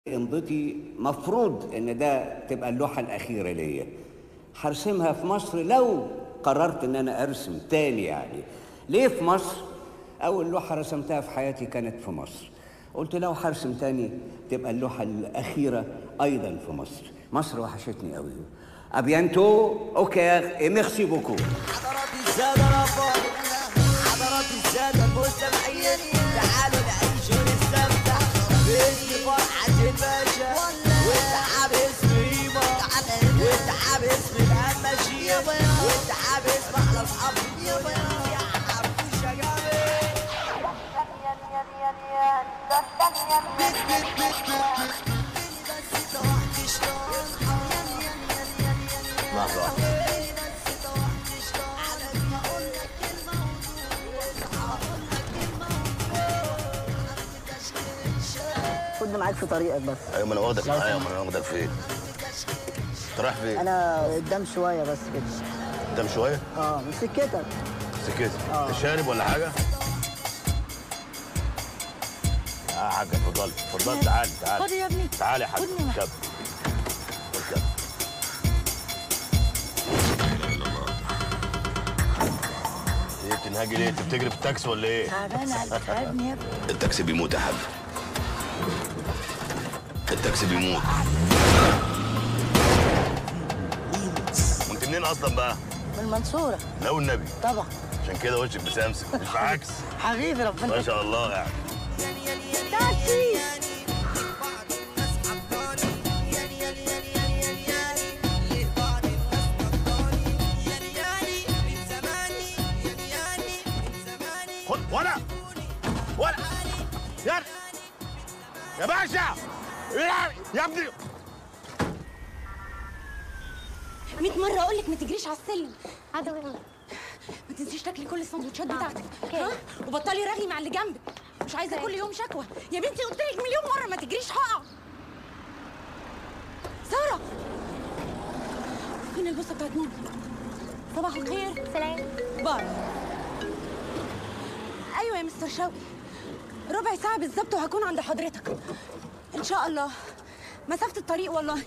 امضتي مفروض ان ده تبقى اللوحه الاخيره ليا هرسمها في مصر لو قررت ان انا ارسم تاني يعني ليه في مصر اول لوحه رسمتها في حياتي كانت في مصر قلت لو هرسم تاني تبقى اللوحه الاخيره ايضا في مصر مصر وحشتني قوي ابيانتو اوكي ميرسي بوكو حضرات السادة رفض حضرات السادة المستمعين تعالوا نعيش ونستمتع باسم فرحة الباشا والتعب اسم ريما والتعب اسم الهمشية والتعب اسم احلى اصحاب يا حبوش يا جامد لحظة واحدة خدني معاك في طريقك بس ايوه ما انا واخدك معايا ما انا واخدك فين؟ انت رايح فين؟ انا قدام شويه بس كده قدام شوية؟ اه من سكتك سكت انت شارب ولا حاجة؟ اه حاجة اتفضل اتفضل تعالي تعالي خد يا ابني. تعالي يا حاج خدني معاك. كب اركب. ايه بتنهاجي ليه؟ انت بتجري في التاكسي ولا ايه؟ تعبان على تعبني يا ابني التاكسي بيموت يا حاج التاكسي بيموت وانت منين اصلا بقى؟ من المنصورة لا والنبي طبعا عشان كده وشك مسامسم مش عكس حبيبي ما ربنا شاء الله يعني تاكسي خد ولا ولا يا يا باشا يا يا ابني 100 مرة أقول لك ما تجريش على السلم ما تنسيش تاكلي كل السندوتشات بتاعتك ها وبطلي رغي مع اللي جنبك مش عايزة كل يوم شكوى يا بنتي قلت لك مليون مرة ما تجريش هقع سارة فين البوسة بتاعت ماما صباح الخير سلام باي أيوة يا مستر شوقي ربع ساعة بالظبط وهكون عند حضرتك إن شاء الله مسافة الطريق والله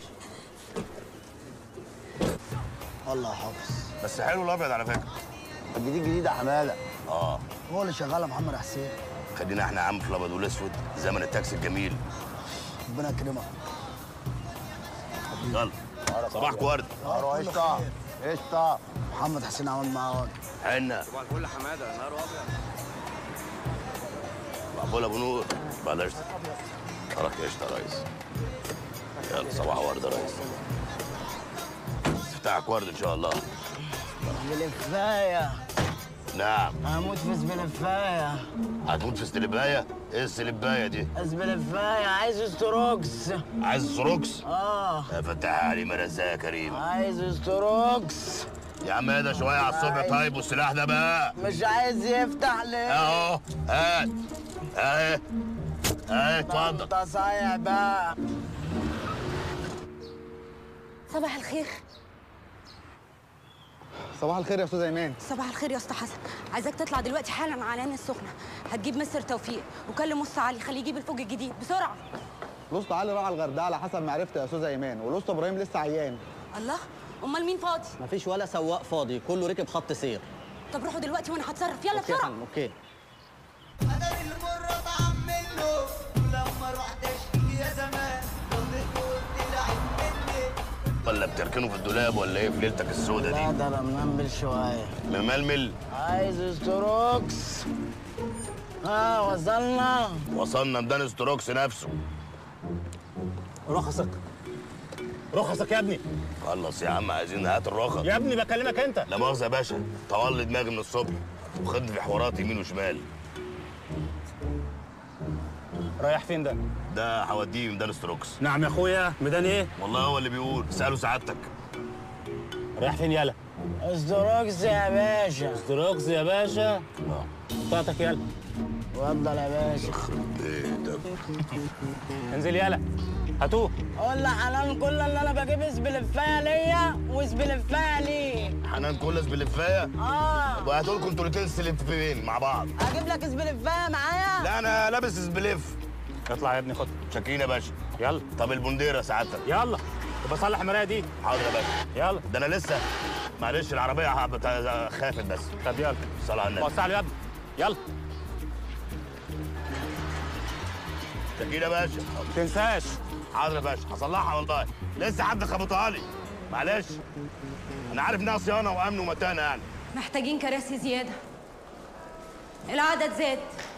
والله يا حافظ بس حلو الابيض على فكره الجديد جديد يا حماده اه هو اللي شغال يا محمد حسين خلينا احنا يا عم في الابيض والاسود زمن التاكسي الجميل ربنا يكرمك يلا صباحكم ورد نهار قشطه قشطه محمد حسين عمل معاه واجب. حنا صباح الفل حماده نهار ابيض صباح الفل ابو نور بلاش نهارك قشطه يا ريس يلا صباح ورد يا ريس افتحك ورد ان شاء الله بلفايه نعم هموت في زبلفايه هتموت في استلبايه ايه السلبايه دي زبلفايه عايز ستروكس عايز سروكس اه يا فتح علي مرزاق يا كريم عايز ستروكس يا عم اهدى شويه على الصبح طيب والسلاح ده بقى مش عايز يفتح ليه اهو هات اهي اهي اتفضل انت صايع بقى صباح الخير صباح الخير يا استاذ ايمان صباح الخير يا اسطى حسن عايزاك تطلع دلوقتي حالا على عين السخنه هتجيب مستر توفيق وكلم مص علي خليه يجيب الفوج الجديد بسرعه الاسطى علي راح الغردقه على حسب معرفتي يا استاذ ايمان والاسطى ابراهيم لسه عيان الله امال مين فاضي مفيش ولا سواق فاضي كله ركب خط سير طب روحوا دلوقتي وانا هتصرف يلا اوكي يا بسرعه فندم اوكي انا المرة بعمله ولما رحت اشتكي يا زمان ضليت قلت لعب مني ولا بتركنه في الدولاب ولا ايه في ليلتك السودة لا دي ده انا منمل شويه مململ عايز ستروكس ها وصلنا وصلنا ميدان ستروكس نفسه رخصك رخصك يا ابني خلص يا عم عايزين هات الرخص يا ابني بكلمك انت لا مؤاخذة يا باشا طول لي دماغي من الصبح وخد في حوارات يمين وشمال رايح فين ده ده هوديه ميدان ستروكس نعم يا اخويا ميدان ايه والله هو اللي بيقول سأله سعادتك رايح فين يالا ستروكس يا باشا دروكس يا باشا اه بتاعتك يالا اتفضل يا باشا ايه ده انزل يالا هاتوه قول لحنان كل اللي انا بجيب اسبلفايه ليا واسبلفايه ليه حنان كلس بلفايه اه وهاتوا لكم انتوا الاتنين سلفين مع بعض اجيب لك اسبلفايه معايا لا انا لابس سبليف اطلع يا ابني خد شاكرين يا باشا يلا طب البنديره سعادتك يلا يبقى صلح المرايه دي حاضر يا باشا يلا ده انا لسه معلش العربيه ه- بت- خافت بس طب يلا صلاه على النبي وسع له يا ابني يلا شاكرين يا باشا ما تنساش حاضر يا باشا هصلحها والله لسه حد خبطها لي معلش انا عارف انها صيانه وامن ومتانه يعني محتاجين كراسي زيادة العدد زاد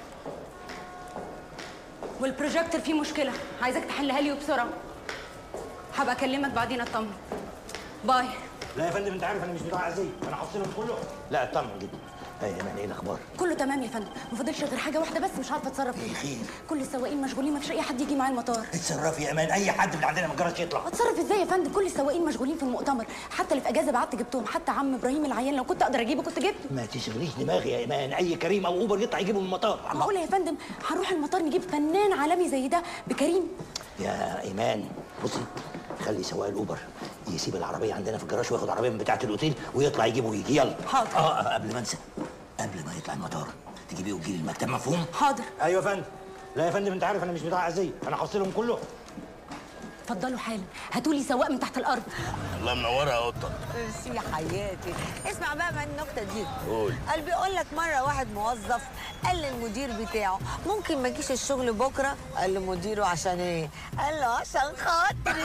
والبروجيكتور فيه مشكلة عايزك تحلها لي وبسرعة هبقى أكلمك بعدين أطمن باي لا يا فندم انت عارف انا مش بتاع عزيز انا حافظهم كله لا اطمن جدا ايه يعني ايه الاخبار كله تمام يا فندم ما فاضلش غير حاجة واحدة بس مش عارفة أتصرف فيها خير كل السواقين مشغولين مفيش أي حد يجي معايا المطار اتصرفي يا امان اي حد من عندنا ما جراش يطلع اتصرف ازاي يا فندم كل السواقين مشغولين في المؤتمر حتى اللي في اجازه بعت جبتهم حتى عم ابراهيم العيان لو كنت اقدر اجيبه كنت جبته ما تشغليش دماغي يا ايمان اي كريم او اوبر يطلع يجيبه من المطار معقوله يا فندم هنروح المطار نجيب فنان عالمي زي ده بكريم يا ايمان بصي خلي سواق الاوبر يسيب العربيه عندنا في الجراج وياخد عربيه من بتاعه الاوتيل ويطلع يجيبه ويجي يلا حاضر. اه آه، قبل ما انسى قبل ما يطلع المطار تجيبيه وتجيلي المكتب مفهوم حاضر ايوه يا فندم لا يا فندم انت عارف انا مش بتاع عزيز انا حافظهم كله اتفضلوا حالا هاتولي سواق من تحت الارض الله منورها يا قطه ميرسي يا حياتي اسمع بقى من النكته دي قول. قال بيقول لك مره واحد موظف قال للمدير بتاعه ممكن ما اجيش الشغل بكره قال لمديره عشان ايه قال له عشان خاطري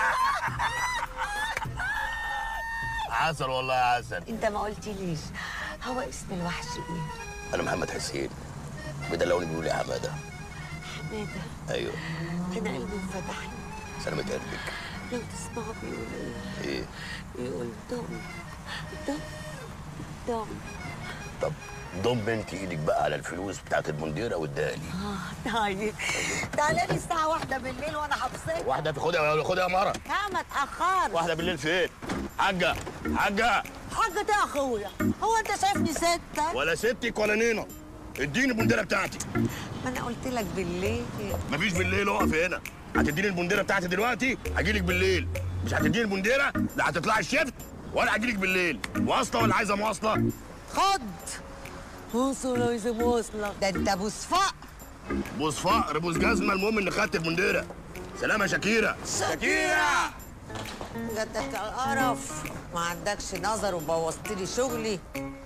عسل والله يا عسل انت ما قلتليش هو اسم الوحش ايه انا محمد حسين بدلوني بيقول لي يا حماده حماده ايوه انا قلبي انفتح سلامة قلبك لو تسمعوا بيقول ايه ايه بيقول دم دم دم طب ضم انت ايدك بقى على الفلوس بتاعت المنديره واديها لي اه طيب تعالى لي الساعه واحدة بالليل وانا حافظك واحده في خدها خدها يا مره ها ما تاخرش واحده بالليل فين حاجه حاجه حاجة ده يا اخويا هو انت شايفني ستة ولا ستك ولا نينا اديني البنديره بتاعتي ما انا قلت لك بالليل مفيش بالليل اقف هنا هتديني البنديره بتاعتي دلوقتي هجيلك بالليل مش هتديني البنديره لا هتطلعي الشفت ولا هجيلك بالليل واصله ولا عايزه مواصله خد وصل عايز مواصلة ده انت ابو صفاء بوس فقر بوس جزمه المهم اني خدت البنديره سلام يا شاكيره شاكيرة جدك القرف ما عندكش نظر وبوظت لي شغلي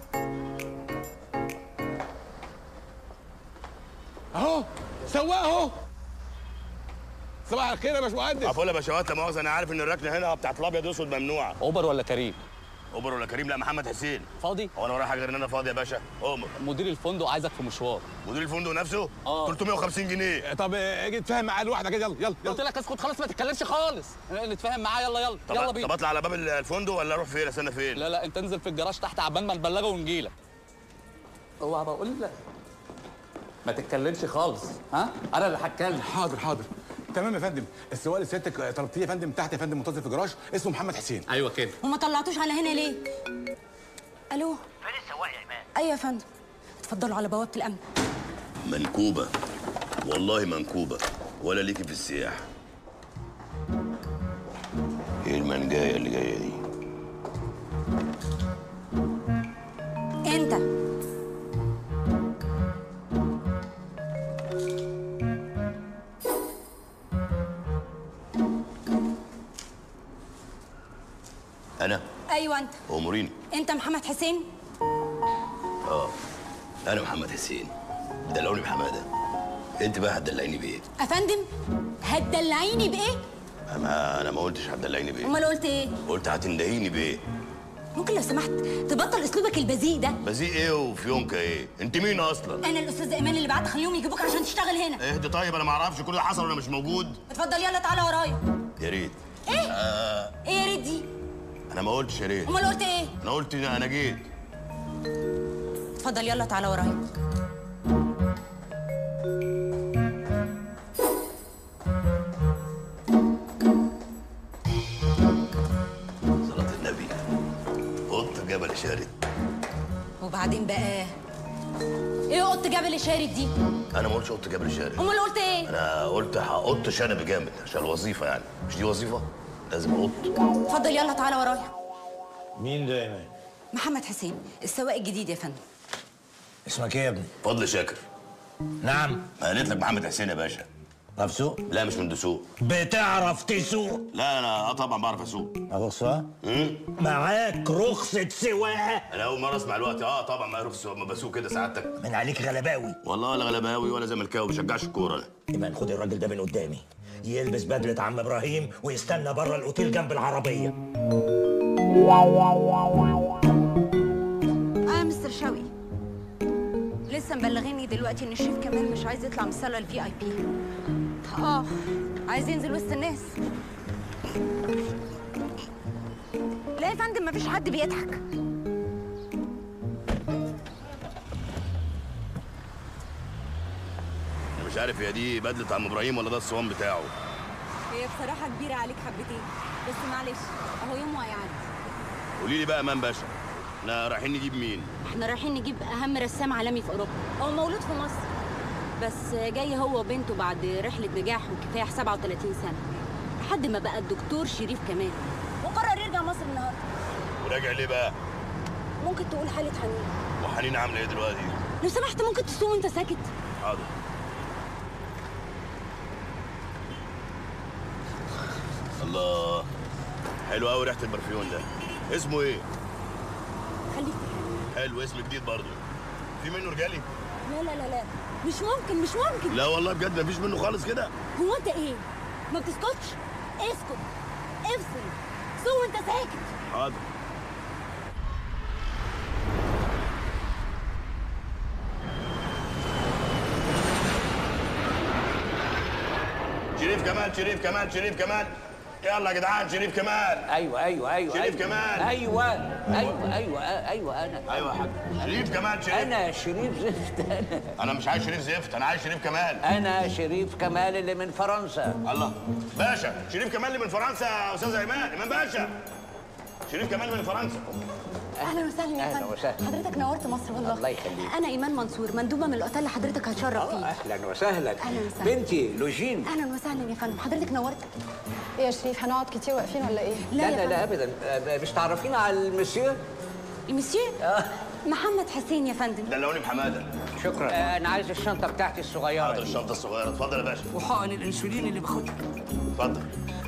اهو سواق اهو صباح الخير يا باشمهندس عفوا يا باشوات لا مؤاخذه انا عارف ان الركنه هنا بتاعت الابيض واسود ممنوعه اوبر ولا كريم اوبر ولا كريم لا محمد حسين فاضي هو انا ورايا حاجه غير ان انا فاضي يا باشا اومر مدير الفندق عايزك في مشوار مدير الفندق نفسه اه 350 جنيه طب اجي اتفاهم معاه لوحدك كده يلا يلا قلت يلا لك اسكت خلاص ما تتكلمش خالص نتفاهم معاه يلا يلا طب يلا طب بينا اطلع على باب الفندق ولا اروح فين استنى فين لا لا انت انزل في الجراج تحت عبال ما نبلغه ونجيلك اوعى بقول لك ما تتكلمش خالص ها انا اللي هتكلم حاضر حاضر تمام يا فندم السواق اللي سيادتك طلبتيه يا فندم تحت يا فندم منتظر في جراج اسمه محمد حسين ايوه كده وما طلعتوش على هنا ليه الو فين السواق يا ايمان ايوه يا فندم اتفضلوا على بوابه الامن منكوبه والله منكوبه ولا ليكي في السياح ايه المنجايه اللي جايه دي انت انا ايوه انت اموريني انت محمد حسين اه انا محمد حسين دلعوني بحماده انت بقى هتدلعيني بايه افندم هتدلعيني بايه ما انا ما قلتش هتدلعيني بايه امال قلت ايه قلت هتندهيني بايه ممكن لو سمحت تبطل اسلوبك البذيء ده بذيء ايه وفيونكه ايه انت مين اصلا انا الاستاذ ايمان اللي بعت خليهم يجيبوك عشان تشتغل هنا اهدي طيب انا ما اعرفش كل ده حصل وانا مش موجود اتفضل يلا تعالى ورايا يا ريت ايه آه ايه يا ريت دي انا ما قلتش يا ريت امال قلت ايه انا قلت إن انا جيت اتفضل يلا تعالى ورايا صلاة النبي قط جبل شارد وبعدين بقى ايه قط جبل شارد دي انا ما قلتش قط جبل شارد امال قلت ايه انا قلت هقط شنب جامد عشان الوظيفه يعني مش دي وظيفه لازم اقط اتفضل يلا تعالى ورايا مين ده يا ايمان محمد حسين السواق الجديد يا فندم اسمك ايه يا ابني فضل شاكر نعم ما قالت لك محمد حسين يا باشا تعرف تسوق؟ لا مش من دسوق بتعرف تسوق؟ لا انا اه طبعا بعرف اسوق رخصة؟ معاك رخصة سواقة؟ انا اول مره اسمع الوقت اه طبعا ما رخص ما بسوق كده سعادتك من عليك غلباوي والله ولا غلباوي ولا زملكاوي ما بشجعش الكوره انا يبقى خد الراجل ده من قدامي يلبس بدلة عم ابراهيم ويستنى بره الاوتيل جنب العربية اه مستر شوقي لسه مبلغيني دلوقتي ان الشيف كمال مش عايز يطلع من الصاله الفي اي بي اه عايز ينزل وسط الناس لا يا فندم مفيش حد بيضحك انا مش عارف هي دي بدله عم ابراهيم ولا ده الصوان بتاعه هي بصراحه كبيره عليك حبتين بس معلش اهو يوم وهيعدي قولي لي بقى مان باشا احنا رايحين نجيب مين احنا رايحين نجيب اهم رسام عالمي في اوروبا هو مولود في مصر بس جاي هو وبنته بعد رحله نجاح وكفاح 37 سنه لحد ما بقى الدكتور شريف كمال وقرر يرجع مصر النهارده وراجع ليه بقى ممكن تقول حاله حنين وحنين عامله ايه دلوقتي لو سمحت ممكن تسوق وانت ساكت حاضر الله حلو قوي ريحه البرفيون ده اسمه ايه خليك حلو اسم جديد برضه في منه رجالي لا لا لا لا مش ممكن مش ممكن لا والله بجد مفيش منه خالص كده هو انت ايه ما بتسكتش اسكت افصل سوق وانت ساكت حاضر شريف كمال شريف كمال شريف كمال يلا يا جدعان شريف كمال ايوه ايوه ايوه شريف أيوة. كمال ايوه ايوه ايوه ايوه انا ايوه يا حاج شريف كمال شريف انا شريف زفت انا انا مش عايز شريف زفت انا عايز شريف كمال انا شريف كمال اللي من فرنسا الله باشا شريف كمال اللي من فرنسا يا استاذ ايمان ايمان باشا شريف كمال من فرنسا اهلا وسهلا يا أهلا فندم وسهلا. حضرتك نورت مصر والله الله يخليك. انا ايمان منصور مندوبه من الاوتيل اللي حضرتك هتشرف فيه اهلا وسهلا أهلا وسهلا. بنتي لوجين اهلا وسهلا يا فندم حضرتك نورت ايه يا شريف هنقعد كتير واقفين ولا ايه؟ لا لا يا لا, لا فندم. ابدا آه، مش تعرفين على المسيو المسيو محمد حسين يا فندم دلوني بحماده شكرا آه، انا عايز الشنطه بتاعتي الصغيره حاضر دي. الشنطه الصغيره اتفضل يا باشا وحقن الانسولين اللي باخدها اتفضل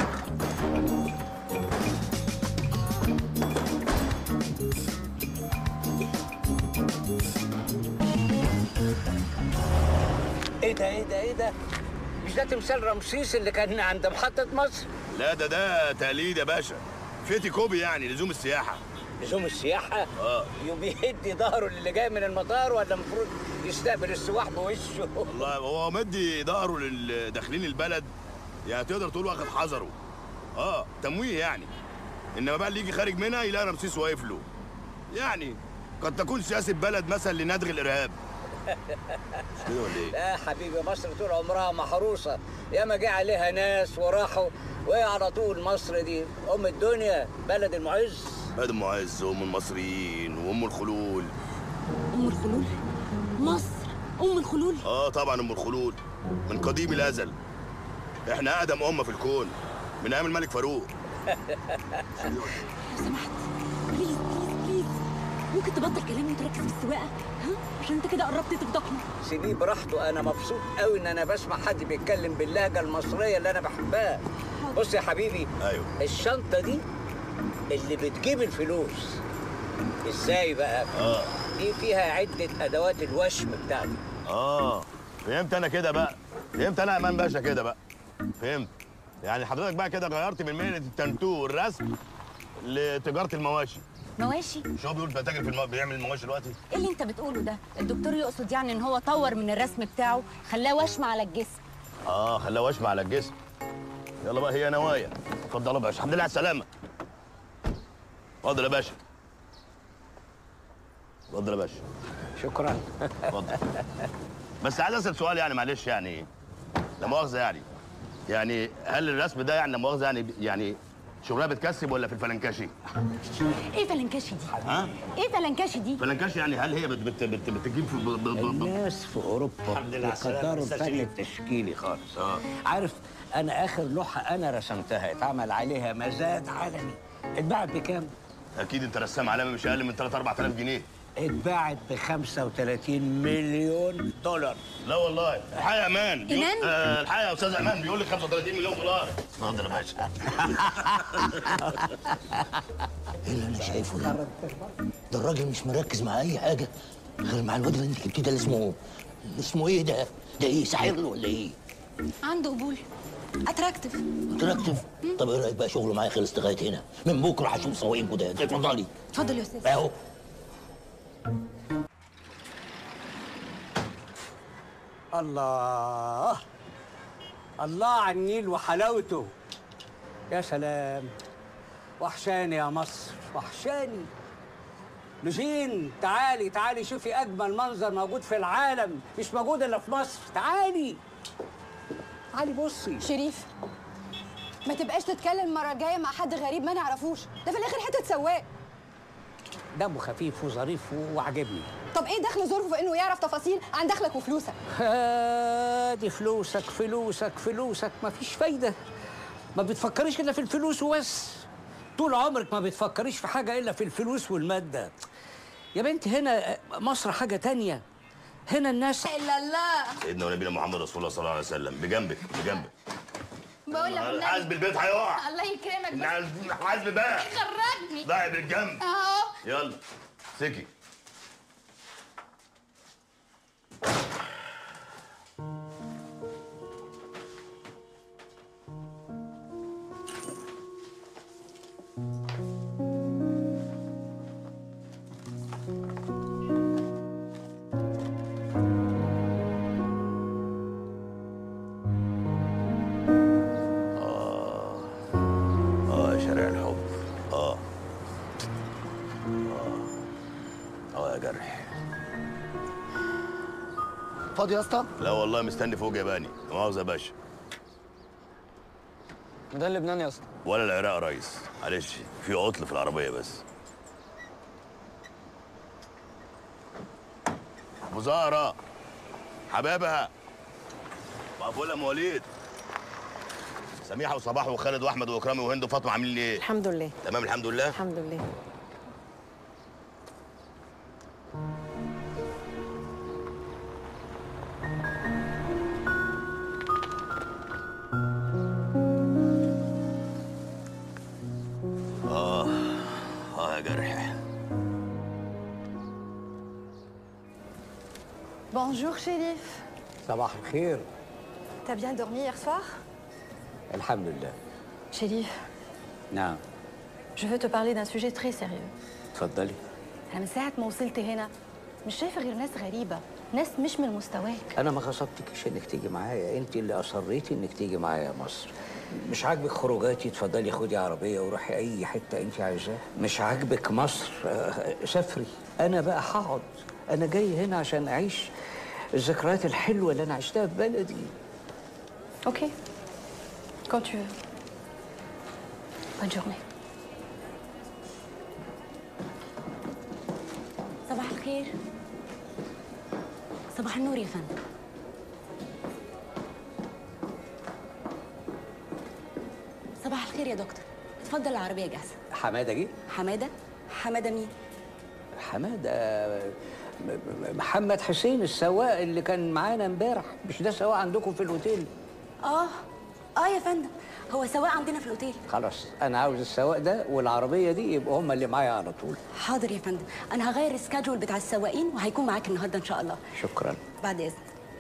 ايه ده ايه ده ايه ده مش ده تمثال رمسيس اللي كان عند محطه مصر لا ده ده تقليد يا باشا فيتي كوبي يعني لزوم السياحه لزوم السياحه اه يوم يهدي ظهره للي جاي من المطار ولا المفروض يستقبل السواح بوشه والله هو مدي ظهره للداخلين البلد يعني تقدر تقول واخد حذره اه تمويه يعني انما بقى اللي يجي خارج منها يلاقي رمسيس واقف له يعني قد تكون سياسه بلد مثلا لندغ الارهاب مش كده ولا ايه؟ لا حبيبي مصر طول عمرها محروسه ياما جه عليها ناس وراحوا وهي على طول مصر دي ام الدنيا بلد المعز بلد المعز وام المصريين وام الخلول ام الخلول مصر ام الخلول اه طبعا ام الخلول من قديم الازل احنا اقدم امه في الكون من ايام الملك فاروق لو سمحت بليز بليز بليز ممكن تبطل كلام وتركز في السواقه ها عشان انت كده قربت تفضحنا سيبيه براحته انا مبسوط قوي ان انا بسمع حد بيتكلم باللهجه المصريه اللي انا بحبها بص يا حبيبي ايوه الشنطه دي اللي بتجيب الفلوس ازاي بقى اه دي فيها عده ادوات الوشم بتاعتي اه فهمت انا كده بقى فهمت انا امان باشا كده بقى فهمت يعني حضرتك بقى كده غيرت من مهنه التنتو والرسم لتجاره المواشي مواشي مش هو بيقول بتاجر في المو... بيعمل المواشي دلوقتي ايه اللي انت بتقوله ده الدكتور يقصد يعني ان هو طور من الرسم بتاعه خلاه وشم على الجسم اه خلاه وشم على الجسم يلا بقى هي نوايا اتفضل يا باشا الحمد لله على السلامه اتفضل يا باشا اتفضل يا باشا شكرا اتفضل بس عايز اسال سؤال يعني معلش يعني لا مؤاخذه يعني يعني هل الرسم ده يعني لا مؤاخذه يعني يعني شغلها بتكسب ولا في الفلنكاشي؟ ايه فلنكاشي دي ها؟ ايه فلنكاشي دي فلنكاشي يعني هل هي بت بت بت بتجيب في ب- ب- ب- ب- الناس في اوروبا الحمد لله على السلامة، بيقدروا أستاذ الفن شريف. التشكيلي خالص اه عارف انا اخر لوحه انا رسمتها اتعمل عليها مزاد عالمي اتباعت بكام؟ اكيد انت رسام عالمي مش اقل من 3 4000 جنيه اتباعت ب 35 مليون دولار لا والله الحقيقه يا امان بيقول- إيمان؟ آه الحقيقه يا استاذ امان بيقول لك 35 مليون دولار اتفضل يا باشا ايه اللي انا شايفه ده؟ ده الراجل مش مركز مع اي حاجه غير مع الواد اللي انت جبتيه ده اللي اسمه اللي اسمه ايه ده؟ ده ايه ساحر له ولا ايه؟ عنده قبول اتراكتيف اتراكتيف طب ايه رايك بقى شغله معايا خلص لغايه هنا من بكره هشوف سواقين جداد اتفضلي اتفضل يا استاذ اهو الله الله على النيل وحلاوته يا سلام وحشاني يا مصر وحشاني لوجين تعالي تعالي شوفي اجمل منظر موجود في العالم مش موجود الا في مصر تعالي تعالي بصي شريف ما تبقاش تتكلم المره الجايه مع حد غريب ما نعرفوش ده في الاخر حته سواق دمه خفيف وظريف وعجبني طب ايه دخل ظروفه في انه يعرف تفاصيل عن دخلك وفلوسك دي فلوسك فلوسك فلوسك مفيش فايدة ما بتفكريش كده في الفلوس وبس طول عمرك ما بتفكريش في حاجة إلا في الفلوس والمادة يا بنت هنا مصر حاجة تانية هنا الناس الا الله سيدنا ونبينا محمد رسول الله صلى الله عليه وسلم بجنبك بجنبك بقول لك والنبي- حاسب البيت هيقع الله يكرمك بس حاسب بقى خرجني ضاع بالجنب اهو يلا سكي اه يا شارع الحب اه اه اه يا جرح فاضي يا اسطى؟ لا والله مستني فوق ياباني لا مؤاخذة يا باشا ده لبنان يا اسطى ولا العراق يا ريس معلش في عطل في العربية بس ابو زهرة حبابها مقفولة ام وليد سميحة وصباح وخالد واحمد واكرامي وهند وفاطمة عاملين ايه؟ الحمد لله تمام الحمد لله الحمد لله اه اه يا جرح Bonjour Chérif. صباح الخير T'as bien dormi hier soir الحمد لله Chérif, نعم je veux te parler d'un sujet très sérieux. اتفضلي أنا من ساعة ما وصلت هنا مش شايفة غير ناس غريبة ناس مش من مستواك انا ما غصبتكش انك تيجي معايا انت اللي اصريتي انك تيجي معايا مصر مش عاجبك خروجاتي اتفضلي خدي عربيه وروحي اي حته انت عايزاها مش عاجبك مصر آه، سافري انا بقى هقعد انا جاي هنا عشان اعيش الذكريات الحلوه اللي انا عشتها في بلدي Ok. Quand tu veux. Bonne journée. صباح الخير صباح النور يا فندم صباح الخير يا دكتور اتفضل العربية جاهزة حماده جه حمادة حمادة مين؟ حماده م- م- محمد حسين السواق اللي كان معانا امبارح مش ده سواق عندكم في الاوتيل اه اه يا فندم هو سواق عندنا في الاوتيل خلاص انا عاوز السواق ده والعربيه دي يبقوا هما اللي معايا على طول حاضر يا فندم انا هغير السكادجول بتاع السواقين وهيكون معاك النهارده ان شاء الله شكرا بعد اذنك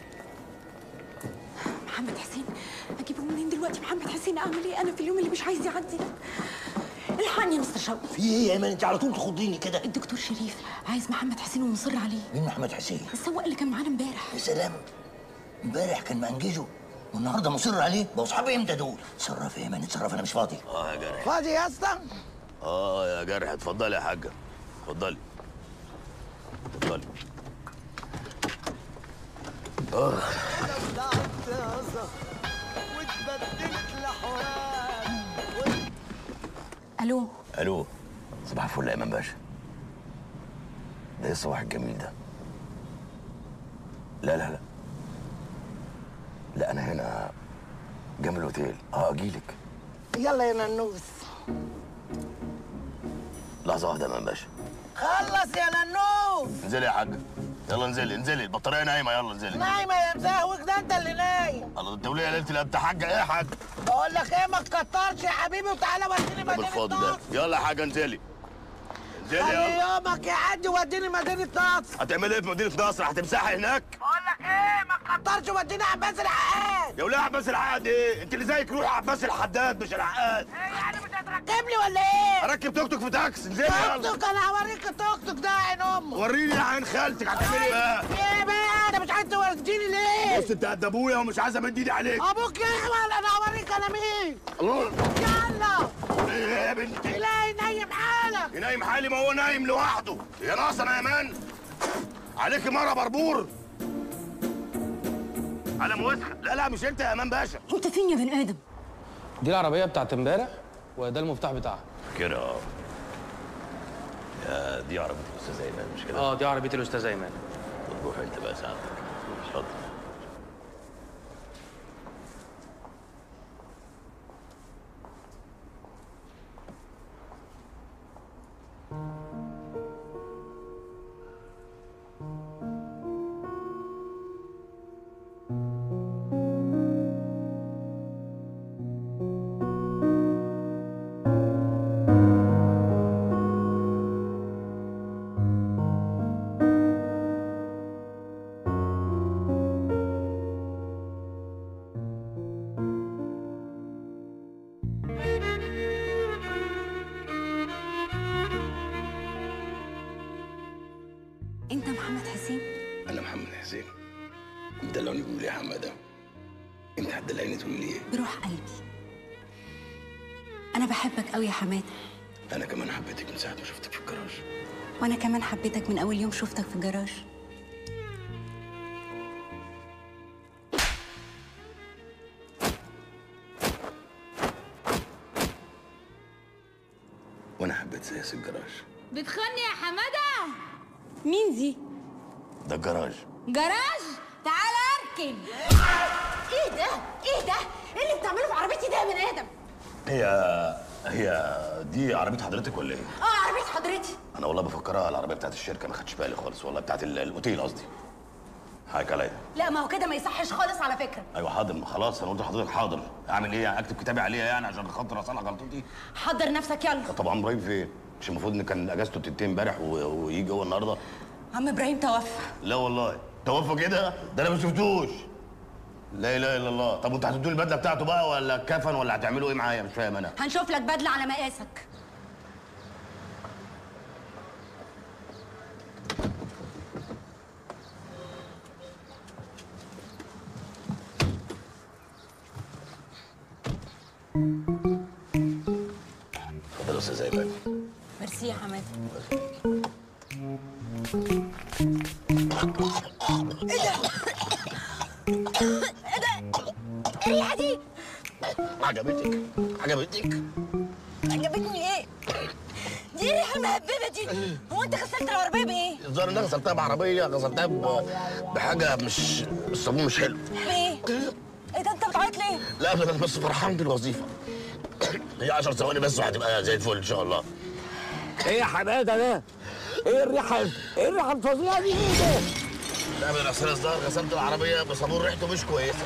محمد حسين اجيبه منين دلوقتي محمد حسين اعمل ايه انا في اليوم اللي مش عايز يعدي ده الحقني يا مستر شوقي في ايه يا ايمن انت على طول تخضيني كده الدكتور شريف عايز محمد حسين ومصر عليه مين محمد حسين السواق اللي كان معانا امبارح يا سلام امبارح كان منجزه والنهارده مصر عليه بقوا اصحابي امتى دول اتصرف يا ايمن اتصرف انا مش فاضي اه يا جرح فاضي يا اسطى؟ اه يا جرح اتفضلي يا حاجة اتفضلي اتفضلي اه واتبدلت لحوار الو الو صباح الفل يا ايمن باشا ده ايه الصباح الجميل ده لا لا لا لا انا هنا جنب الاوتيل اه اجيلك يلا يا ننوس لحظه واحده يا ايمن باشا خلص يا ننوف انزلي يا حاجه يلا انزلي انزلي البطاريه نايمه يلا انزلي نايمه يا مزهوك ده انت اللي نايم الله انت وليه يا ليله القبط حاجه ايه يا حاج بقول لك ايه ما تكترش يا حبيبي وتعالى وديني طب مدينه الفاضي ده نصر يلا يا حاجه انزلي انزلي خلي يلا يومك يعدي وديني مدينه نصر هتعملي ايه في مدينه نصر هتمسحي هناك بقول لك ايه ما تكترش وديني عباس العقاد يا وليه عباس العقاد ايه انت اللي زيك روح عباس الحداد مش العقاد ايه يعني مش هتركب لي ولا ايه؟ اركب توك توك في تاكسي انزلي توك يلا توك انا هوريك التوك توك ده يا عين امك وريني يا عين خالتك هتعملي ايه بقى ايه بقى انا مش عايز توريني ليه؟ بص انت قد ابويا ومش عايز امد ايدي عليك ابوك يحمل انا هوريك انا مين الله يلا ايه يا بنتي لا نايم حالك ينايم حالي ما هو نايم لوحده يا ناصر يا امان عليك مره بربور على موسخه لا لا مش انت يا امان باشا انت فين يا بني ادم دي العربيه بتاعت امبارح وده المفتاح بتاعها كده اه يا دي عربيه الاستاذ ايمن مش كده اه دي عربيه الاستاذ ايمن طب روح انت بقى ساعتك اتفضل انت محمد حسين انا محمد حسين مدلعني بيقول يا حماده انت هتدلعني تقول لي ايه بروح قلبي انا بحبك قوي يا حماده انا كمان حبيتك من ساعه ما شفتك في الجراج وانا كمان حبيتك من اول يوم شفتك في الجراج وانا حبيت سياس الجراج بتخني يا حماده مين دي ده الجراج جراج تعال اركن ايه ده ايه ده ايه اللي بتعمله في عربيتي ده يا بني ادم هي هي دي عربيه حضرتك ولا ايه اه عربيه حضرتي انا والله بفكرها العربيه بتاعت الشركه ما خدتش بالي خالص والله بتاعت ال- الاوتيل قصدي حقك عليا لا ما هو كده ما يصحش خالص على فكره ايوه حاضر ما خلاص انا قلت لحضرتك حاضر اعمل ايه يعني اكتب كتابي عليها يعني عشان خاطر اصلح غلطتي حضر نفسك يلا طبعا ابراهيم فين مش المفروض ان كان اجازته بتنتهي امبارح و- ويجي هو النهارده عم ابراهيم توفى لا والله توفى كده ده انا ما شفتوش لا اله الا الله طب وانتوا هتدوا البدله بتاعته بقى ولا الكفن ولا هتعملوا ايه معايا مش فاهم انا هنشوف لك بدله على مقاسك اتفضل يا استاذ ايمن ميرسي يا حماده ايه ده؟ ايه الريحه دي؟ عجبتك عجبتك عجبتني ايه؟ دي الريحه المهببه دي هو انت غسلت العربيه بايه؟ الظاهر ان انا غسلتها بعربيه غسلتها ب- بحاجه مش الصابون مش حلو بايه؟ ايه ده انت بتعيط ليه؟ لا ابدا انا بس فرحان بالوظيفه هي 10 ثواني بس وهتبقى زي الفل ان شاء الله ايه يا حماده ده؟ ايه الريحه ايه الريحه الفظيعه دي ايه ده؟ لا من اصل الظاهر غسلت العربيه بصابون ريحته مش كويسه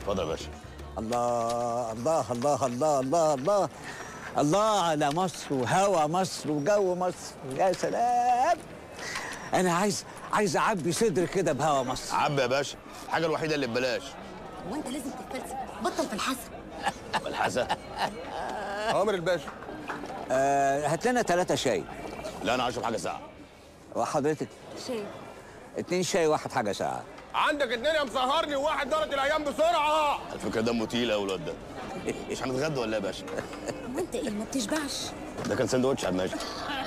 اتفضل يا باشا الله الله الله الله الله الله الله على مصر وهوا مصر وجو مصر يا سلام انا عايز عايز اعبي صدري كده بهوا مصر عبي يا باشا الحاجه الوحيده اللي ببلاش هو انت لازم تتفلسف بطل في الحسن الحسن عمر الباشا آه هات لنا ثلاثة شاي لا انا هشرب حاجه ساعه وحضرتك شاي اتنين شاي واحد حاجة ساعة عندك اتنين يا مسهرني وواحد دارت الايام بسرعه على فكره دمه تقيل قوي الواد ده مش هنتغدى ولا ايه يا باشا هو انت ايه ما بتشبعش ده كان سندوتش على الماشي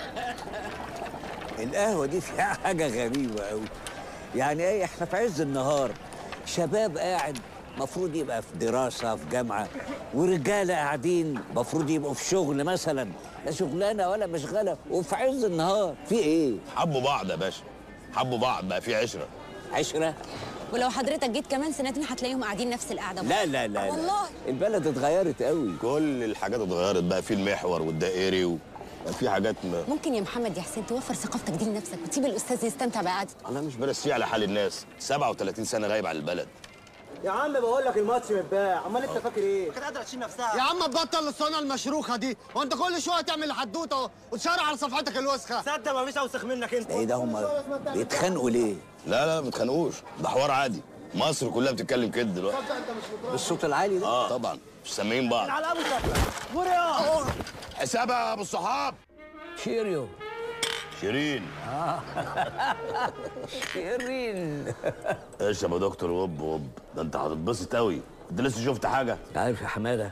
القهوة دي فيها حاجة غريبة قوي يعني ايه احنا في عز النهار شباب قاعد مفروض يبقى في دراسة في جامعة ورجالة قاعدين مفروض يبقوا في شغل مثلا لا شغلانة ولا مشغلة وفي عز النهار في ايه؟ حبوا بعض يا باشا حبوا بعض بقى في عشره عشرة؟ ولو حضرتك جيت كمان سنتين هتلاقيهم قاعدين نفس القعده لا لا لا, لا. والله البلد اتغيرت قوي كل الحاجات اتغيرت بقى في المحور والدائري و... بقى في حاجات ما ممكن يا محمد يا حسين توفر ثقافتك دي لنفسك وتسيب الاستاذ يستمتع بقعدته انا مش برسيه على حال الناس 37 سنه غايب عن البلد يا عم بقول لك الماتش متباع امال انت فاكر ايه كانت قادره تشيل نفسها يا عم بطل الصنة المشروخة دي وانت كل شوية تعمل حدوتة وتشارع على صفحتك الوسخة صدق مفيش اوسخ منك انت ايه ده هم بيتخانقوا ليه؟ لا لا ما بيتخانقوش ده حوار عادي مصر كلها بتتكلم كده دلوقتي بالصوت العالي ده؟ اه طبعا مش سامعين بعض على ابو وريا حسابها يا ابو الصحاب شيريو شيرين اه شيرين اشرب يا دكتور وب وب ده انت هتتبسط قوي انت لسه شفت حاجه عارف يا حماده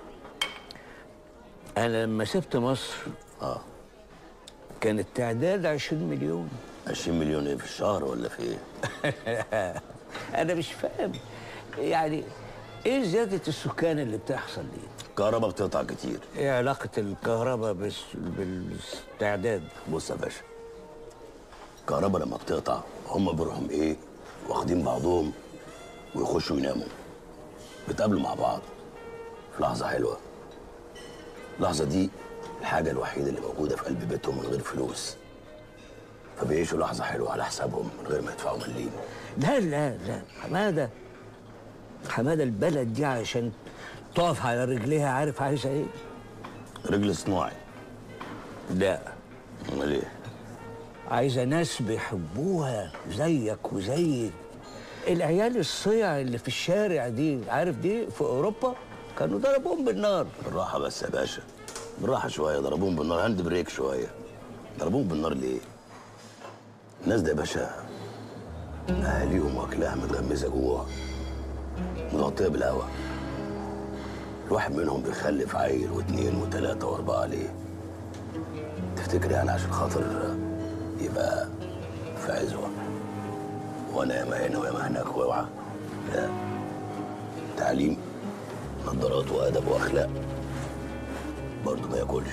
انا لما سبت مصر اه كان التعداد 20 مليون 20 مليون ايه في الشهر ولا في ايه؟ انا مش فاهم يعني ايه زياده السكان اللي بتحصل دي؟ الكهرباء بتقطع كتير ايه علاقه الكهرباء بس بالاستعداد؟ بص يا باشا الكهرباء لما بتقطع هم بيروحوا ايه واخدين بعضهم ويخشوا يناموا بيتقابلوا مع بعض في لحظه حلوه اللحظه دي الحاجه الوحيده اللي موجوده في قلب بيتهم من غير فلوس فبيعيشوا لحظه حلوه على حسابهم من غير ما يدفعوا مليم لا لا لا حماده حماده البلد دي عشان تقف على رجليها عارف عايزه ايه؟ رجل صناعي لا امال ايه؟ عايزه ناس بيحبوها زيك وزيك العيال الصيع اللي في الشارع دي عارف دي في اوروبا كانوا ضربوهم بالنار بالراحه بس يا باشا بالراحه شويه ضربوهم بالنار هاند بريك شويه ضربوهم بالنار ليه؟ الناس ده يا باشا اهاليهم واكلها متغمسه جوه متغطيه بالهوا الواحد منهم بيخلف عيل واثنين وثلاثه واربعه ليه؟ تفتكر يعني عشان خاطر يبقى في عزوه وانا ياما هنا وياما هناك واوعى لا تعليم نظارات وادب واخلاق برضه ما ياكلش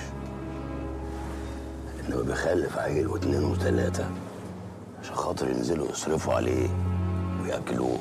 انما بيخلف عيل واثنين وثلاثه عشان خاطر ينزلوا يصرفوا عليه وياكلوه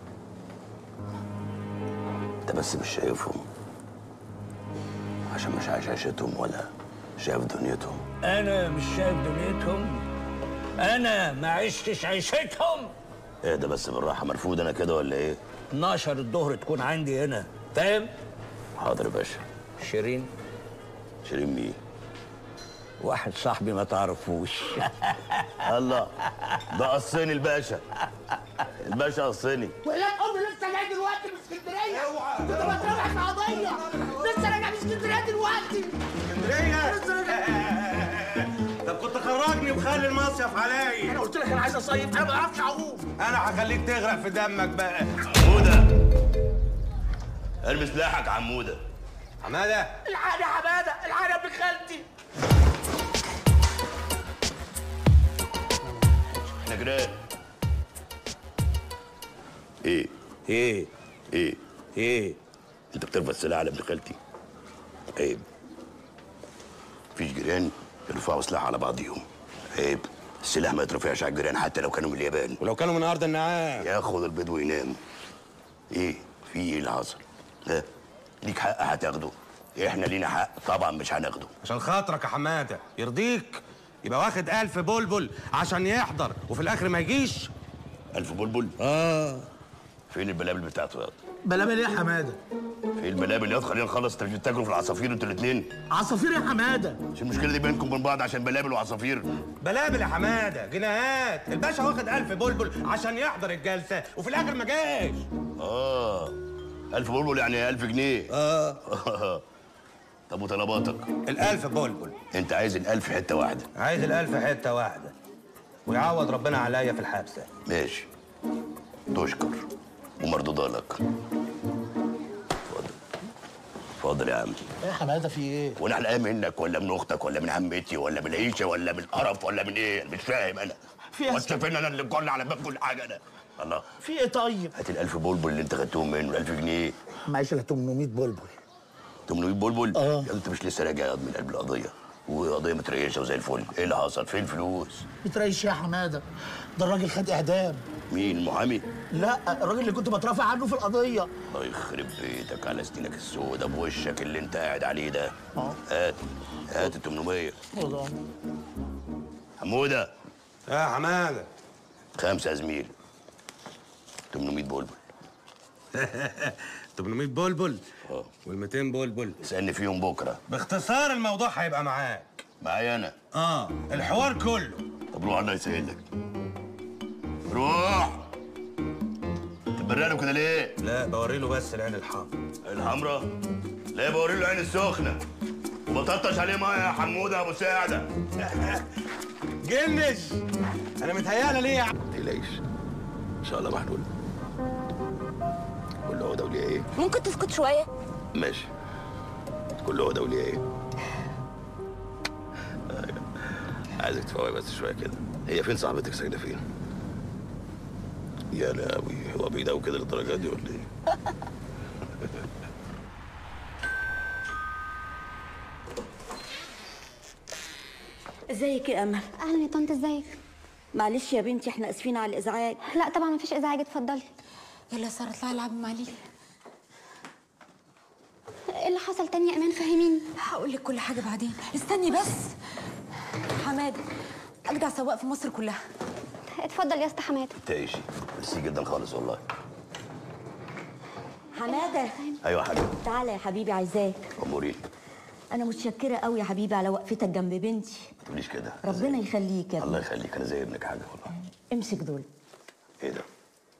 انت بس مش شايفهم عشان مش عايش عيشتهم ولا شايف دنيتهم انا مش شايف دنيتهم انا ما عشتش عيشتهم ايه ده بس بالراحه مرفوض انا كده ولا ايه 12 الظهر تكون عندي هنا فاهم حاضر يا باشا شيرين شيرين مين واحد صاحبي ما تعرفوش الله ده قصني الباشا الباشا قصني ولا الام لسه جاي دلوقتي من اسكندريه كنت بتابع في قضيه لسه راجع من اسكندريه دلوقتي اسكندريه لسه راجع طب كنت خرجني وخلي المصيف عليا انا قلت لك انا عايز اصيف انا ما بعرفش اعوم انا هخليك تغرق في دمك بقى عموده ارمي سلاحك يا عموده حماده الحقني يا حماده الحقني يا ابن خالتي احنا جيران ايه ايه ايه ايه انت بترفع السلاح على ابن خالتي عيب مفيش جيران يرفعوا سلاح على بعضيهم عيب السلاح ما يترفعش على الجيران حتى لو كانوا من اليابان ولو كانوا من ارض النعام ياخد البيض وينام ايه في ايه اللي حصل ها ليك حق هتاخده احنا لينا حق طبعا مش هناخده عشان خاطرك يا حماده يرضيك يبقى واخد ألف بلبل عشان يحضر وفي الآخر ما يجيش ألف بلبل اه فين البلابل بتاعته يا بلابل ايه يا حماده في البلابل ياض خلينا نخلص انتوا مش بتاكلوا في العصافير انتوا الاثنين عصافير يا حماده مش المشكله دي بينكم وبين بعض عشان بلابل وعصافير بلابل يا حماده جنيهات الباشا واخد ألف بلبل عشان يحضر الجلسه وفي الاخر ما جاش اه ألف بلبل يعني ألف جنيه اه طب وطلباتك الألف بلبل انت عايز الألف حته واحده عايز الألف حته واحده ويعوض ربنا عليا في الحبسه ماشي تشكر ومردودة لك اتفضل اتفضل يا عم ايه يا حماده في ايه وانا حلقان منك ولا من اختك ولا من عمتي ولا من العيشه ولا من القرف ولا من ايه انا مش فاهم انا في إيه؟ وانت فين انا اللي مجرني على باب كل حاجه انا الله في ايه طيب هات الألف بلبل اللي انت خدتهم منه الألف جنيه معيش الا 800 بلبل 800 بلبل اه انت مش لسه راجع ياض من قلب القضيه وقضيه متريشه وزي الفل ايه اللي حصل فين الفلوس بتريش يا حماده ده الراجل خد اعدام مين المحامي لا الراجل اللي كنت بترافع عنه في القضيه الله يخرب بيتك على سنينك السوداء بوشك اللي انت قاعد عليه ده هات هات ال 800 حموده يا حماده خمسه يا زميل 800 بلبل 800 بلبل اه وال 200 بلبل اسالني فيهم بكره باختصار الموضوع هيبقى معاك معايا انا اه الحوار كله طب روح الله يسهلك روح تبرق له كده ليه؟ لا بوري له بس العين الحمراء الحمراء لا بوري له العين السخنه وبططش عليه ميه يا حموده يا ابو سعده جنش انا متهيألي ليه يا عم ما تقلقش ان شاء الله محلول كل عقده وليها ايه؟ ممكن تسكت شويه ماشي كل عقده وليها ايه؟ أيوة. عايزك تفوقي بس شويه كده هي فين صاحبتك ساكنه فين؟ يا لهوي هو بيداوي كده للدرجه دي ولا ايه؟ ازيك يا امل اهلا يا طنط ازيك معلش يا بنتي احنا اسفين على الازعاج لا طبعا مفيش ازعاج اتفضلي يلا يا ساره اطلعي العبي مع ليلى ايه اللي حصل تاني يا امان فهميني هقول لك كل حاجه بعدين استني بس حماده اجدع سواق في مصر كلها اتفضل يا اسطى حماده تعيشي ميرسي جدا خالص والله حماده ايوه يا حبيبي تعالى يا حبيبي عايزاك اموري انا متشكره قوي يا حبيبي على وقفتك جنب بنتي ما تقوليش كده ربنا يخليك يا الله ابني يخليك انا زي ابنك حاجه والله امسك دول ايه ده؟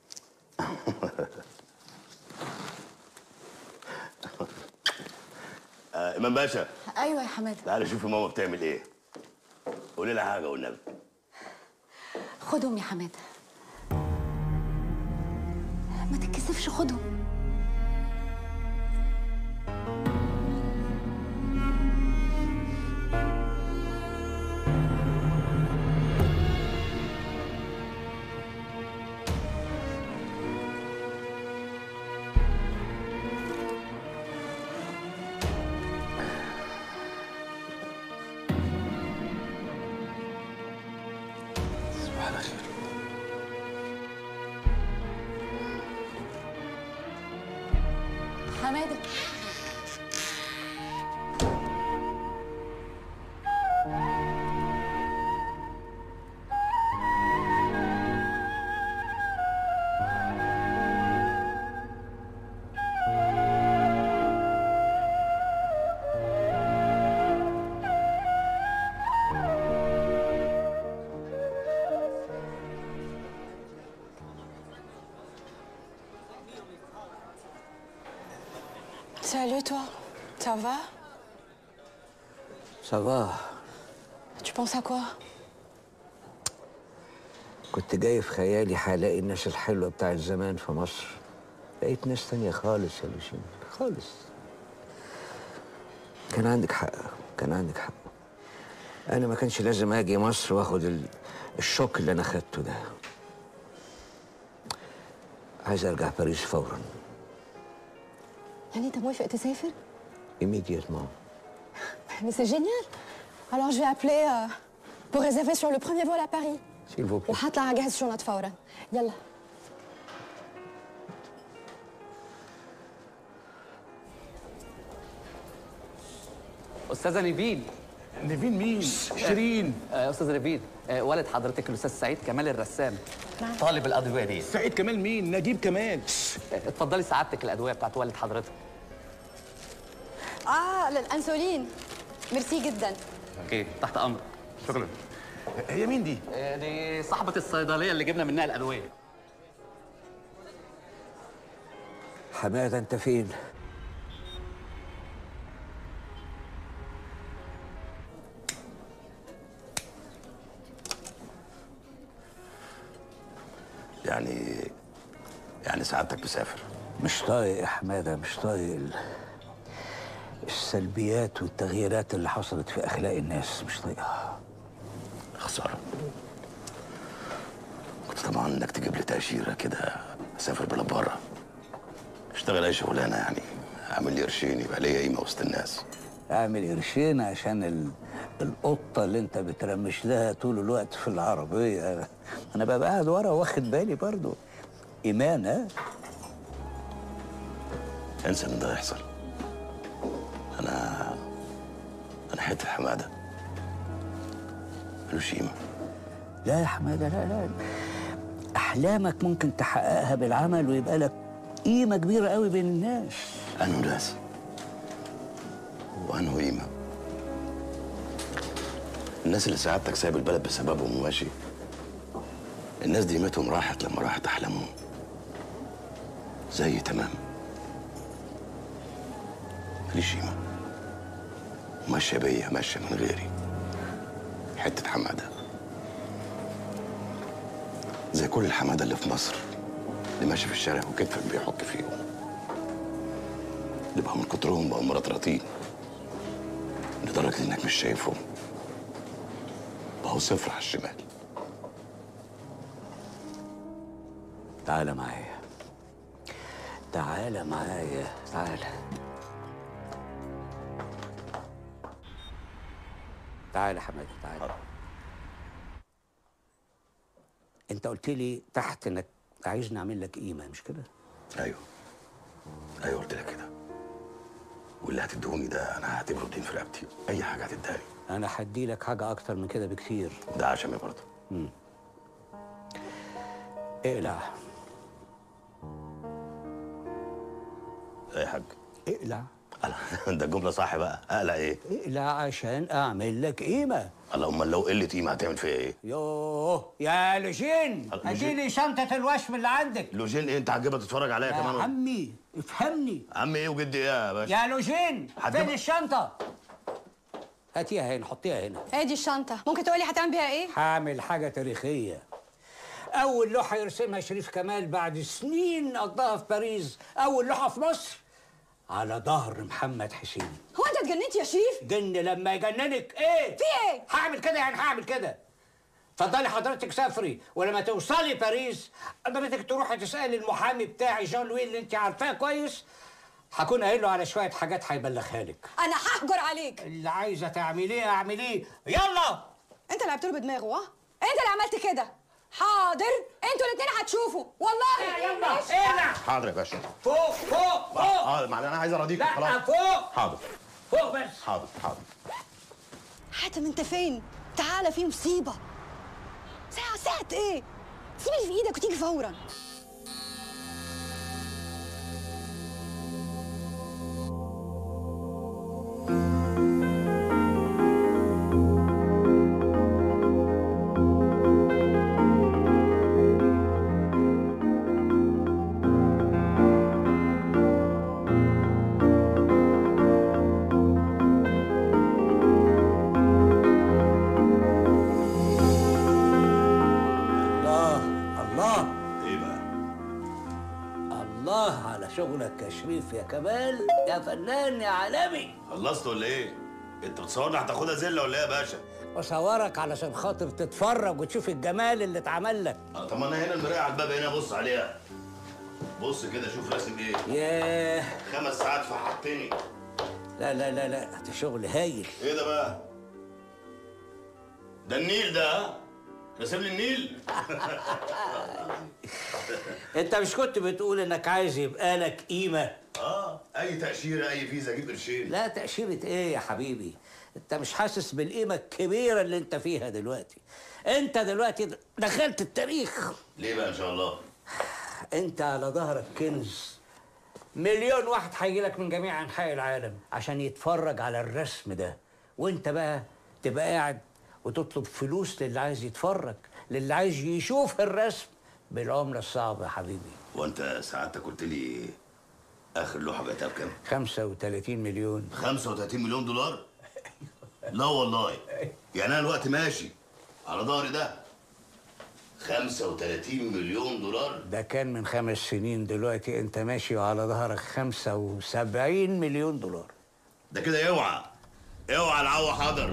آه امام باشا ايوه يا حماده تعالى شوفي ماما بتعمل ايه قولي لها حاجه والنبي خدهم يا حماده ما تتكسفش خدهم صباح الخير حماده Salut toi, ça va Ça va Tu penses à quoi كنت جاي في خيالي هلاقي الناس الحلوة بتاعت زمان في مصر لقيت ناس تانية خالص يا لوشين خالص كان عندك حق كان عندك حق أنا ما كانش لازم أجي مصر وآخد ال- الشوك اللي أنا خدته ده عايز أرجع باريس فورا يعني انت موافق تسافر immédiatement Mais c'est génial Alors je vais appeler euh, pour réserver sur le premier vol à Paris s'il vous plaît وهطلع اجهز شنط فورا يلا استاذه نيفين نيفين مين؟ شيرين آه، يا استاذ نبيل آه، والد حضرتك الاستاذ سعيد كمال الرسام طالب الادويه دي سعيد كمال مين؟ نجيب كمال آه، اتفضلي سعادتك الادويه بتاعت والد حضرتك اه للانسولين ميرسي جدا اوكي تحت امرك شكرا هي مين دي؟ آه، دي صاحبه الصيدليه اللي جبنا منها الادويه حماده انت فين يعني يعني سعادتك مسافر مش طايق يا حماده مش طايق ال- السلبيات والتغييرات اللي حصلت في اخلاق الناس مش طايقها خساره كنت طبعا انك تجيب لي تاشيره كده اسافر بلا بره اشتغل اي شغلانه يعني اعمل لي قرشين يبقى ليا قيمه وسط الناس اعمل قرشين عشان ال... القطه اللي انت بترمش لها طول الوقت في العربيه انا ببقى قاعد ورا واخد بالي برضو ايمان ها انسى ان ده يحصل انا انا حته حماده ملوش قيمه لا يا حماده لا لا احلامك ممكن تحققها بالعمل ويبقى لك قيمه كبيره قوي بين الناس انه ناس وانه قيمه الناس اللي سعادتك سايب البلد بسببهم وماشي الناس دي قيمتهم راحت لما راحت احلامهم زي تمام ماليش قيمه ماشيه بيا ماشيه من غيري حته حماده زي كل الحماده اللي في مصر اللي ماشي في الشارع وكتفك بيحك فيهم اللي بقى من كترهم بقوا مرطرطين لدرجه انك مش شايفهم بقوا صفر على الشمال تعالى معايا تعالى معايا تعالى تعالى يا حماده تعالى انت قلت لي تحت انك عايزني اعمل لك قيمه مش كده ايوه ايوه قلت لك كده واللي هتدوني ده انا هعتبره دين في رقبتي اي حاجه هتديها لي انا هدي لك حاجه اكتر من كده بكتير ده عشمي برضه مم. اقلع اي حاج اقلع ده الجمله صح بقى اقلق ايه اقلع عشان اعمل لك قيمه الله امال لو قله قيمه هتعمل فيها ايه يوه يا لوجين لوجين؟ اديني شنطه الوشم اللي عندك لوجين ايه انت عجبها تتفرج عليا يا كمان عمي افهمني عم ايه وجدي ايه يا باشا يا لوجين حد فين ما- الشنطه هاتيها هنا حطيها هنا ادي الشنطه ممكن تقولي هتعمل بيها ايه هعمل حاجة تاريخية أول لوحة يرسمها شريف كمال بعد سنين قضاها في باريس أول لوحة في مصر على ظهر محمد حسين هو انت اتجننت يا شريف جن لما يجننك ايه في ايه هعمل كده يعني هعمل كده اتفضلي حضرتك سافري ولما توصلي باريس حضرتك تروحي تسالي المحامي بتاعي جان لوي اللي انت عارفاه كويس هكون قايل له على شويه حاجات هيبلغها لك انا هحجر عليك اللي عايزه تعمليه اعمليه يلا انت لعبت له بدماغه ها انت اللي عملت كده حاضر انتوا الاثنين هتشوفوا والله يلا ماشي. اقلع حاضر يا باشا فوق فوق فوق اه معنى انا عايز اراضيك لا خلاص فوق حاضر فوق بس حاضر حاضر حاتم انت فين تعالى في مصيبه ساعه ساعه ايه سيب اللي في ايدك وتيجي فورا الله الله ايه بقى الله على شغلك يا شريف يا كمال يا فنان يا عالمي خلصت ولا ايه انت بتصورني هتاخدها زله ولا ايه يا باشا بصورك علشان خاطر تتفرج وتشوف الجمال اللي اتعمل لك آه، طب ما انا هنا المرايه على الباب هنا بص عليها بص كده شوف راسم ايه ياه خمس ساعات فحطني لا لا لا لا ده شغل هايل ايه ده بقى ده النيل ده ها راسم لي النيل انت مش كنت بتقول انك عايز يبقى لك قيمه اه اي تاشيره اي فيزا اجيب قرشين لا تاشيره ايه يا حبيبي انت مش حاسس بالقيمه الكبيره اللي انت فيها دلوقتي انت دلوقتي دخلت التاريخ ليه بقى ان شاء الله انت على ظهرك كنز مليون واحد هيجي لك من جميع انحاء العالم عشان يتفرج على الرسم ده وانت بقى تبقى قاعد وتطلب فلوس للي عايز يتفرج للي عايز يشوف الرسم بالعمله الصعبه يا حبيبي وانت سعادتك قلت لي اخر لوحه بعتها بكام 35 مليون 35 مليون دولار لا والله يعني انا الوقت ماشي على ظهري ده 35 مليون دولار ده كان من خمس سنين دلوقتي انت ماشي وعلى ظهرك 75 مليون دولار ده كده اوعى اوعى العو حضر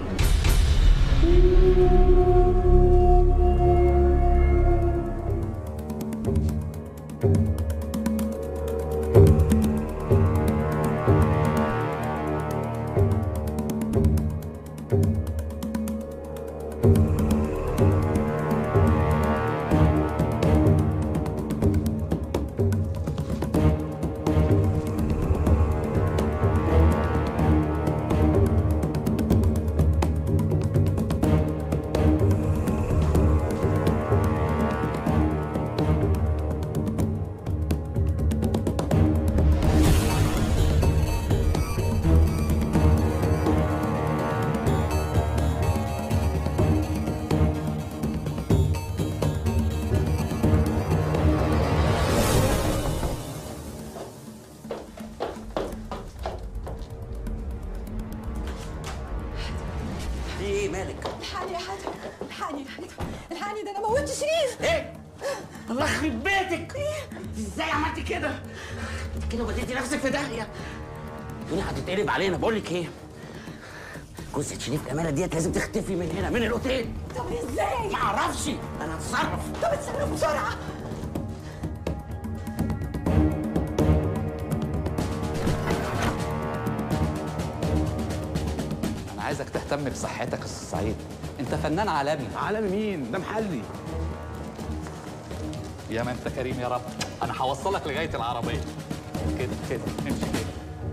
في ايه مالك؟ الحقني يا حاتم الحقني يا حاتم الحقني ده انا موتت شريف ايه؟ الله يخرب بيتك انت ازاي عملتي كده؟ انت كده وديتي نفسك في داهيه الدنيا هتتقلب علينا بقول لك ايه؟ جثة شريف كمالة ديت لازم تختفي من هنا من الاوتيل طب ازاي؟ ما اعرفش انا هتصرف طب اتصرف بسرعه انا عايزك تهتم بصحتك يا استاذ سعيد انت فنان عالمي عالمي مين ده محلي يا ما انت كريم يا رب انا هوصلك لغايه العربيه كده كده امشي كده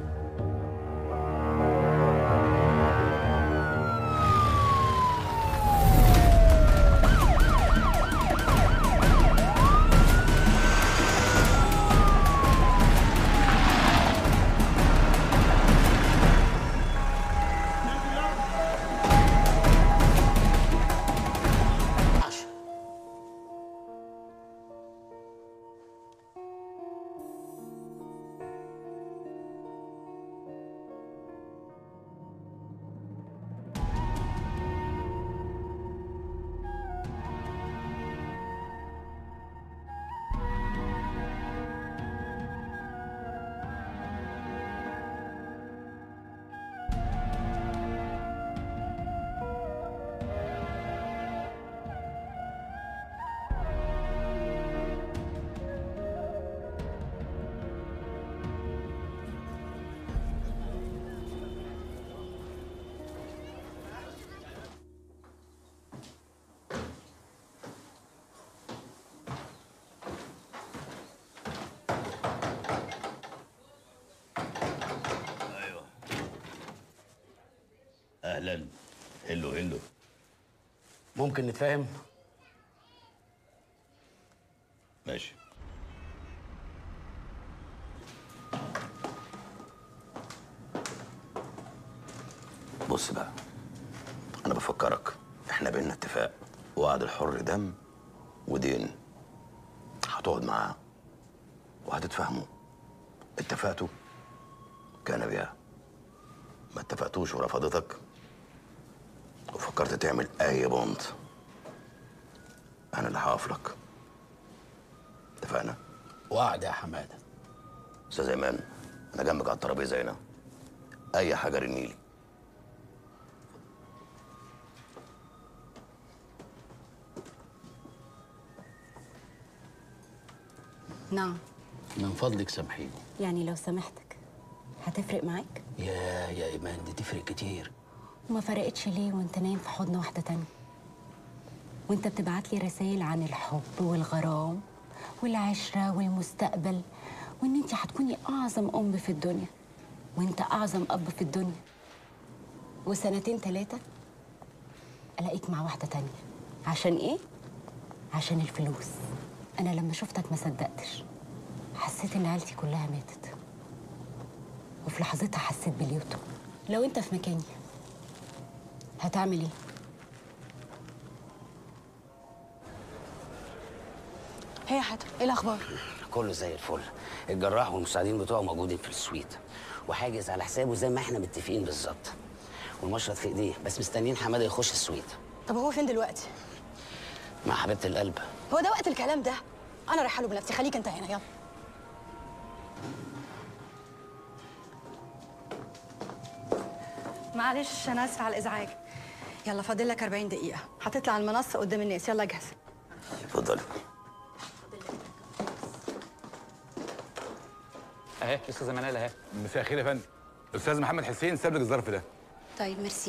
اهلا هلو هلو ممكن نتفاهم ماشي بص بقى انا بفكرك احنا بينا اتفاق وعد الحر دم ودين هتقعد معاه وهتتفاهموا اتفقتوا كان بيها ما اتفقتوش ورفضتك وفكرت تعمل اي بونت انا اللي هقف لك اتفقنا وعد يا حماده استاذ ايمان انا جنبك على الترابيزه هنا اي حاجه رنيلي نعم من فضلك سامحيني يعني لو سامحتك هتفرق معاك يا يا ايمان دي تفرق كتير وما فرقتش ليه وانت نايم في حضن واحدة تانية وانت بتبعت لي رسائل عن الحب والغرام والعشرة والمستقبل وان انت هتكوني اعظم ام في الدنيا وانت اعظم اب في الدنيا وسنتين ثلاثة ألاقيك مع واحدة تانية عشان إيه؟ عشان الفلوس أنا لما شفتك ما صدقتش حسيت إن عيلتي كلها ماتت وفي لحظتها حسيت باليوتو لو أنت في مكاني هتعمل إيه؟ هي يا حاتم ايه الاخبار كله زي الفل الجراح والمساعدين بتوعه موجودين في السويت وحاجز على حسابه زي ما احنا متفقين بالظبط والمشرط في ايديه بس مستنيين حماده يخش السويت طب هو فين دلوقتي مع حبيبه القلب هو ده وقت الكلام ده انا رايحه له بنفسي خليك انت هنا يلا معلش انا اسفه على الازعاج يلا فاضل لك 40 دقيقه هتطلع على المنصه قدام الناس يلا اجهز اتفضلي اهي لسه زمانها اهي مساء الخير يا فندم استاذ محمد حسين ساب لك الظرف ده طيب ميرسي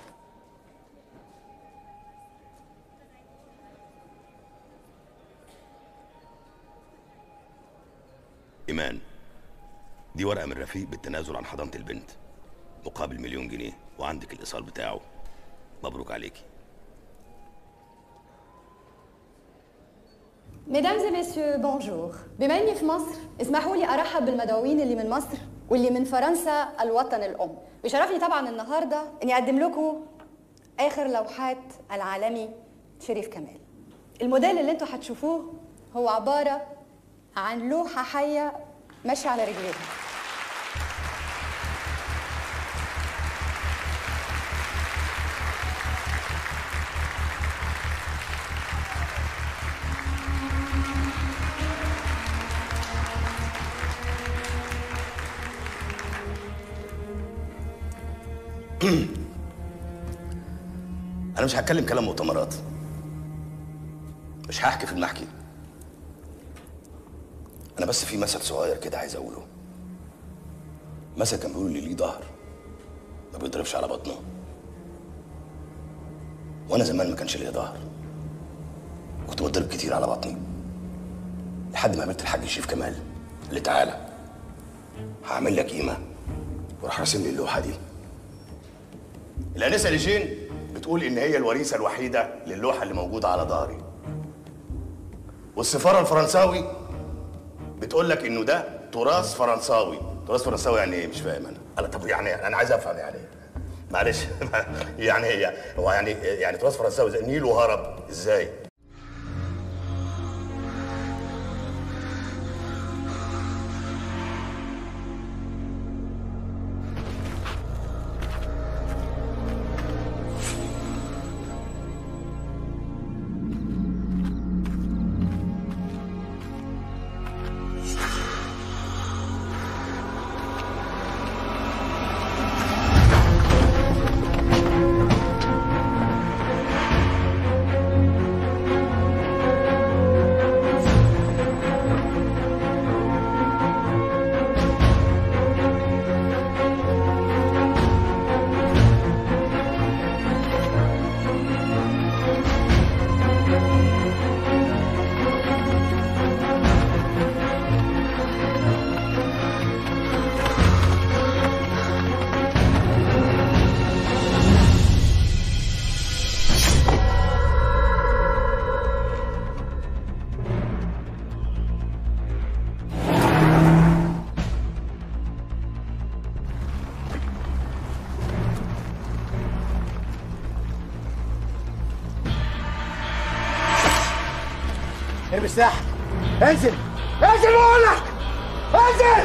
إيمان دي ورقة من رفيق بالتنازل عن حضانة البنت مقابل مليون جنيه وعندك الإيصال بتاعه مبروك عليكي ميدامز et messieurs بونجور بما اني في مصر اسمحوا لي ارحب بالمدعوين اللي من مصر واللي من فرنسا الوطن الام بيشرفني طبعا النهارده اني اقدم لكم اخر لوحات العالمي شريف كمال الموديل اللي انتوا هتشوفوه هو عباره عن لوحه حيه ماشيه على رجليها أنا مش هتكلم كلام مؤتمرات مش هحكي في المحكي أنا بس في مثل صغير كده عايز أقوله مثل كان بيقول اللي ليه ظهر ما بيضربش على بطنه وأنا زمان ما كانش ليا ظهر كنت بضرب كتير على بطني لحد ما قابلت الحاج شريف كمال اللي تعالى هعمل لك قيمة وراح راسم لي اللوحة دي الأنسة ليجين بتقول إن هي الوريثة الوحيدة للوحة اللي موجودة على ظهري والسفارة الفرنساوي بتقول لك إنه ده تراث فرنساوي تراث فرنساوي يعني إيه مش فاهم أنا أنا طب يعني أنا عايز أفهم يعني إيه معلش يعني هي هو يعني يعني تراث فرنساوي زي النيل وهرب إزاي ارمي السلاح انزل انزل بقول لك انزل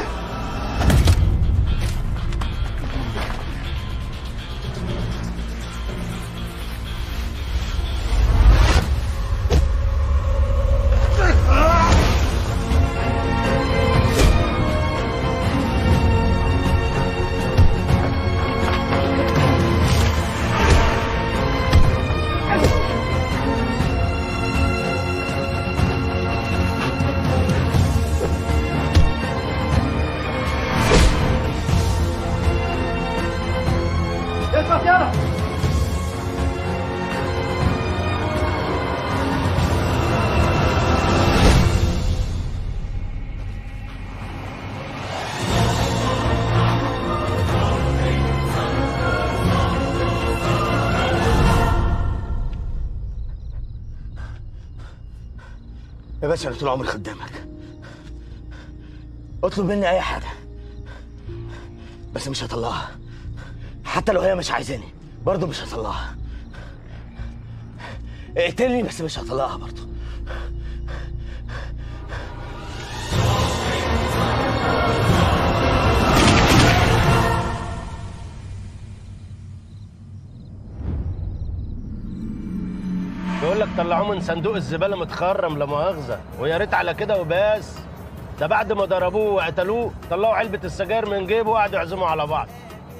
باشا انا طول عمري خدامك اطلب مني اي حاجه بس مش هطلعها حتى لو هي مش عايزاني برضه مش هطلعها اقتلني بس مش هطلعها برضه بيقول لك طلعوه من صندوق الزباله متخرم لا مؤاخذه ويا ريت على كده وبس ده بعد ما ضربوه وقتلوه طلعوا علبه السجاير من جيبه وقعدوا يعزموا على بعض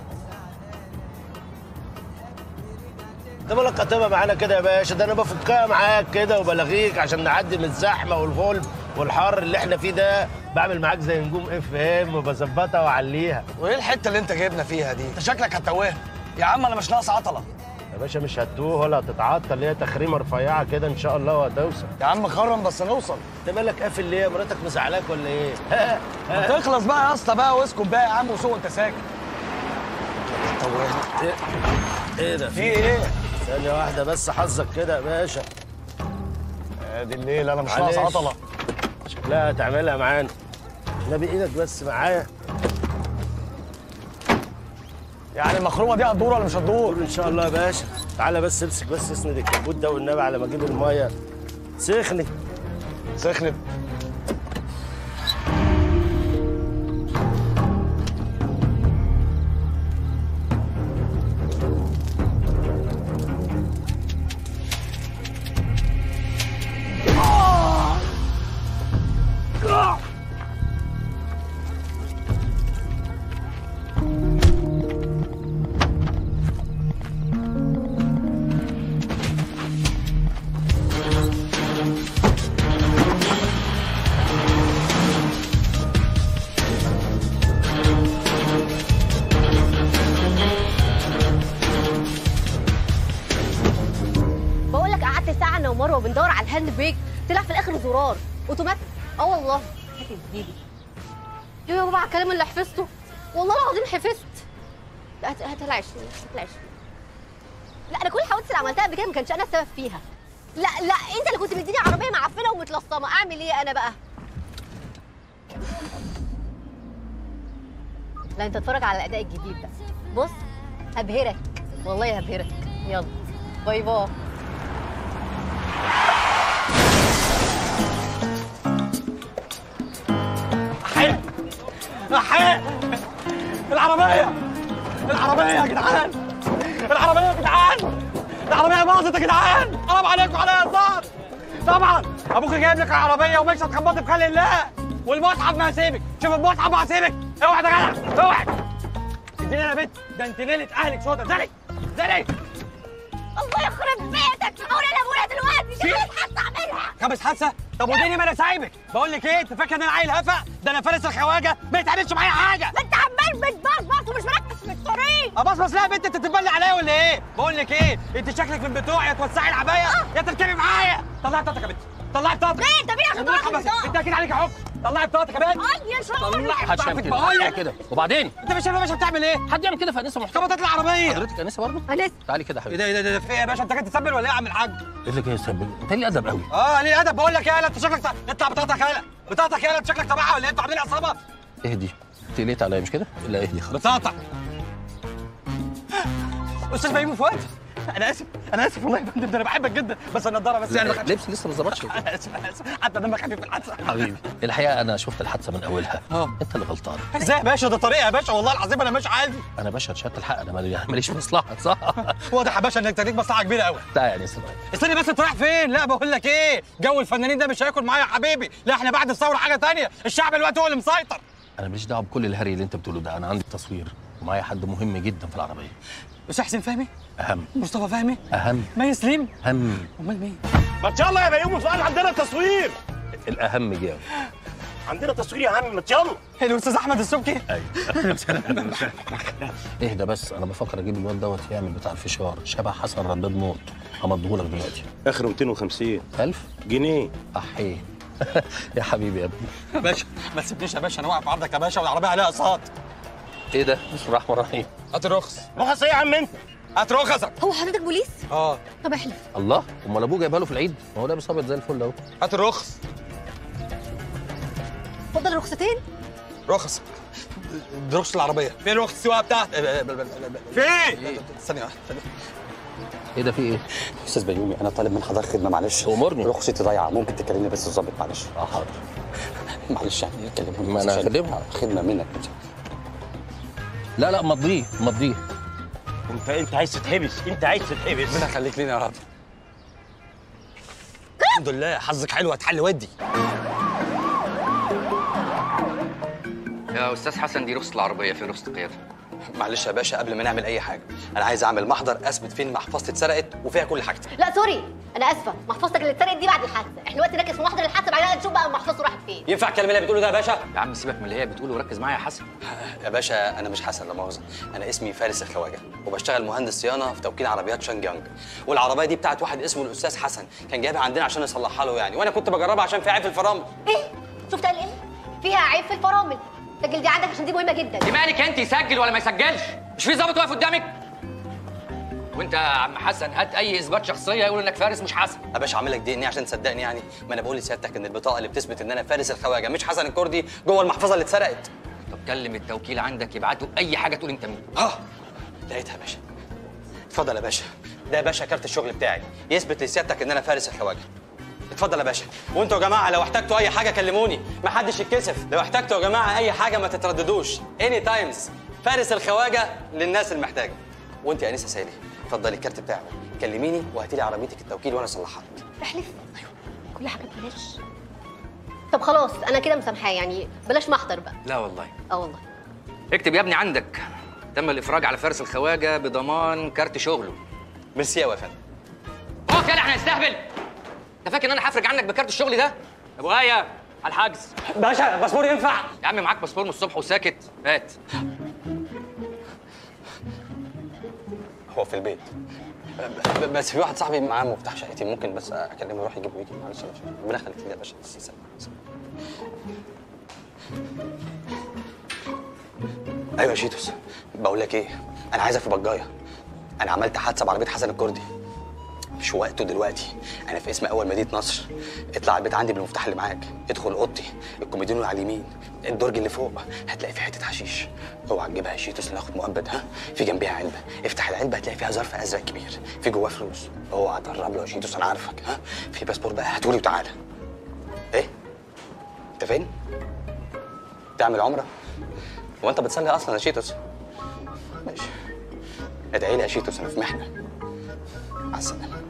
ده مالك قطبه معانا كده يا باشا ده انا بفكها معاك كده وبلغيك عشان نعدي من الزحمه والغلب والحر اللي احنا فيه ده بعمل معاك زي نجوم اف ام وبظبطها واعليها وايه الحته اللي انت جايبنا فيها دي انت شكلك هتتوه يا عم انا مش ناقص عطله يا باشا مش هتوه ولا هتتعطل هي تخريمه رفيعه كده ان شاء الله وهتوصل يا عم خرم بس نوصل انت مالك قافل ليه مراتك مزعلاك ولا ايه ما تخلص بقى يا اسطى بقى واسكت بقى يا عم وسوق انت ساكت ايه ايه ده في ايه ثانيه واحده بس حظك كده يا باشا ادي الليل انا مش ناقص معلش. عطله شكلها هتعملها معانا نبي ايدك بس معايا يعني المخرومه دي هتدور ولا مش هتدور ان شاء الله يا باشا تعالى بس امسك بس اسند الكبوت ده والنبي على ما اجيب الميه سخنت سخنت بقول لك قعدت ساعه انا ومروه بندور على الهاند بريك طلع في الاخر زرار اوتوماتيك اه والله هات الزيبي يا بابا على الكلام اللي حفظته والله العظيم حفظت لا هات هات العشرين هات العشرين لا انا كل الحوادث اللي عملتها قبل كده ما كانش انا السبب فيها لا لا انت اللي كنت مديني عربيه معفنه ومتلصمه اعمل ايه انا بقى لا انت اتفرج على الاداء الجديد ده بص هبهرك والله هبهرك يلا باي باي احياء احياء العربيه العربيه يا جدعان العربيه يا جدعان العربيه باظت يا جدعان حرام عليكم عليا هزار طبعا ابوك جايب لك العربيه ومش هتخبطي بخلق الله والمصحف ما هسيبك شوف المصحف ما هسيبك اوعى يا جدع اوعى اديني يا بنت ده انت ليله اهلك سودا زلي زلي الله يخرب بيتك اقول انا ابويا دلوقتي في- شغلت حتى اعملها خمس حادثه طب وديني ما انا سايبك بقول لك ايه انت فاكر ان انا عيل هفا ده انا فارس الخواجه ما يتعملش معايا حاجه ما انت عمال بتبصبص ومش مركز في الطريق ابصبص لا يا بنت انت تتبلي عليا ولا ايه بقول لك ايه انت شكلك من بتوعي يا توسعي العبايه يا تركبي معايا طلعي بطاقتك يا بنت طلعي بطاقتك ليه؟ انت مين عشان ربنا تطلع يخبص. بطاقة؟ انت اكيد عليك حكم طلعي بطاقتك يا بنت اي يا شاور طلعي محدش يعمل بطاقتك كده بقول محدش لك كده وبعدين انت مش يا باشا بتعمل ايه حد يعمل كده في انسه محترمه خبطت العربيه حضرتك انسه برضه انسه تعالي كده يا ايه حبيبي ده ايه ده ده في ايه يا باشا انت جاي تسبل ولا ايه يا عم الحاج ايه اللي جاي يسبب انت ليه ادب قوي اه ليه ادب بقول لك ايه يالا انت شكلك ط- اطلع بطاقتك يالا بطاقتك يالا انت شكلك تبعها ولا ايه انتوا عاملين عصابه اهدي انت قلقت عليا مش كده لا اهدي خلاص بطاقتك استاذ بيومي فؤاد انا اسف انا اسف والله يا فندم ده انا بحبك جدا بس النضاره بس يعني ما كانش- لبس لسه ما ظبطش انا اسف انا اسف حتى دمك خفيف في الحادثه حبيبي الحقيقه انا شفت الحادثه من اولها اه انت اللي غلطان ازاي يا باشا ده طريقه يا باشا والله العظيم انا ماشي عادي انا باشا شهاده الحق انا مالي- ماليش مصلحه صح واضح يا باشا انك ليك مصلحه كبيره قوي لا يعني اسمع استني بس انت رايح فين لا بقول لك ايه جو الفنانين ده مش هياكل معايا يا حبيبي لا احنا بعد الثوره حاجه تانية الشعب دلوقتي هو اللي مسيطر انا ماليش دعوه بكل الهري اللي انت بتقوله ده انا عندي تصوير ومعايا حد مهم جدا في العربيه استاذ حسين فهمي اهم مصطفى فهمي اهم مي سليم اهم امال مين ما يلا يا بيومي فؤاد عندنا تصوير الاهم جاي عندنا تصوير يا عم ما يلا الاستاذ احمد السبكي ايوه اهدى بس انا بفكر اجيب الواد دوت يعمل بتاع الفشار شبه حسن رداد موت همضيهولك دلوقتي اخر 250 ألف جنيه احيه يا حبيبي يا ابني يا باشا ما تسيبنيش يا باشا انا واقف عرضك يا باشا والعربيه عليها اقساط ايه ده بسم الله الرحمن الرحيم هات الرخص رخص ايه يا عم انت هات رخصك هو حضرتك بوليس اه طب احلف الله امال ابوه جايبها له في العيد ما هو لابس ابيض زي الفل اهو هات الرخص اتفضل رخصتين رخص دي رخصة العربية فين رخصة السواقة بتاعتك؟ فين؟ ثانية واحدة ثانية ايه ده في ايه؟ استاذ بيومي انا طالب من حضرتك خدمه معلش امرني رخصتي ضايعه ممكن تكلمني بس الظابط معلش اه حاضر معلش يعني كلمني ما بس أنا عشان هكلمها. خدمه منك لا لا مضيه مضيه انت انت عايز تتحبس انت عايز تتحبس ربنا يخليك لينا يا رب الحمد لله حظك حلو هتحل ودي يا استاذ حسن دي رخصه العربيه فين رخصه القياده معلش يا باشا قبل ما نعمل اي حاجه انا عايز اعمل محضر اثبت فين محفظتي اتسرقت وفيها كل حاجتي لا سوري انا اسفه محفظتك اللي اتسرقت دي بعد الحادثه احنا دلوقتي نركز في محضر الحادثه بعدين نشوف بقى محفظته راحت فين ينفع الكلام اللي بتقوله ده يا باشا يا عم سيبك من اللي هي بتقوله وركز معايا يا حسن يا باشا انا مش حسن لا مؤاخذه انا اسمي فارس الخواجه وبشتغل مهندس صيانه في توكيل عربيات شانج يانج والعربيه دي بتاعت واحد اسمه الاستاذ حسن كان جايبها عندنا عشان يصلحها له يعني وانا كنت بجربها عشان في عيب في الفرامل ايه شفت قال ايه فيها عيب في الفرامل سجل دي عندك عشان دي مهمه جدا دي مالك انت يسجل ولا ما يسجلش مش في ظابط واقف قدامك وانت يا عم حسن هات اي اثبات شخصيه يقول انك فارس مش حسن يا باشا اعمل لك دي ان عشان تصدقني يعني ما انا بقول لسيادتك ان البطاقه اللي بتثبت ان انا فارس الخواجه مش حسن الكردي جوه المحفظه اللي اتسرقت طب كلم التوكيل عندك يبعتوا اي حاجه تقول انت مين اه لقيتها يا باشا اتفضل يا باشا ده يا باشا كارت الشغل بتاعي يثبت لسيادتك ان انا فارس الخواجه اتفضل يا باشا وانتوا يا جماعه لو احتجتوا اي حاجه كلموني ما حدش يتكسف لو احتجتوا يا جماعه اي حاجه ما تترددوش اني تايمز فارس الخواجه للناس المحتاجه وانت يا انسه سالي اتفضلي الكارت بتاعي كلميني وهاتي لي عربيتك التوكيل وانا اصلحها لك احلف ايوه كل حاجه ببلاش طب خلاص انا كده مسامحاه يعني بلاش محضر بقى لا والله اه والله اكتب يا ابني عندك تم الافراج على فارس الخواجه بضمان كارت شغله ميرسي يا فندم هو كده احنا هنستهبل انت فاكر ان انا هفرج عنك بكارت الشغل ده ابو ايه على الحجز باشا باسبور ينفع يا عم معاك باسبور من الصبح وساكت هات هو في البيت ب- ب- بس في واحد صاحبي معاه مفتاح شقتي ممكن بس اكلمه يروح يجيبه ويجي معلش يا باشا ربنا يخليك لي يا باشا بس سلام. سلام. ايوه يا شيتوس بقول لك ايه انا عايزك في بجايه انا عملت حادثه بعربيه حسن الكردي مش وقته دلوقتي انا في اسم اول مدينه نصر اطلع البيت عندي بالمفتاح اللي معاك ادخل اوضتي الكوميديون اللي على اليمين الدرج اللي فوق هتلاقي فيه حته حشيش اوعى تجيبها يا شيتوس ناخد مؤبد ها في جنبيها علبه افتح العلبه هتلاقي فيها ظرف ازرق كبير في جواه فلوس اوعى تقرب له يا شيتوس انا عارفك ها في باسبور بقى هاتولي وتعالى ايه انت فين تعمل عمره هو انت بتصلي اصلا يا شيتوس ماشي ادعي لي يا شيتوس انا في محنه مع السلامه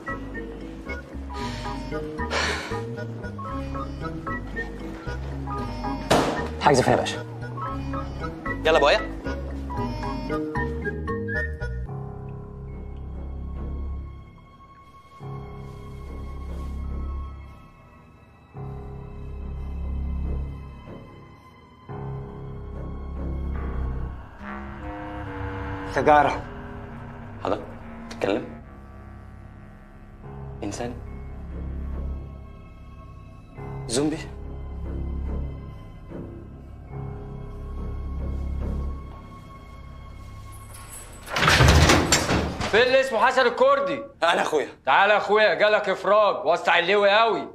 حاجز فين يا باشا يلا بويا سيجارة حضرتك تتكلم انسان زومبي فين اللي اسمه حسن الكردي انا اخويا تعالى يا اخويا جالك افراج وسع اللوي قوي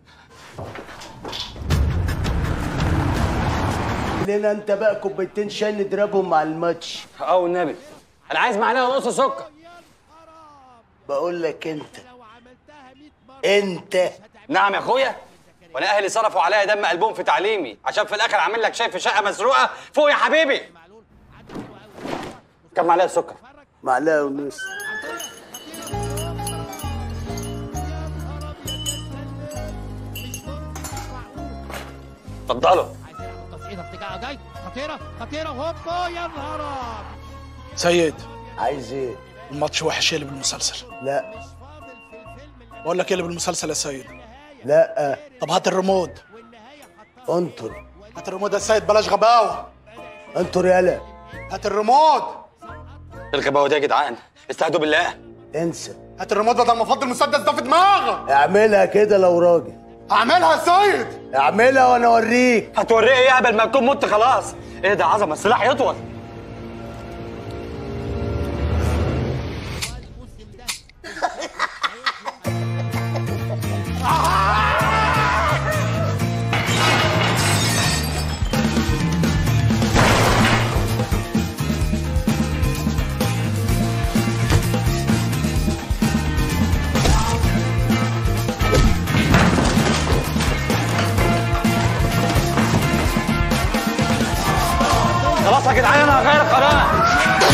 لنا انت بقى كوبايتين شاي نضربهم مع الماتش اه والنبي انا عايز معلقه ونص سكر بقول لك انت انت نعم يا اخويا وانا اهلي صرفوا عليا دم قلبهم في تعليمي عشان في الاخر اعمل لك شاي في شقه مسروقه فوق يا حبيبي كم معلقه سكر معلقه ونص اتفضلوا تصعيده ارتجاع جاي خطيره خطيره هوبا يا نهار أبيض. سيد عايز ايه الماتش وحش يقلب المسلسل لا بقول لك يقلب المسلسل يا سيد لا طب هات الريموت انطر هات الريموت يا سيد بلاش غباوه انطر يالا هات الريموت الغباوه دي يا جدعان استهدوا بالله انسى هات الريموت بدل ما افضي المسدس ده في دماغك اعملها كده لو راجل اعملها يا سيد اعملها وانا اوريك هتوريه ايه قبل ما تكون مت خلاص ايه ده عظمه السلاح يطول خلاص يا جدعان انا هغير القناه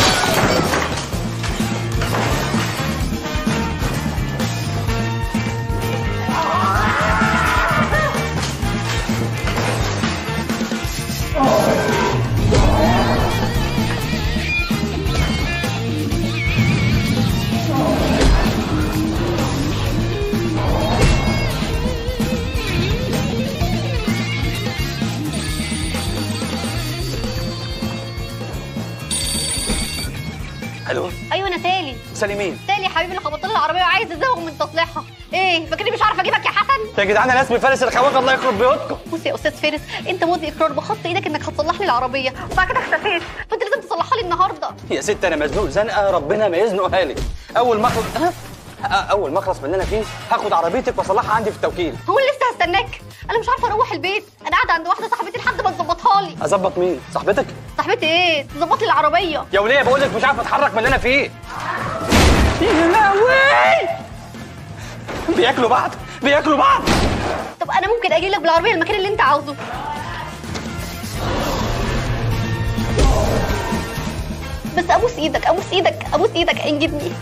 الو ايوه انا سالي سليمين سالي يا حبيبي اللي خبطت لي العربيه وعايز ازوغ من تصليحها ايه فاكرني مش عارفه اجيبك يا حسن يا جدعان انا اسمي فارس الخواجه الله يخرب بيوتكم بص يا استاذ فارس انت ماضي اقرار بخط ايدك انك هتصلح لي العربيه وبعد كده اختفيت فانت لازم تصلحها لي النهارده يا ست انا مزنوق زنقه ربنا ما يزنقها لي اول ما اخلص ها؟ أ- اول ما اخلص من اللي انا فيه هاخد عربيتك واصلحها عندي في التوكيل هو اللي لسه هستناك انا مش عارفه اروح البيت انا قاعده عند واحده صاحبتي لحد ما تظبطها لي اظبط مين صاحبتك صاحبتي ايه تظبط لي العربيه يا وليه بقول لك مش عارف اتحرك من اللي انا فيه يا لهوي بياكلوا بعض بياكلوا بعض طب انا ممكن اجي لك بالعربيه المكان اللي انت عاوزه بس ابوس ايدك ابوس ايدك ابوس ايدك انجدني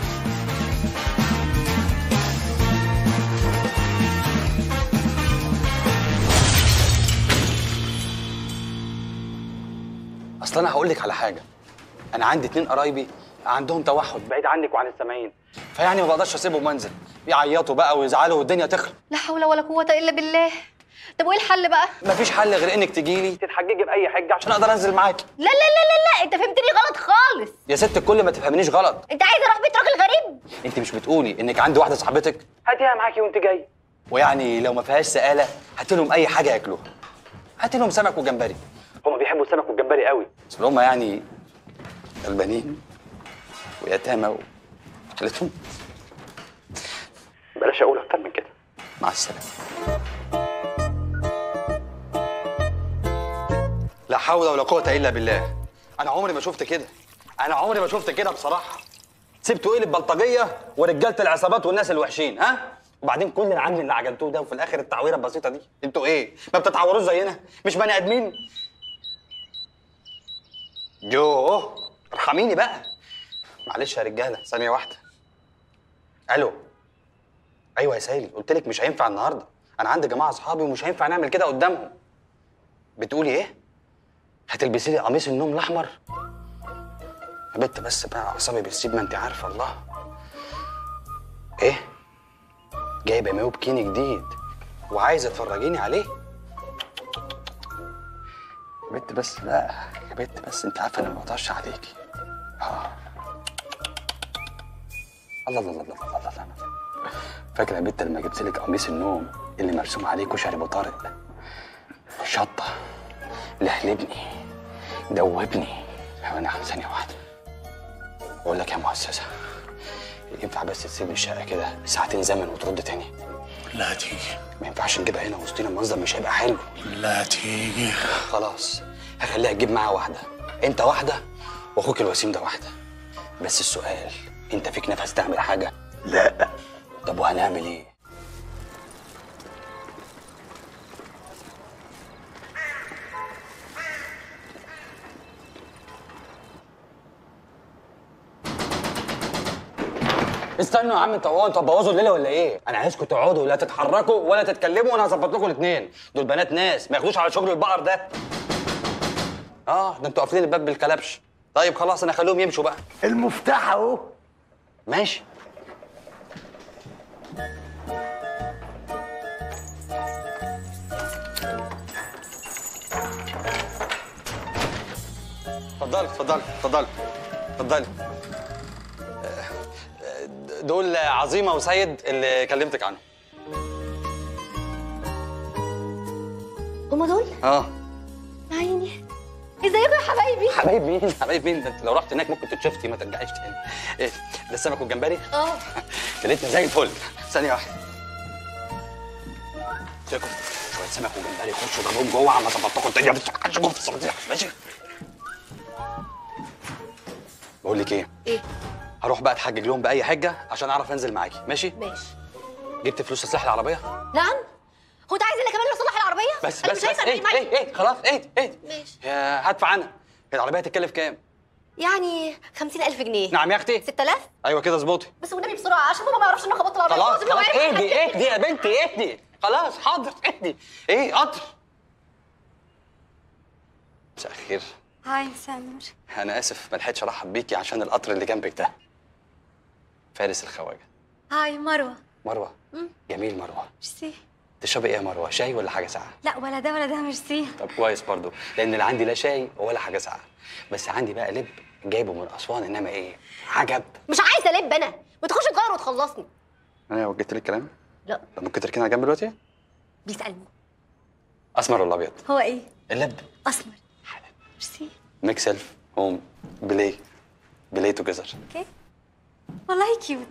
اصل انا هقول لك على حاجه انا عندي اتنين قرايبي عندهم توحد بعيد عنك وعن السامعين فيعني ما بقدرش اسيبهم وانزل يعيطوا بقى ويزعلوا والدنيا تخرب لا حول ولا قوه الا بالله طب وايه الحل بقى مفيش حل غير انك تجي لي تتحججي باي حجه عشان اقدر انزل معاكي لا لا لا لا لا انت فهمتني غلط خالص يا ست الكل ما تفهمنيش غلط انت عايز اروح بيت راجل غريب انت مش بتقولي انك عندي واحده صاحبتك هاتيها معاكي وانت جاي ويعني لو ما فيهاش سقاله هات لهم اي حاجه ياكلوها هات لهم سمك وجمبري هما بيحبوا السمك والجمبري قوي بس هما يعني غلبانين ويتامى وحالتهم بلاش اقول اكتر من كده مع السلامه لا حول ولا قوه الا بالله انا عمري ما شفت كده انا عمري ما شفت كده بصراحه سبتوا ايه البلطجيه ورجاله العصابات والناس الوحشين ها وبعدين كل العجل اللي عجنتوه ده وفي الاخر التعويره البسيطه دي انتوا ايه ما بتتعوروش زينا مش بني ادمين يوه ارحميني بقى معلش يا رجاله ثانيه واحده الو ايوه يا سالي قلت لك مش هينفع النهارده انا عندي جماعه اصحابي ومش هينفع نعمل كده قدامهم بتقولي ايه هتلبسي لي قميص النوم الاحمر يا بنت بس بقى اعصابي بتسيب ما انت عارفه الله ايه جايبه مايو بكيني جديد وعايزه تفرجيني عليه يا بنت بس بقى يا بنت بس انت عارفه انا ما بقدرش عليكي اه الله الله الله الله الله الله فاكره يا بنت لما جبت لك قميص النوم اللي مرسوم عليه كشري ابو طارق شطه لحلبني دوبني وانا ثانيه واحده بقول لك يا مؤسسه ينفع بس تسيب الشقه كده ساعتين زمن وترد تاني لا تيجي ما ينفعش نجيبها هنا وسطينا المنظر مش هيبقى حلو لا تيجي خلاص هخليها تجيب معاها واحده انت واحده واخوك الوسيم ده واحده بس السؤال انت فيك نفس تعمل حاجه لا طب وهنعمل ايه استنوا يا عم انتوا هو انتوا هتبوظوا الليله ولا ايه؟ انا عايزكم تقعدوا لا تتحركوا ولا تتكلموا وانا هظبط لكم الاثنين، دول بنات ناس ما ياخدوش على شغل البقر ده. اه ده انتوا قافلين الباب بالكلبش. طيب خلاص انا هخليهم يمشوا بقى. المفتاح اهو ماشي. اتفضلي اتفضلي اتفضلي اتفضلي آه، آه، دول عظيمه وسيد اللي كلمتك عنهم هما دول اه يا عيني ازيكم يا حبايبي حبايب مين حبايب مين ده انت لو رحت هناك ممكن تتشفتي ما ترجعيش تاني ايه ده السمك والجمبري اه كلتنا زي الفل ثانيه واحده تاكل شويه سمك وجمبري خشوا جابوهم جوه عم اظبط لكم الدنيا ما تفتحش جوه في الصناديق ماشي بقول لك ايه ايه هروح بقى اتحجج لهم باي حجه عشان اعرف انزل معاكي ماشي ماشي جبت فلوس تصلح العربيه نعم هو انت عايز انا كمان اللي اصلح العربيه بس أنا بس مش بس شايفة ايه معايا. ايه ايه خلاص ايه ايه ماشي يا هدفع انا هي العربيه هتتكلف كام يعني 50000 جنيه نعم يا اختي 6000 ايوه كده اظبطي بس والنبي بسرعه عشان بابا ما يعرفش ان انا خبطت العربيه خلاص لازم لو خلاص عرف اهدي يحاسبني. اهدي يا بنتي اهدي خلاص حاضر اهدي ايه قطر مساء الخير هاي سامر انا اسف ما لحقتش ارحب بيكي عشان القطر اللي جنبك ده فارس الخواجه هاي مروه مروه مم. جميل مروه ميرسي تشربي ايه يا مروه شاي ولا حاجه ساقعه لا ولا ده ولا ده ميرسي طب كويس برضو لان اللي عندي لا شاي ولا حاجه ساقعه بس عندي بقى لب جايبه من اسوان انما ايه عجب مش عايزه الب انا ما تخش تغير وتخلصني انا وجهت لك الكلام لا طب ممكن تركينا على جنب دلوقتي بيسالني اسمر ولا ابيض هو ايه اللب اسمر ميرسي ميك سيلف هوم بلاي بلاي توجذر اوكي والله كيوت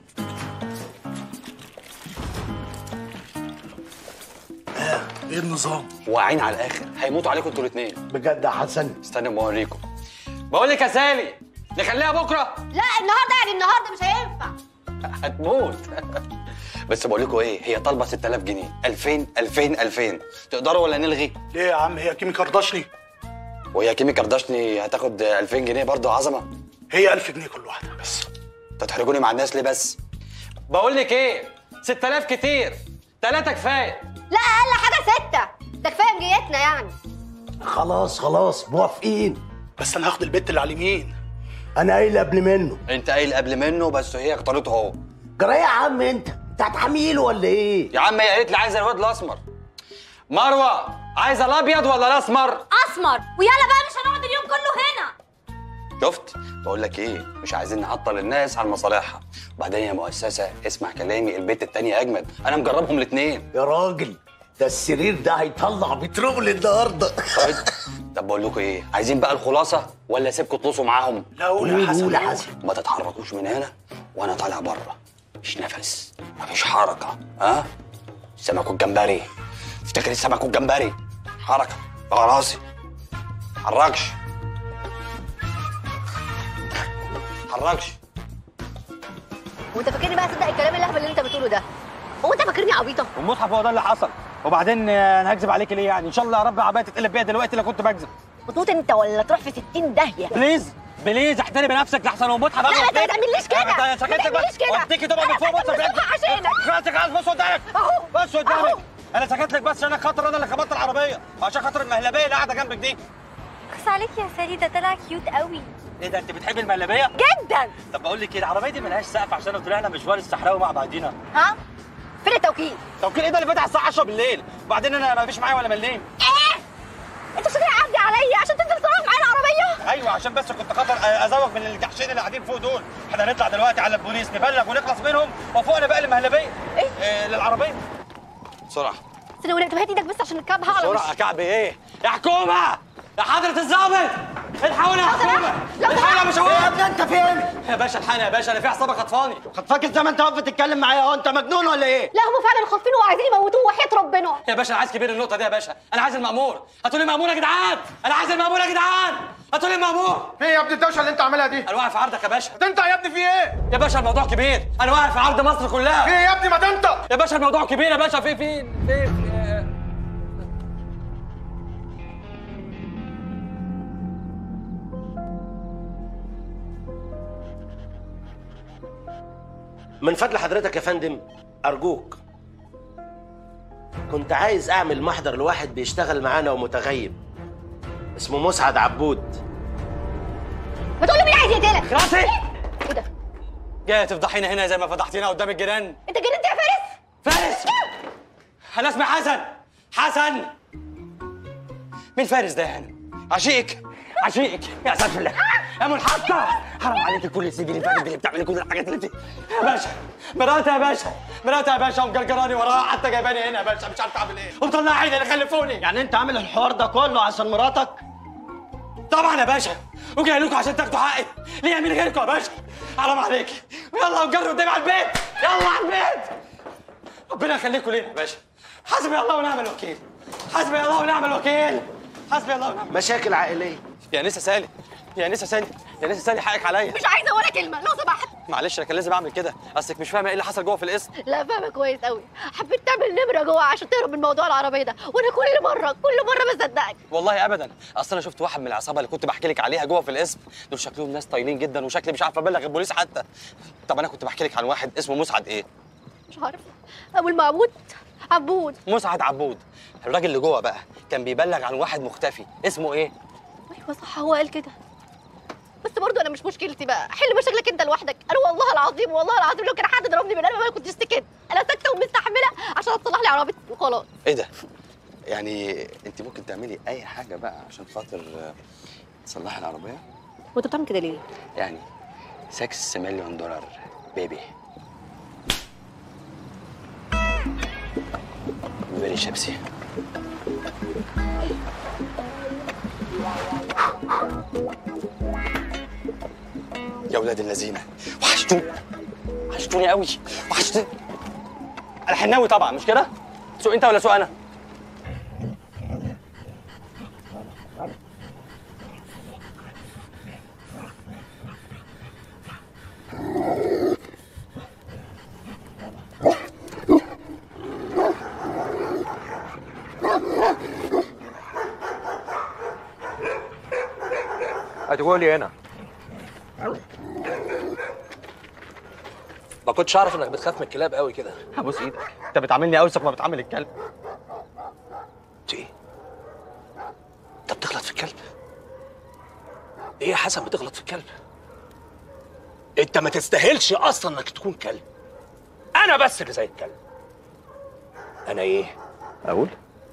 ايه النظام واعين على الاخر هيموتوا عليكم انتوا الاثنين بجد يا حسن استنى اما اوريكم بقول لك يا سالي نخليها بكره لا النهارده يعني النهارده مش هينفع هتموت بس بقول لكم ايه هي طالبه 6000 جنيه 2000 2000 2000 تقدروا ولا نلغي ليه يا عم هي كيمي كرداشني وهي كيمي كرداشني هتاخد 2000 جنيه برضه عظمه هي 1000 جنيه كل واحده بس تحرجوني مع الناس ليه بس بقول لك ايه 6000 كتير ثلاثة كفايه لا اقل حاجه سته ده كفايه مجيتنا يعني خلاص خلاص موافقين بس انا هاخد البت اللي على اليمين انا قايل قبل منه انت قايل قبل منه بس هي اختارته هو جرى إيه يا عم انت انت هتحميله ولا ايه يا عم هي قالت لي عايزه الواد الاسمر مروه عايزه الابيض ولا الاسمر اسمر ويلا بقى مش هنقعد اليوم كله هنا شفت بقول لك ايه مش عايزين نعطل الناس عن مصالحها وبعدين يا مؤسسه اسمع كلامي البيت التانية اجمد انا مجربهم الاثنين يا راجل ده السرير ده هيطلع بترول النهارده طب بقول لكم ايه عايزين بقى الخلاصه ولا اسيبكم تطوسوا معاهم لا قول يا حسن قول يا حسن ما تتحركوش من هنا وانا طالع بره مفيش نفس مفيش حركه ها السمك والجمبري افتكر السمك والجمبري حركه على راسي حركش حركش وانت فاكرني بقى تصدق الكلام اللهبل اللي انت بتقوله ده هو انت فاكرني عبيطه والمصحف هو ده اللي حصل وبعدين آه، انا هكذب عليك ليه يعني ان شاء الله يا رب عبايه تتقلب بيها دلوقتي لو كنت بكذب وتموت انت ولا تروح في 60 داهيه بليز بليز احترمي بنفسك لحسن ومصحف لا، لا، انت ما تعمليش كده. انا ما سكتك بس تعمليش كده. وديكي طبعا من أنا فوق بص ساكت بسرعة عشانك. خلاص خلاص بص قدامك اهو بص قدامك انا سكت لك بس عشان خاطر انا اللي خبطت العربيه عشان خاطر المهلبيه اللي قاعده جنبك دي بس عليك يا سالي ده طلع كيوت قوي ايه ده انت بتحبي المهلبيه جدا طب بقول لك ايه العربيه دي ملهاش سقف عشان لو طلعنا مشوار الصحراوي مع بعضينا ها فين التوكيل توكيل ايه ده اللي فاتح الساعه 10 بالليل وبعدين انا ما فيش معايا ولا مليم ايه انت مش هتعدي عليا عشان تنزل تصرف معايا العربيه ايوه عشان بس كنت خاطر ازوج من الجحشين اللي قاعدين فوق دول احنا هنطلع دلوقتي على البوليس نبلغ ونخلص منهم وفوقنا بقى المهلبيه ايه آه للعربيه بسرعه استنى ولاد هات ايدك بس عشان الكعب هعرف بسرعه يا كعب ايه يا حكومه يا حضره الظابط الحقونا يا حكومه الحقونا مش هو يا ابني انت فين؟ يا باشا الحقني يا باشا انا في عصابه خطفاني خطفاك زي ما انت واقف تتكلم معايا اهو انت مجنون ولا ايه؟ لا هم فعلا خاطفينه وعايزين يموتوه وحياه ربنا يا باشا انا عايز كبير النقطه دي يا باشا انا عايز المأمور هاتوا لي مأمور يا جدعان انا عايز المأمور يا جدعان هاتوا لي المأمور ايه يا ابني الدوشه اللي انت عاملها دي؟ انا واقف في عرضك يا باشا ده انت يا ابني في ايه؟ يا باشا الموضوع كبير انا واقف في عرض مصر كلها في ايه يا ابني ما ده انت؟ يا باشا الموضوع كبير يا باشا في في في من فضل حضرتك يا فندم ارجوك كنت عايز اعمل محضر لواحد بيشتغل معانا ومتغيب اسمه مسعد عبود ما تقول له مين عايز يقتلك راسي ايه ده جاي تفضحينا هنا زي ما فضحتينا قدام الجيران انت جننت يا فارس فارس انا اسمي حسن حسن مين فارس ده يعني عشيقك عشيقك يا ساتر الله يا منحطة حرام عليك كل السجن اللي فاتت دي اللي بتعملي كل الحاجات اللي انت يا باشا مراتي يا باشا مراتي يا باشا ومجرجراني وراها حتى جايباني هنا يا باشا مش عارف اعمل ايه ومطلع عيني اللي خلفوني يعني انت عامل الحوار ده كله عشان مراتك طبعا يا باشا وجاي لكم عشان تاخدوا حقي ليه مين غيركم يا باشا حرام عليك يلا وجروا قدامي على البيت يلا على البيت ربنا يخليكم لينا يا باشا حسبي الله ونعم الوكيل حسبي الله ونعم الوكيل حسبي الله ونعم مشاكل عائليه يا نسا سالي يا نسا سالي يا نسا سالي حقك عليا مش عايزه ولا كلمه لو سمحت معلش انا كان لازم اعمل كده اصلك مش فاهمه ايه اللي حصل جوه في القسم لا فاهمه كويس قوي حبيت تعمل نمره جوه عشان تهرب من موضوع العربيه ده وانا كل مره كل مره بصدقك والله ابدا اصل انا شفت واحد من العصابه اللي كنت بحكي لك عليها جوه في القسم دول شكلهم ناس طايلين جدا وشكلي مش عارف ابلغ البوليس حتى طب انا كنت بحكي لك عن واحد اسمه مسعد ايه مش عارفه ابو المعبود عبود مسعد عبود الراجل اللي جوه بقى كان بيبلغ عن واحد مختفي اسمه ايه ايوه صح هو قال كده بس برضه انا مش مشكلتي بقى حل مشاكلك انت لوحدك انا والله العظيم والله العظيم لو كان حد ضربني بالقلم ما كنتش سكت انا ساكته ومستحمله عشان تصلح لي عربيتي وخلاص ايه ده يعني انت ممكن تعملي اي حاجه بقى عشان خاطر آه، تصلحي العربيه وانت بتعمل كده ليه يعني 6 مليون دولار بيبي فيري شيبسي يا ولاد اللذينه وحشتوني وحشتوني قوي وحشتوني انا حناوي طبعا مش كده سوق انت ولا سوق انا هتقولي هنا ما كنتش اعرف انك بتخاف من الكلاب قوي كده هبوس ايدك انت بتعاملني اوسخ ما بتعامل الكلب انت بتغلط في الكلب ايه يا حسن بتغلط في الكلب انت ما تستاهلش اصلا انك تكون كلب انا بس اللي زي الكلب انا ايه اقول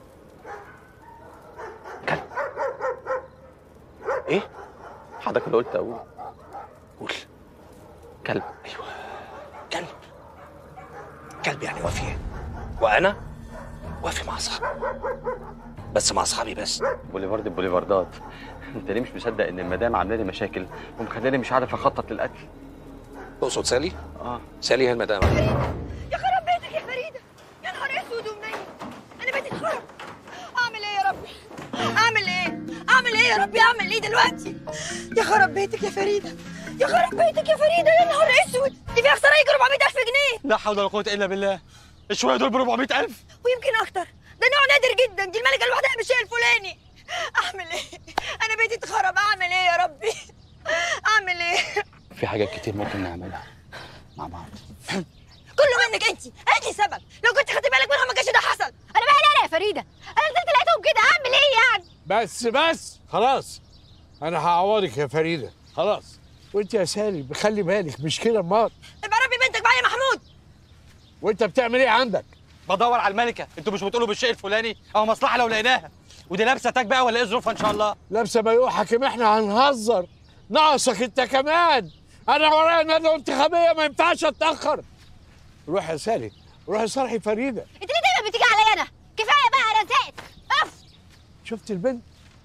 ايه حضرتك اللي قلت اقول قول كلب ايوه كلب كلب يعني وفي وانا وافي مع اصحابي بس مع اصحابي بس بوليفارد البوليفاردات انت ليه مش مصدق ان المدام عامله لي مشاكل ومخلاني مش عارف اخطط للقتل تقصد سالي اه سالي هي المدام يا خرب بيتك يا فريده يا نهار اسود ومنيل انا بيتي اتخرب اعمل ايه يا ربي اعمل ايه اعمل ايه يا ربي اعمل ايه دلوقتي يا خرب بيتك يا فريده يا خرب بيتك يا فريده يا نهار اسود دي فيها خساره يجي 400000 جنيه لا حول ولا قوه الا بالله الشويه دول ب 400000 ويمكن اكتر ده نوع نادر جدا دي الملكه لوحدها بالشيء الفلاني اعمل ايه انا بيتي اتخرب اعمل ايه يا ربي اعمل ايه في حاجات كتير ممكن نعملها مع بعض كله منك انت انت سبب لو كنت خدت بالك منها ما كانش ده حصل انا مالي انا يا فريده انا نزلت لقيتهم كده اعمل ايه يعني بس بس خلاص انا هعوضك يا فريده خلاص وانت يا سالم خلي بالك مش كده امال ابقى ربي بنتك بقى يا محمود وانت بتعمل ايه عندك بدور على الملكه انتوا مش بتقولوا بالشيء الفلاني او مصلحه لو لقيناها ودي لابسه تاج بقى ولا ايه ظروفها ان شاء الله لابسه مايوه حكيم احنا هنهزر ناقصك انت كمان انا ورايا ندوه انتخابيه ما ينفعش اتاخر روح يا سالم روح صالحي فريده انت ليه دايما بتيجي عليا انا كفايه بقى انا زهقت اف شفت البنت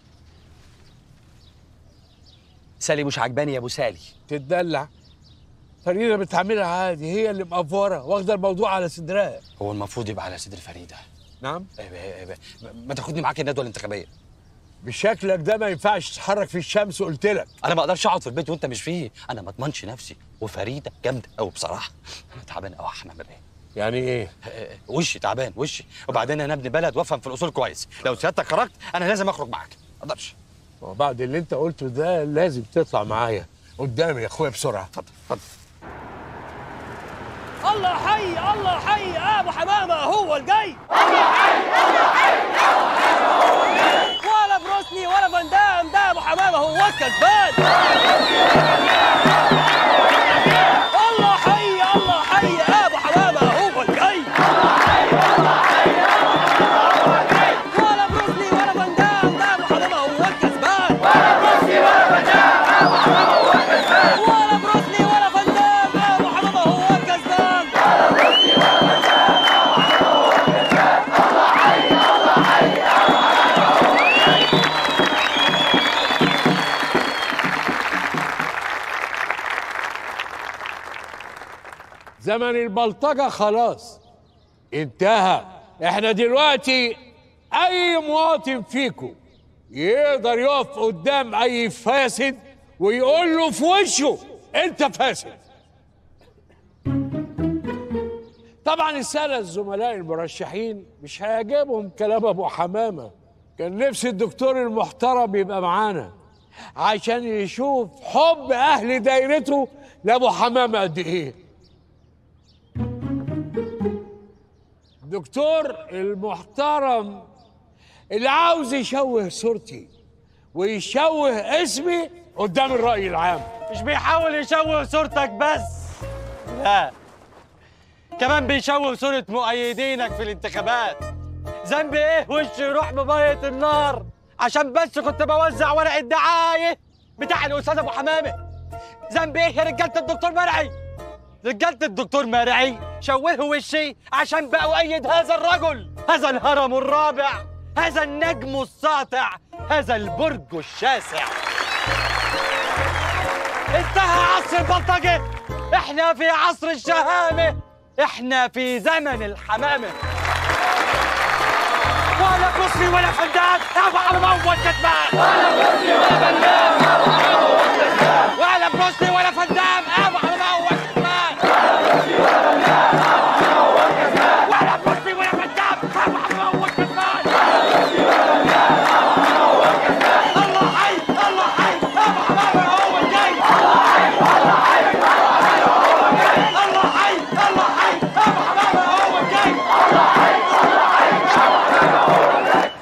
سالي مش عجباني يا ابو سالي تتدلع فريده بتعملها عادي هي اللي مقفوره واخده الموضوع على صدرها هو المفروض يبقى على صدر فريده نعم ما تاخدني معاك الندوه الانتخابيه بشكلك ده ما ينفعش تتحرك في الشمس قلت لك انا ما اقدرش اقعد في البيت وانت مش فيه انا ما اضمنش نفسي وفريده جامده قوي بصراحه انا تعبان قوي يا حمام بيه يعني ايه وشي تعبان وشي وبعدين انا ابن بلد وافهم في الاصول كويس لو سيادتك خرجت انا لازم اخرج معاك ما اقدرش وبعد اللي انت قلته ده لازم تطلع معايا قدامي يا اخويا بسرعه اتفضل اتفضل الله حي الله حي ابو حمامه هو الجاي ولا بروسلي ولا فان دام ده ابو حمامه هو الكسبان الله حي الله حي ابو حمامه هو الجاي ولا بروسلي ولا فان دام ده ابو حمامه هو الكسبان ولا بروسلي ولا فان دام ابو حمامه هو الكسبان ولا بروسلي ولا فان دام ابو حمامه هو الكسبان زمن البلطجة خلاص انتهى احنا دلوقتي اي مواطن فيكم يقدر يقف قدام اي فاسد ويقول له في وشه انت فاسد طبعا السادة الزملاء المرشحين مش هيعجبهم كلام ابو حمامة كان نفسي الدكتور المحترم يبقى معانا عشان يشوف حب اهل دايرته لابو حمامة قد ايه الدكتور المحترم اللي عاوز يشوه صورتي ويشوه اسمي قدام الرأي العام مش بيحاول يشوه صورتك بس لا كمان بيشوه صورة مؤيدينك في الانتخابات ذنب ايه وش يروح بمية النار عشان بس كنت بوزع ورق الدعاية بتاع الأستاذ أبو حمامة ذنب ايه يا رجالة الدكتور مرعي رجالة الدكتور مرعي شوهوا وشي عشان بقوا أيد هذا الرجل هذا الهرم الرابع هذا النجم الساطع هذا البرج الشاسع انتهى عصر البلطجة احنا في عصر الشهامة احنا في زمن الحمامة ولا كسري ولا فندان ابو على موت كتمان ولا كسري ولا فندان ابو على موت كتمان ولا بروسلي ولا فندان ابو على موت كتمان ولا بروسلي ولا فندان ابو على موت كتمان الله حي الله حي ابو حمامه هو الجاي الله حي الله حي الله حي الله حي ابو حمامه هو الجاي الله حي الله حي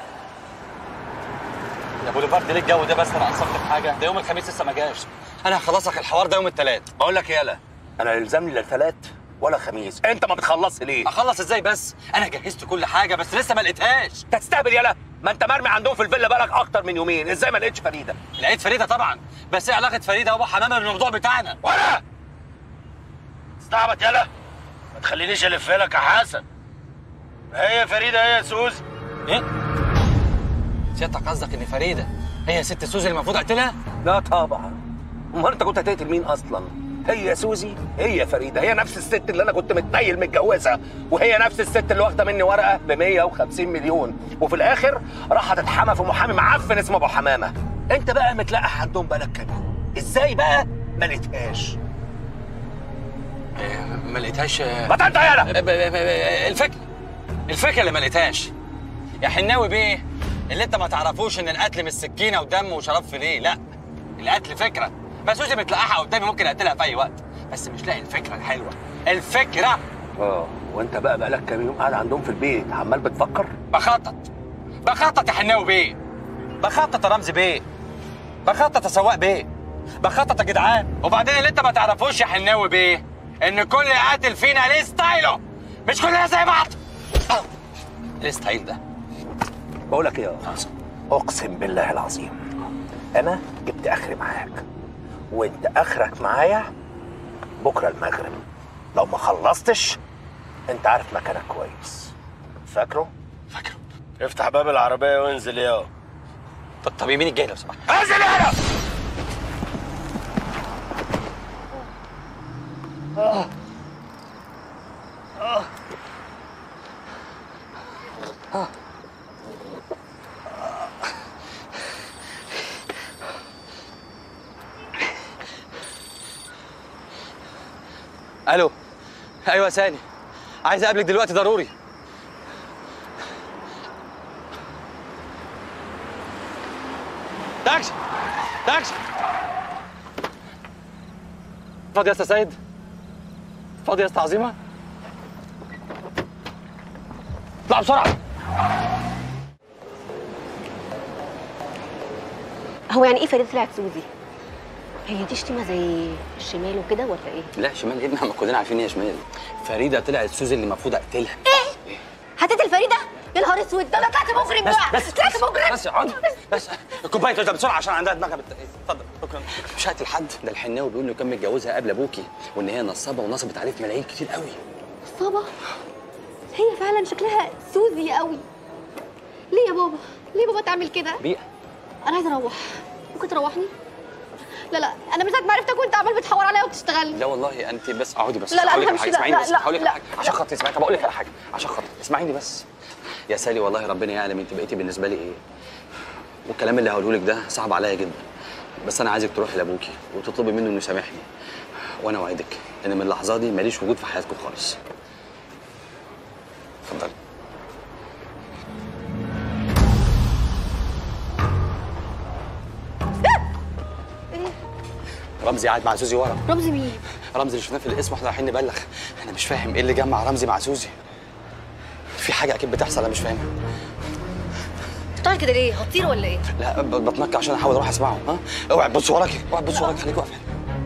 يا بوليفارد ليه الجو ده بس انا قصرت في حاجه ده يوم الخميس لسه ما جاش انا هخلصك الحوار ده يوم الثلاث بقول لك يالا انا يلزمني لا ثلاث ولا خميس انت ما بتخلصش ليه اخلص ازاي بس انا جهزت كل حاجه بس لسه ما لقيتهاش تستقبل يالا ما انت مرمي عندهم في الفيلا بقالك اكتر من يومين ازاي ما لقيتش فريده لقيت فريده طبعا بس ايه علاقه فريده وابو حمامه بالموضوع بتاعنا ولا استعبط يالا ما تخلينيش الف لك يا حسن هي فريده هي سوزي ايه سيادتك قصدك ان فريده هي ست سوزي اللي المفروض اقتلها لا طبعا امال انت كنت هتقتل مين اصلا هي سوزي هي فريده هي نفس الست اللي انا كنت متنيل متجوزها وهي نفس الست اللي واخده مني ورقه ب 150 مليون وفي الاخر راحت تتحمى في محامي معفن اسمه ابو حمامه انت بقى متلقح عندهم بقالك كام يوم ازاي بقى ما لقيتهاش ما لقيتهاش ما انت يالا الفكره الفكره اللي ما لقيتهاش يا حناوي بيه اللي انت ما تعرفوش ان القتل مش سكينه ودم وشراب فيليه لا القتل فكره بس سوزي متلقحه قدامي ممكن اقتلها في اي وقت بس مش لاقي الفكره الحلوه الفكره اه وانت بقى بقالك كام يوم قاعد عندهم في البيت عمال بتفكر بخطط بخطط يا حناوي بيه بخطط يا رمزي بيه بخطط يا سواق بيه بخطط يا جدعان وبعدين اللي انت ما تعرفوش يا حناوي بيه ان كل قاتل فينا ليه ستايله مش كلنا زي بعض ايه ستايل ده بقول لك ايه يا حسن اقسم بالله العظيم انا جبت اخري معاك وانت اخرك معايا بكره المغرب لو ما خلصتش انت عارف مكانك كويس فاكره فاكره افتح باب العربيه وانزل يا طب طب يمين الجاي لو سمحت انزل هنا آه. آه. آه. الو ايوه يا ساني عايز اقابلك دلوقتي ضروري تاكسي تاكسي فاضي يا استاذ سيد فاضي يا استاذ عظيمه اطلع بسرعه هو يعني ايه فريده طلعت سوزي؟ هي دي شتيمه زي الشمال وكده ولا ايه؟ لا شمال ابنها ما كلنا عارفين هي شمال فريده طلعت سوزي اللي المفروض اقتلها هتقتل فريده؟ يا نهار اسود ده انا طلعت مجرم بس بقى بس طلعت مجرم بس اقعد بس الكوبايه ده بسرعه عشان عندها دماغها بت... اتفضل شكرا مش هقتل حد ده الحناوي بيقول انه كان متجوزها قبل ابوكي وان هي نصابه ونصبت عليه في ملايين كتير قوي صابه هي فعلا شكلها سوزي قوي ليه يا بابا؟ ليه بابا تعمل كده؟ بيئه انا عايزه اروح ممكن تروحني؟ لا لا انا من ساعه ما عرفتك وانت عمال بتحور عليا وبتشتغل لا والله انت بس اقعدي بس لا، لا، هقول لك أنا على همشي. حاجه لا، اسمعيني لا، بس لا، هقول لك لا. على حاجه عشان خاطري اسمعي طب اقول لك على حاجه عشان خاطري اسمعيني بس يا سالي والله ربنا يعلم انت بقيتي بالنسبه لي ايه والكلام اللي هقوله لك ده صعب عليا جدا بس انا عايزك تروحي لابوكي وتطلبي منه انه يسامحني وانا اوعدك ان من اللحظه دي ماليش وجود في حياتكم خالص اتفضلي رمزي قاعد مع سوزي ورا رمزي مين؟ رمزي اللي شفناه في الاسم واحنا رايحين نبلغ انا مش فاهم ايه اللي جمع رمزي مع سوزي في حاجه اكيد بتحصل انا مش فاهمها بتعمل كده ليه؟ هتطير ولا ايه؟ لا ب- بتنكر عشان احاول اروح اسمعه ها اوعي تبص وراكي اوعي تبص وراكي خليك واقفه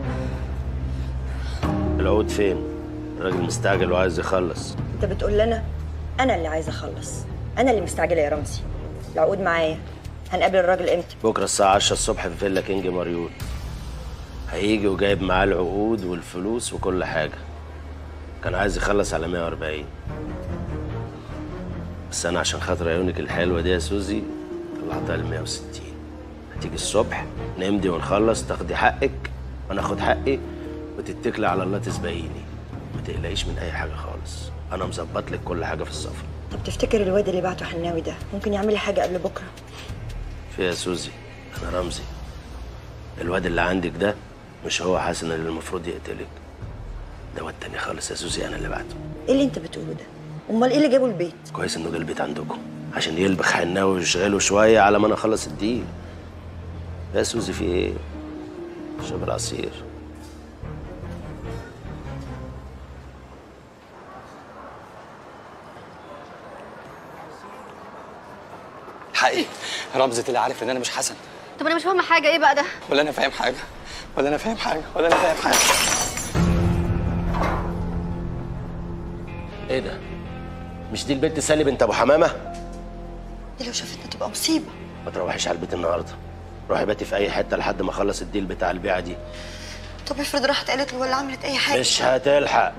العود فين؟ الراجل مستعجل وعايز يخلص انت بتقول لنا انا اللي عايزه اخلص انا اللي مستعجله يا رمزي العقود معايا هنقابل الراجل امتى بكره الساعة 10 الصبح في فيلا كينج مريول هيجي وجايب معاه العقود والفلوس وكل حاجة كان عايز يخلص على 140 بس أنا عشان خاطر عيونك الحلوة دي يا سوزي طلعتها ل 160 هتيجي الصبح نمضي ونخلص تاخدي حقك وأنا آخد حقي وتتكلي على الله تسبقيني ما تقلقيش من أي حاجة خالص أنا مظبط لك كل حاجة في السفر طب تفتكر الواد اللي بعته حناوي ده ممكن يعمل لي حاجه قبل بكره في يا سوزي انا رمزي الواد اللي عندك ده مش هو حسن اللي المفروض يقتلك ده واد تاني خالص يا سوزي انا اللي بعته ايه اللي انت بتقوله ده امال ايه اللي جابه البيت كويس انه جه البيت عندكم عشان يلبخ حناوي ويشغله شويه على ما انا اخلص الديل يا سوزي في ايه شرب العصير حقيقي رمزي طلع عارف ان انا مش حسن طب انا مش فاهمه حاجه ايه بقى ده؟ ولا انا فاهم حاجه ولا انا فاهم حاجه ولا انا فاهم حاجه ايه ده مش دي البنت سالي بنت ابو حمامه دي لو شافتنا تبقى مصيبه ما تروحيش على البيت النهارده روحي باتي في اي حته لحد ما اخلص الديل بتاع البيعه دي طب افرض راحت قالت له ولا عملت اي حاجه مش هتلحق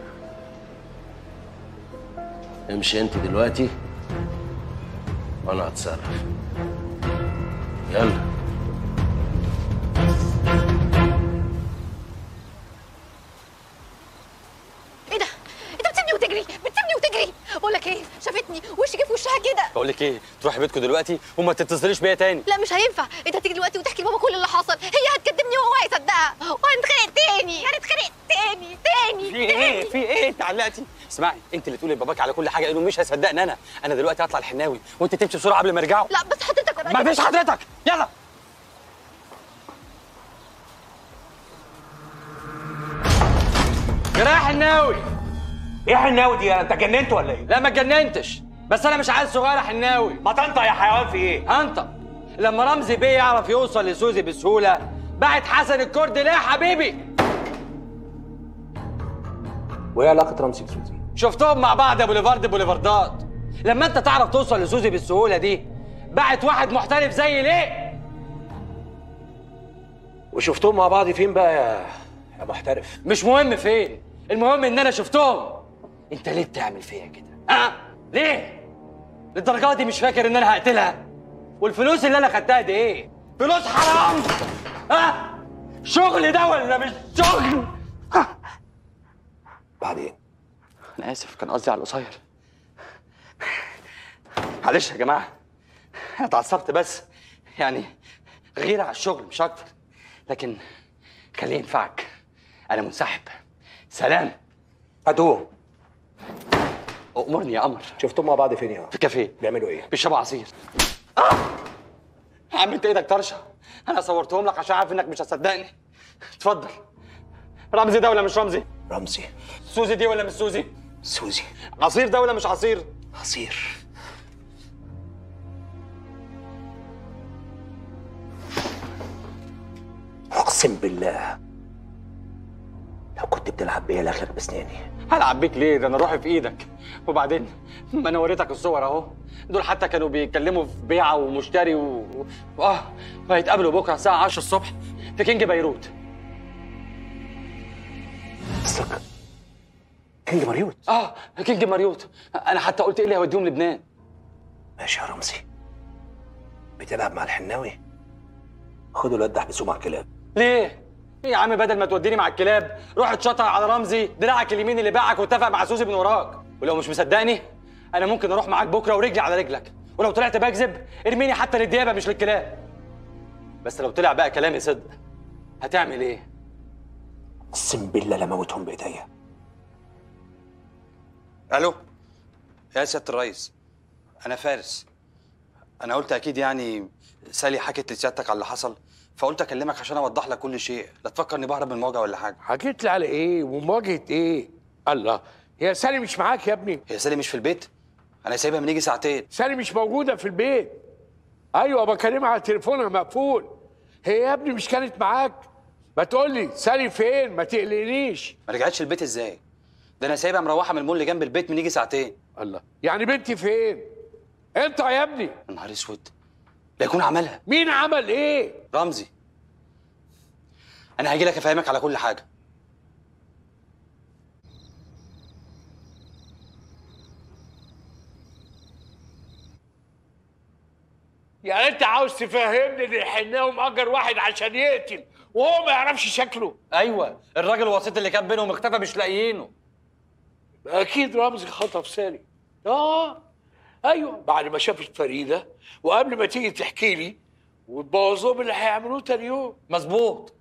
امشي انت دلوقتي وانا هتصرف يلا ايه ده؟ انت بتسيبني وتجري بتسيبني وتجري بقول لك ايه شافتني وشي جه في وشها كده بقول لك ايه تروحي بيتكم دلوقتي وما تتصليش بيا تاني لا مش هينفع انت هتيجي دلوقتي وتحكي لبابا كل اللي حصل هي هتكدبني وهو هيصدقها وهنتخانق تاني هنتخانق تاني تاني في ايه في ايه انت علقتي اسمعي انت اللي تقولي لباباك على كل حاجه لانه مش هيصدقني انا انا دلوقتي هطلع الحناوي وانت تمشي بسرعه قبل ما يرجعوا لا بس حضرتك ما فيش حضرتك يلا يا حناوي ايه حناوي دي انت جننت ولا ايه؟ لا ما اتجننتش بس انا مش عيل صغير يا حناوي ما تنطق يا حيوان في ايه؟ انطق لما رمزي بيه يعرف يوصل لسوزي بسهوله بعت حسن الكرد ليه يا حبيبي وايه علاقه رمزي بسوزي؟ شفتهم مع بعض يا بوليفارد بوليفاردات لما انت تعرف توصل لسوزي بالسهوله دي بعت واحد محترف زي ليه وشفتهم مع بعض فين بقى يا يا محترف؟ مش مهم فين المهم ان انا شفتهم انت ليه بتعمل فيا كده ها ليه للدرجه دي مش فاكر ان انا هقتلها والفلوس اللي انا خدتها دي ايه فلوس حرام ها شغل ده ولا مش شغل بعدين انا اسف كان قصدي على القصير معلش يا جماعه انا اتعصبت بس يعني غير على الشغل مش اكتر لكن خليه ينفعك انا منسحب سلام هاتوه امرني يا قمر شفتهم مع بعض فين يا في كافيه بيعملوا ايه؟ بيشربوا عصير آه! يا عم انت ايدك طرشه انا صورتهم لك عشان عارف انك مش هتصدقني اتفضل رمزي ده ولا مش رمزي رمزي سوزي دي ولا مش سوزي سوزي عصير ده ولا مش عصير عصير اقسم بالله لو كنت بتلعب بيا لاخرك بسناني هلعب بيك ليه ده انا روحي في ايدك وبعدين ما انا وريتك الصور اهو دول حتى كانوا بيتكلموا في بيعه ومشتري و... و... اه وهيتقابلوا بكره الساعه 10 الصبح في كينج بيروت قصدك كينج مريوت اه كينج مريوت انا حتى قلت ايه اللي هوديهم لبنان ماشي يا رمزي بتلعب مع الحناوي خدوا الواد ده احبسوه مع الكلاب ليه إيه يا عم بدل ما توديني مع الكلاب روح اتشطر على رمزي دراعك اليمين اللي باعك واتفق مع سوزي من وراك ولو مش مصدقني انا ممكن اروح معاك بكره ورجلي على رجلك ولو طلعت بكذب ارميني حتى للديابه مش للكلاب بس لو طلع بقى كلامي صدق هتعمل ايه اقسم بالله لموتهم بايديا الو يا سياده الريس انا فارس انا قلت اكيد يعني سالي حكت لسيادتك على اللي حصل فقلت اكلمك عشان اوضح لك كل شيء لا تفكر اني بهرب من المواجهه ولا حاجه حكيت لي على ايه ومواجهه ايه الله هي سالي مش معاك يا ابني هي سالي مش في البيت انا سايبها من يجي ساعتين سالي مش موجوده في البيت ايوه بكلمها على تليفونها مقفول هي يا ابني مش كانت معاك ما تقول لي سالي فين ما تقلقنيش ما رجعتش البيت ازاي ده انا سايبها مروحه من المول اللي جنب البيت من يجي ساعتين الله يعني بنتي فين انت يا ابني يا نهار اسود لا يكون عملها مين عمل ايه رمزي انا هاجي لك افهمك على كل حاجه يعني انت عاوز تفهمني ان الحناوي مأجر واحد عشان يقتل وهو ما يعرفش شكله ايوه الراجل الوسيط اللي كان بينهم اختفى مش لاقيينه اكيد رمزي خطف سالي اه ايوه بعد ما شافت فريده وقبل ما تيجي تحكي لي وتبوظ لهم اللي هيعملوه تاني يوم مظبوط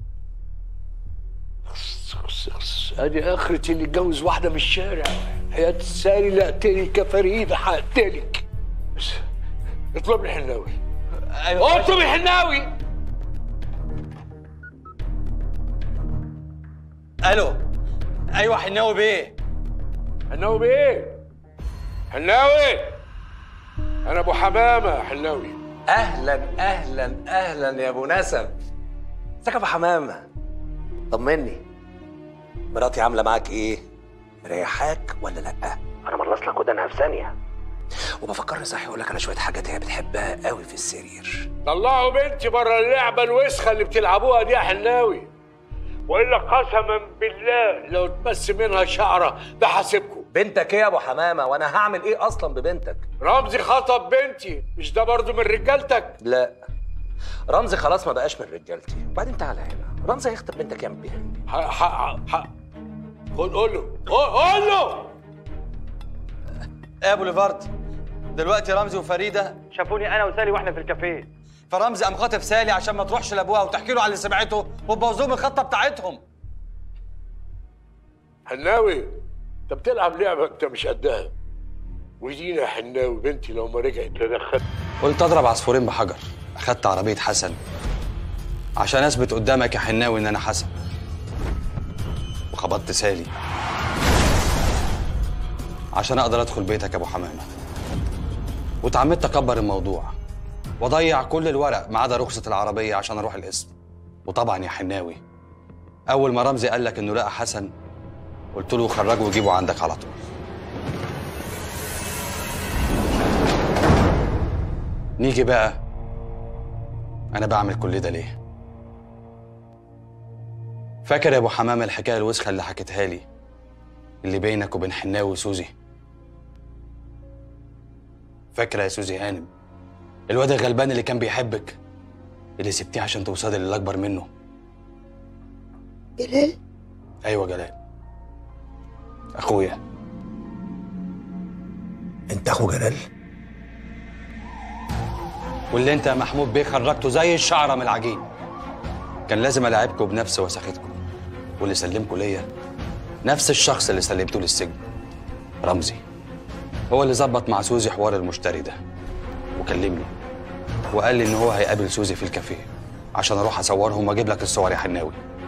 ادي اخرتي اللي اتجوز واحده من الشارع حياة سالي لا اقتلك يا فريده هقتلك بس اطلب لي حناوي ايوه اطلب الحناوي الو ايوه حناوي بيه حناوي بيه حناوي انا ابو حمامه حناوي اهلا اهلا اهلا يا ابو نسب ازيك يا ابو حمامه طمني مراتي عامله معاك ايه مريحاك ولا لا انا مرلص لك ودانها في ثانيه وبفكرني صح يقول لك على شويه حاجات هي بتحبها قوي في السرير طلعوا بنتي بره اللعبه الوسخه اللي بتلعبوها دي يا حناوي والا قسما بالله لو تمس منها شعره بحاسبكم بنتك ايه يا ابو حمامه وانا هعمل ايه اصلا ببنتك رمزي خطب بنتي مش ده برضه من رجالتك لا رمزي خلاص ما بقاش من رجالتي وبعدين تعالى هنا رمزي هيخطب بنتك يعمل بيها ايه حق حق حق خد قول له قول- قول له ايه يا ابو ليفارد دلوقتي رمزي وفريده شافوني انا وسالي واحنا في الكافيه فرمزي قام خاطف سالي عشان ما تروحش لابوها وتحكي له على اللي سمعته وتبوظهم الخطه بتاعتهم حناوي انت بتلعب لعبه انت مش قدها ودينا يا حناوي بنتي لو ما رجعت لدخل قلت اضرب عصفورين بحجر اخدت عربيه حسن عشان اثبت قدامك يا حناوي ان انا حسن وخبطت سالي عشان اقدر ادخل بيتك يا ابو حمامه واتعمدت اكبر الموضوع واضيع كل الورق ما عدا رخصه العربيه عشان اروح القسم وطبعا يا حناوي اول ما رمزي قال لك انه لقى حسن قلت له خرجه وجيبه عندك على طول نيجي بقى انا بعمل كل ده ليه فاكر يا ابو حمامه الحكايه الوسخه اللي حكيتها لي اللي بينك وبين حناوي وسوزي فاكره يا سوزي هانم الواد الغلبان اللي كان بيحبك اللي سبتيه عشان توصلي للي اكبر منه جلال ايوه جلال اخويا انت اخو جلال واللي انت يا محمود بيه خرجته زي الشعره من العجين كان لازم العبكم بنفس وساختكم واللي سلمكم ليا نفس الشخص اللي سلمته للسجن رمزي هو اللي ظبط مع سوزي حوار المشتري ده وكلمني وقال لي ان هو هيقابل سوزي في الكافيه عشان اروح اصورهم واجيب لك الصور يا حناوي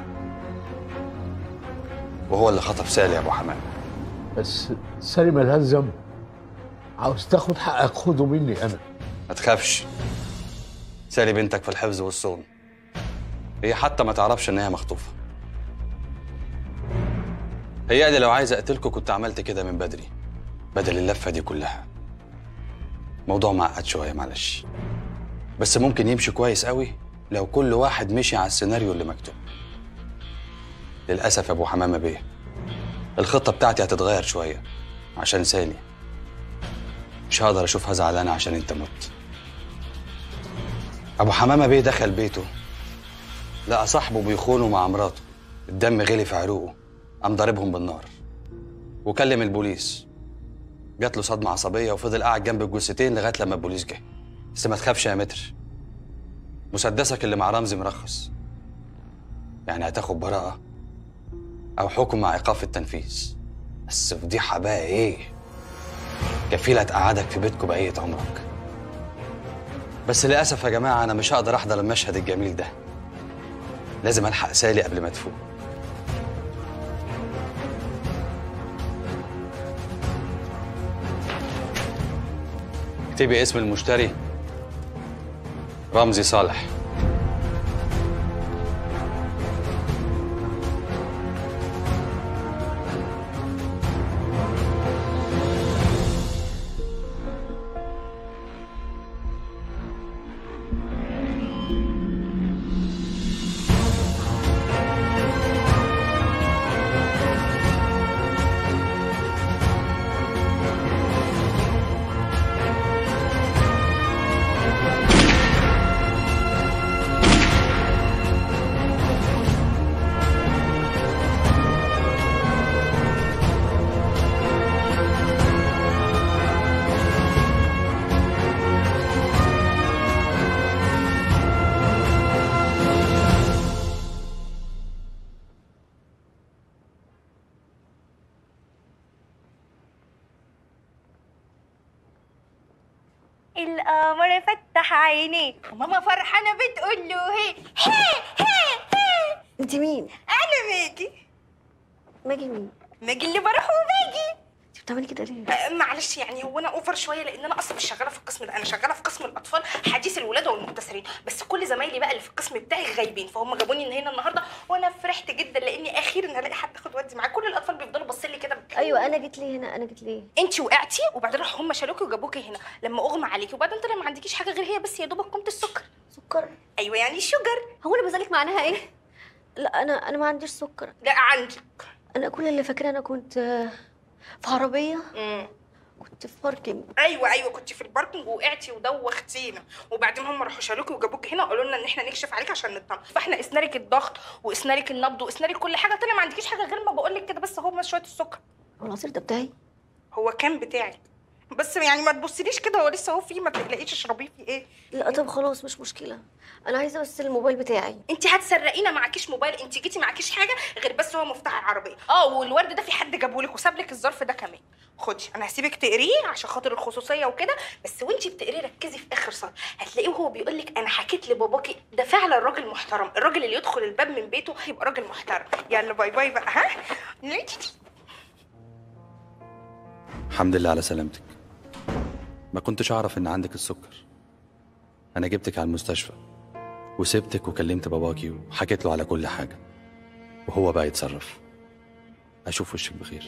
وهو اللي خطف سالي يا ابو حمام بس سالي ملهاش ذنب عاوز تاخد حقك خده مني انا ما تخافش سالي بنتك في الحفظ والصون هي حتى ما تعرفش ان هي مخطوفه هي اللي لو عايز اقتلكوا كنت عملت كده من بدري بدل اللفه دي كلها موضوع معقد شويه معلش بس ممكن يمشي كويس قوي لو كل واحد مشي على السيناريو اللي مكتوب للاسف يا ابو حمامه بيه الخطه بتاعتي هتتغير شويه عشان سالي مش هقدر اشوفها زعلانه عشان انت مت ابو حمامه بيه دخل بيته لقى صاحبه بيخونه مع مراته الدم غلي في عروقه قام ضاربهم بالنار وكلم البوليس جات له صدمه عصبيه وفضل قاعد جنب الجثتين لغايه لما البوليس جه بس ما تخافش يا متر مسدسك اللي مع رمزي مرخص يعني هتاخد براءه او حكم مع ايقاف التنفيذ بس فضيحه بقى ايه كفيله تقعدك في بيتكم بقيه عمرك بس للاسف يا جماعه انا مش هقدر احضر المشهد الجميل ده لازم الحق سالي قبل ما تفوق اكتبي اسم المشتري رمزي صالح القمر فتح عينيه وماما فرحانه بتقول له هي هي هي هي انت مين؟ انا ماجي ماجي مين؟ ماجي اللي بروح وباجي انت بتعملي كده ليه؟ أه، معلش يعني هو انا اوفر شويه لان انا اصلا مش شغاله في القسم ده انا شغاله في قسم الاطفال حديث الولاده والمبتسرين بس كل زمايلي بقى اللي في القسم بتاعي غايبين فهم جابوني من هنا النهارده وانا فرحت جدا لاني اخيرا هلاقي حد اخد ودي معاه كل الاطفال بيفضلوا باصين لي كده ايوه انا جيت ليه هنا انا جيت ليه؟ انت وقعتي وبعدين راحوا هم شالوكي وجابوكي هنا لما اغمى عليكي وبعدين طلع ما عندكيش حاجه غير هي بس يا دوبك كومه السكر سكر ايوه يعني شوجر هو انا بسالك معناها ايه؟ لا انا انا ما عنديش سكر لا عندك انا كل اللي فاكراه انا كنت آه، في عربيه امم كنت في باركينج ايوه ايوه كنت في الباركنج وقعتي ودوختينا وبعدين هم راحوا شالوكي وجابوكي هنا وقالوا لنا ان احنا نكشف عليك عشان نطمن فاحنا قسنا لك الضغط وقسنا لك النبض وقسنا لك كل حاجه طلع ما عندكيش حاجه غير ما بقول لك كده بس هو شويه السكر هو العصير ده بتاعي هو كان بتاعك بس يعني ما تبصليش كده هو لسه هو فيه ما تقلقيش اشربيه في ايه لا طب خلاص مش مشكله انا عايزه بس الموبايل بتاعي انت هتسرقينا معكيش موبايل انت جيتي معكيش حاجه غير بس هو مفتاح العربيه اه والورد ده في حد جابهولك وساب لك الظرف ده كمان خدي انا هسيبك تقريه عشان خاطر الخصوصيه وكده بس وانت بتقريه ركزي في اخر سطر هتلاقيه وهو بيقول لك انا حكيت لباباكي ده فعلا راجل محترم الراجل اللي يدخل الباب من بيته يبقى راجل محترم يلا باي باي بقى ها الحمد لله على سلامتك ما كنتش اعرف ان عندك السكر انا جبتك على المستشفى وسبتك وكلمت باباكي وحكيت له على كل حاجه وهو بقى يتصرف اشوف وشك بخير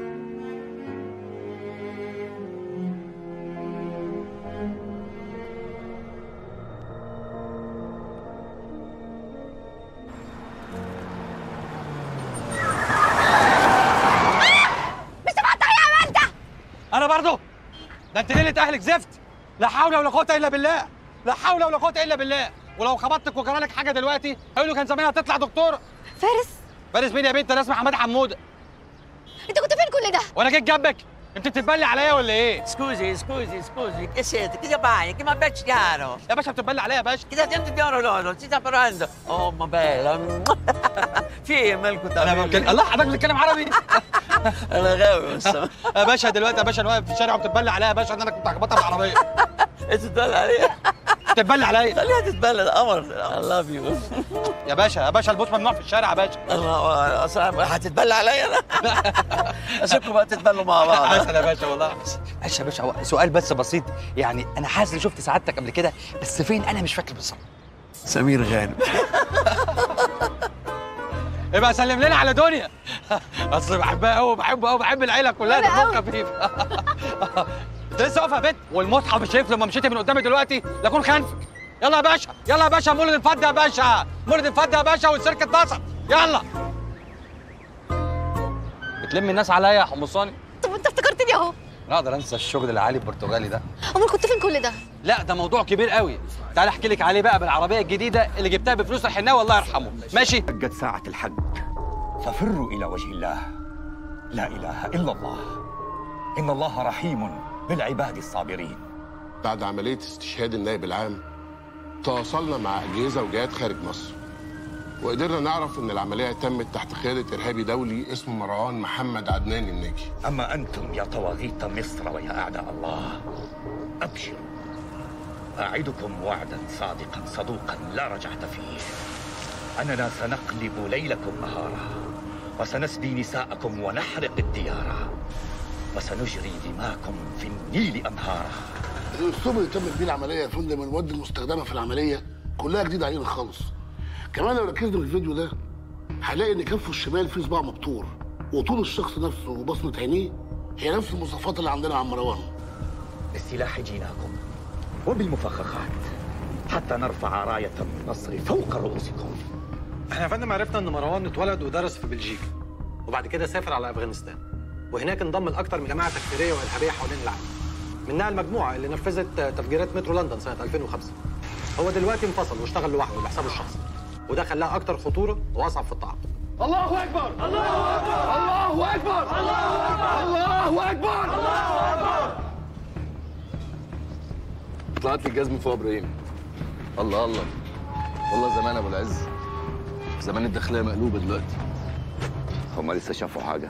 مش تفتح يا انت انا برضو ده انت ليله اهلك زفت لا حول ولا قوه الا بالله لا حول ولا قوه الا بالله ولو خبطتك وجرالك حاجه دلوقتي هيقولوا كان زمانها تطلع دكتور فارس فارس مين يا بنت انا اسمي حماد حموده انت كنت فين كل ده وانا جيت جنبك انت بتتبلي عليا ولا ايه Scusi, scusi, scusi, che siete? Che sbaglia? Che ma becci chiaro? يا باشا بتتبلي عليا يا باشا Che state piano loro? Si sta parlando? Oh, ma bella. في مالكم انا ممكن الله حضرتك بتتكلم عربي انا غاوي بس يا باشا دلوقتي يا باشا انا واقف في الشارع وبتتبلي عليا يا باشا ان انا كنت هخبطها بالعربيه تتبلى عليها بتتبلي عليا خليها تتبلى ده قمر I love you يا باشا يا باشا البوس ممنوع في الشارع يا باشا الله اصلا هتتبلى عليا انا اسيبكم بقى تتبلوا مع بعض حسن يا باشا والله معلش يا باشا هو سؤال بس بسيط يعني انا حاسس اني شفت سعادتك قبل كده بس فين انا مش فاكر بالظبط سمير غانم يبقى سلم لنا على دنيا اصل بحبها قوي بحبه قوي بحب العيله كلها أنا دمهم خفيف انت لسه واقفه يا بنت والمصحف الشريف لما مشيتي من قدامي دلوقتي لاكون خانفك يلا يا باشا يلا يا باشا مولد الفضه يا باشا مولد الفضه يا باشا والسيرك اتبسط يلا بتلم الناس عليا يا حمصاني طب انت افتكرتني اهو انا اقدر انسى الشغل العالي البرتغالي ده امال كنت فين كل ده لا ده موضوع كبير قوي تعال احكي لك عليه بقى بالعربيه الجديده اللي جبتها بفلوس الحناوي الله يرحمه ماشي جت ساعة الحج ففروا إلى وجه الله لا إله إلا الله إن الله رحيم بالعباد الصابرين بعد عملية استشهاد النائب العام تواصلنا مع أجهزة وجهات خارج مصر وقدرنا نعرف ان العمليه تمت تحت قياده ارهابي دولي اسمه مروان محمد عدنان الناجي أما أنتم يا طواغيت مصر ويا أعداء الله أبشروا أعدكم وعدا صادقا صدوقا لا رجعة فيه أننا سنقلب ليلكم نهارا وسنسبي نساءكم ونحرق الديار وسنجري دماءكم في النيل أنهارا الاسلوب اللي تمت بيه العمليه يا فندم المواد المستخدمه في العمليه كلها جديده علينا خالص كمان لو ركزنا في الفيديو ده هنلاقي ان كفه الشمال فيه صباع مبتور وطول الشخص نفسه وبصمه عينيه هي نفس المواصفات اللي عندنا عن مروان بالسلاح جيناكم وبالمفخخات حتى نرفع راية النصر فوق رؤوسكم احنا يا فندم عرفنا ان مروان اتولد ودرس في بلجيكا وبعد كده سافر على افغانستان وهناك انضم لاكثر من جماعه تكفيريه وارهابيه حوالين العالم منها المجموعه اللي نفذت تفجيرات مترو لندن سنه 2005 هو دلوقتي انفصل واشتغل لوحده لحسابه الشخصي وده خلاه اكثر خطوره واصعب في التعاطي الله اكبر الله اكبر الله اكبر الله اكبر الله اكبر طلعت لي الجزم فوق ابراهيم الله الله والله زمان ابو العز زمان الداخليه مقلوبه دلوقتي هما لسه شافوا حاجة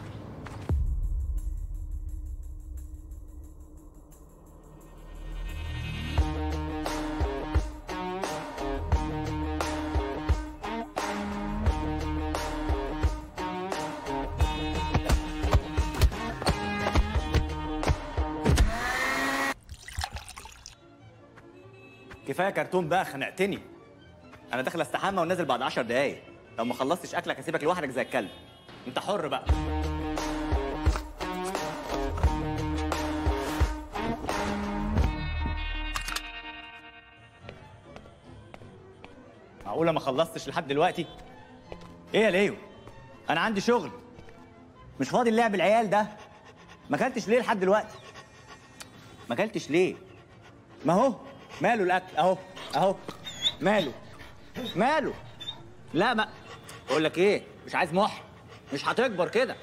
كفايه كرتون بقى خنقتني انا داخل استحمى ونازل بعد 10 دقايق لو ما خلصتش اكلك هسيبك لوحدك زي الكلب انت حر بقى معقوله ما خلصتش لحد دلوقتي ايه يا ليو انا عندي شغل مش فاضي اللعب العيال ده ما اكلتش ليه لحد دلوقتي ما اكلتش ليه ما هو ماله الاكل اهو اهو ماله ماله لا ما بقول لك ايه مش عايز مح مش هتكبر كده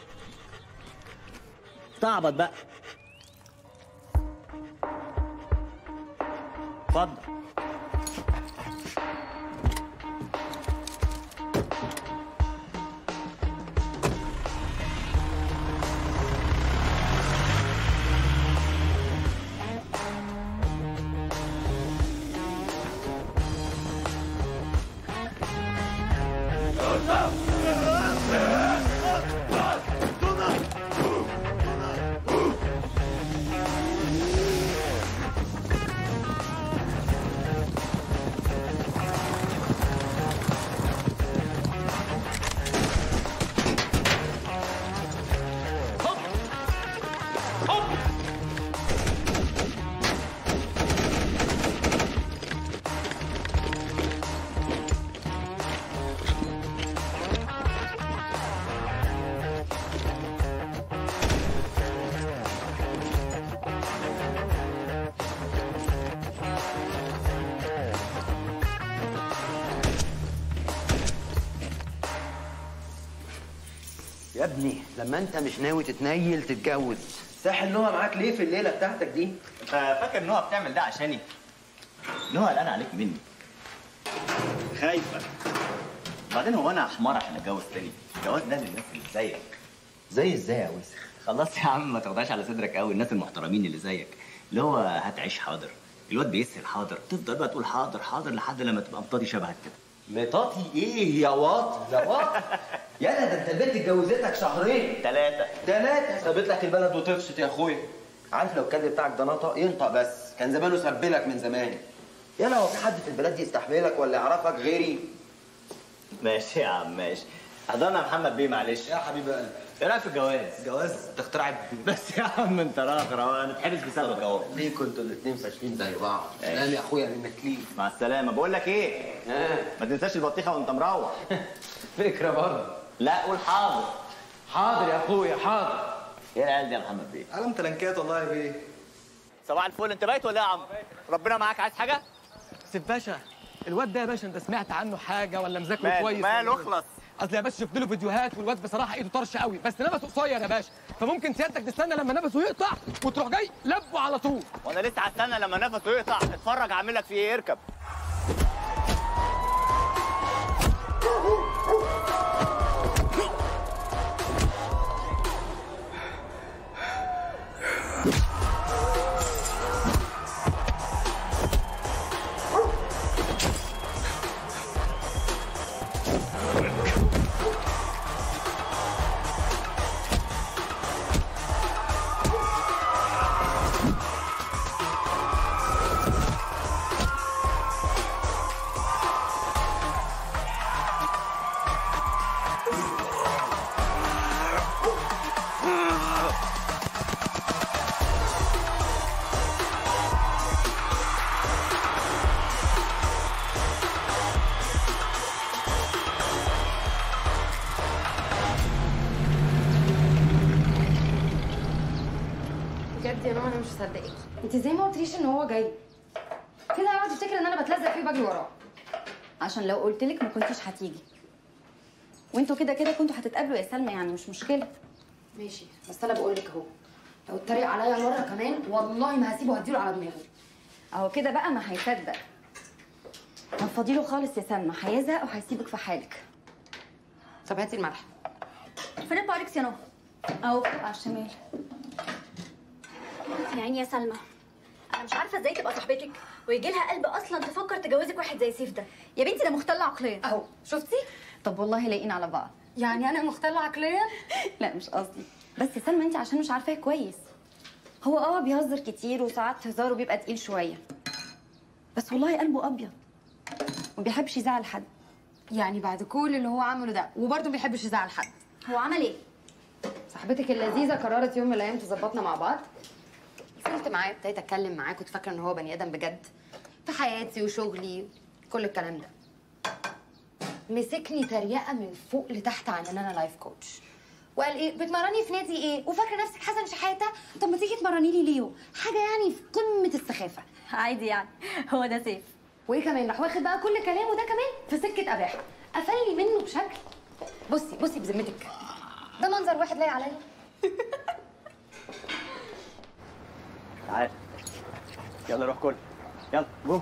استعبط بقى اتفضل يا ابني لما انت مش ناوي تتنيل تتجوز ساحل نهى معاك ليه في الليله بتاعتك دي؟ انت فاكر نهى بتعمل ده عشاني؟ نهى قلقانه عليك مني خايفه بعدين هو انا حمار عشان اتجوز تاني الجواز ده للناس اللي زيك زي ازاي يا وسخ خلاص يا عم ما تاخدهاش على صدرك قوي الناس المحترمين اللي زيك اللي هو هتعيش حاضر الواد بيسهل حاضر تفضل بقى تقول حاضر حاضر لحد لما تبقى مطاطي شبهك كده مطاطي ايه يا واطي يا واطي يالا ده انت البنت اتجوزتك شهرين ثلاثة ثلاثة سابت لك البلد وتفشت يا اخويا عارف لو الكلب بتاعك ده نطق ينطق بس كان زمانه سبلك من زمان يالا هو في حد في البلد دي يستحملك ولا يعرفك غيري ماشي يا عم ماشي حضرنا يا محمد بيه معلش يا حبيب قلبي ايه رايك في الجواز؟ جواز تخترع بس يا عم انت راخر اهو هنتحبس بسببك اهو ليه كنتوا الاثنين فاشلين زي بعض سلام يا اخويا منك ليه مع السلامه بقول لك ايه ما تنساش البطيخه وانت مروح فكره برضه لا قول حاضر حاضر يا اخويا حاضر ايه العيال دي يا محمد بيه علم تلنكات والله يا بيه صباح الفل انت بايت ولا ايه يا عم ربنا معاك عايز حاجه سيف باشا الواد ده يا باشا انت سمعت عنه حاجه ولا مذاكره ماله- كويس ماله ولا إيه؟ اخلص. اصل يا باشا شفت له فيديوهات والواد بصراحه ايده طرش قوي بس نفسه قصير يا باشا فممكن سيادتك تستنى لما نفسه يقطع وتروح جاي لبه على طول وانا لسه هستنى لما نفسه يقطع اتفرج اعمل لك فيه ايه اركب يا ماما انا مش مصدقاكي انت ازاي ما قلتليش ان هو جاي كده هيقعد يفتكر ان انا بتلزق فيه وبجري وراه عشان لو قلت لك ما كنتيش هتيجي وانتوا كده كده كنتوا هتتقابلوا يا سلمى يعني مش مشكله ماشي بس انا بقول لك اهو لو اتريق عليا مره كمان والله ما هسيبه هديله على دماغه اهو كده بقى ما هيصدق ما تفضيله خالص يا سلمى هيزهق وهيسيبك في حالك طب هاتي الملح فين الباركس يا نهى اهو على الشمال يا عيني يا سلمى انا مش عارفه ازاي تبقى صاحبتك ويجي لها قلب اصلا تفكر تجوزك واحد زي سيف ده يا بنتي ده مختل عقليا اهو شفتي طب والله لايقين على بعض يعني انا مختله عقليا لا مش قصدي بس يا سلمى انت عشان مش عارفاه كويس هو اه بيهزر كتير وساعات هزاره بيبقى تقيل شويه بس والله قلبه ابيض وما بيحبش يزعل حد يعني بعد كل اللي هو عمله ده وبرضه ما بيحبش يزعل حد هو عمل ايه صاحبتك اللذيذه قررت يوم من الايام تظبطنا مع بعض نزلت معاه ابتديت اتكلم معاه كنت فاكره ان هو بني ادم بجد في حياتي وشغلي كل الكلام ده مسكني تريقه من فوق لتحت عن ان انا لايف كوتش وقال ايه بتمرني في نادي ايه وفاكره نفسك حسن شحاته طب ما تيجي تمرني لي ليو حاجه يعني في قمه السخافه عادي يعني هو ده سيف وايه كمان راح واخد بقى كل كلامه ده كمان في سكه اباحه قفلني منه بشكل بصي بصي بذمتك ده منظر واحد لايق عليا تعال يلا روح كل يلا جو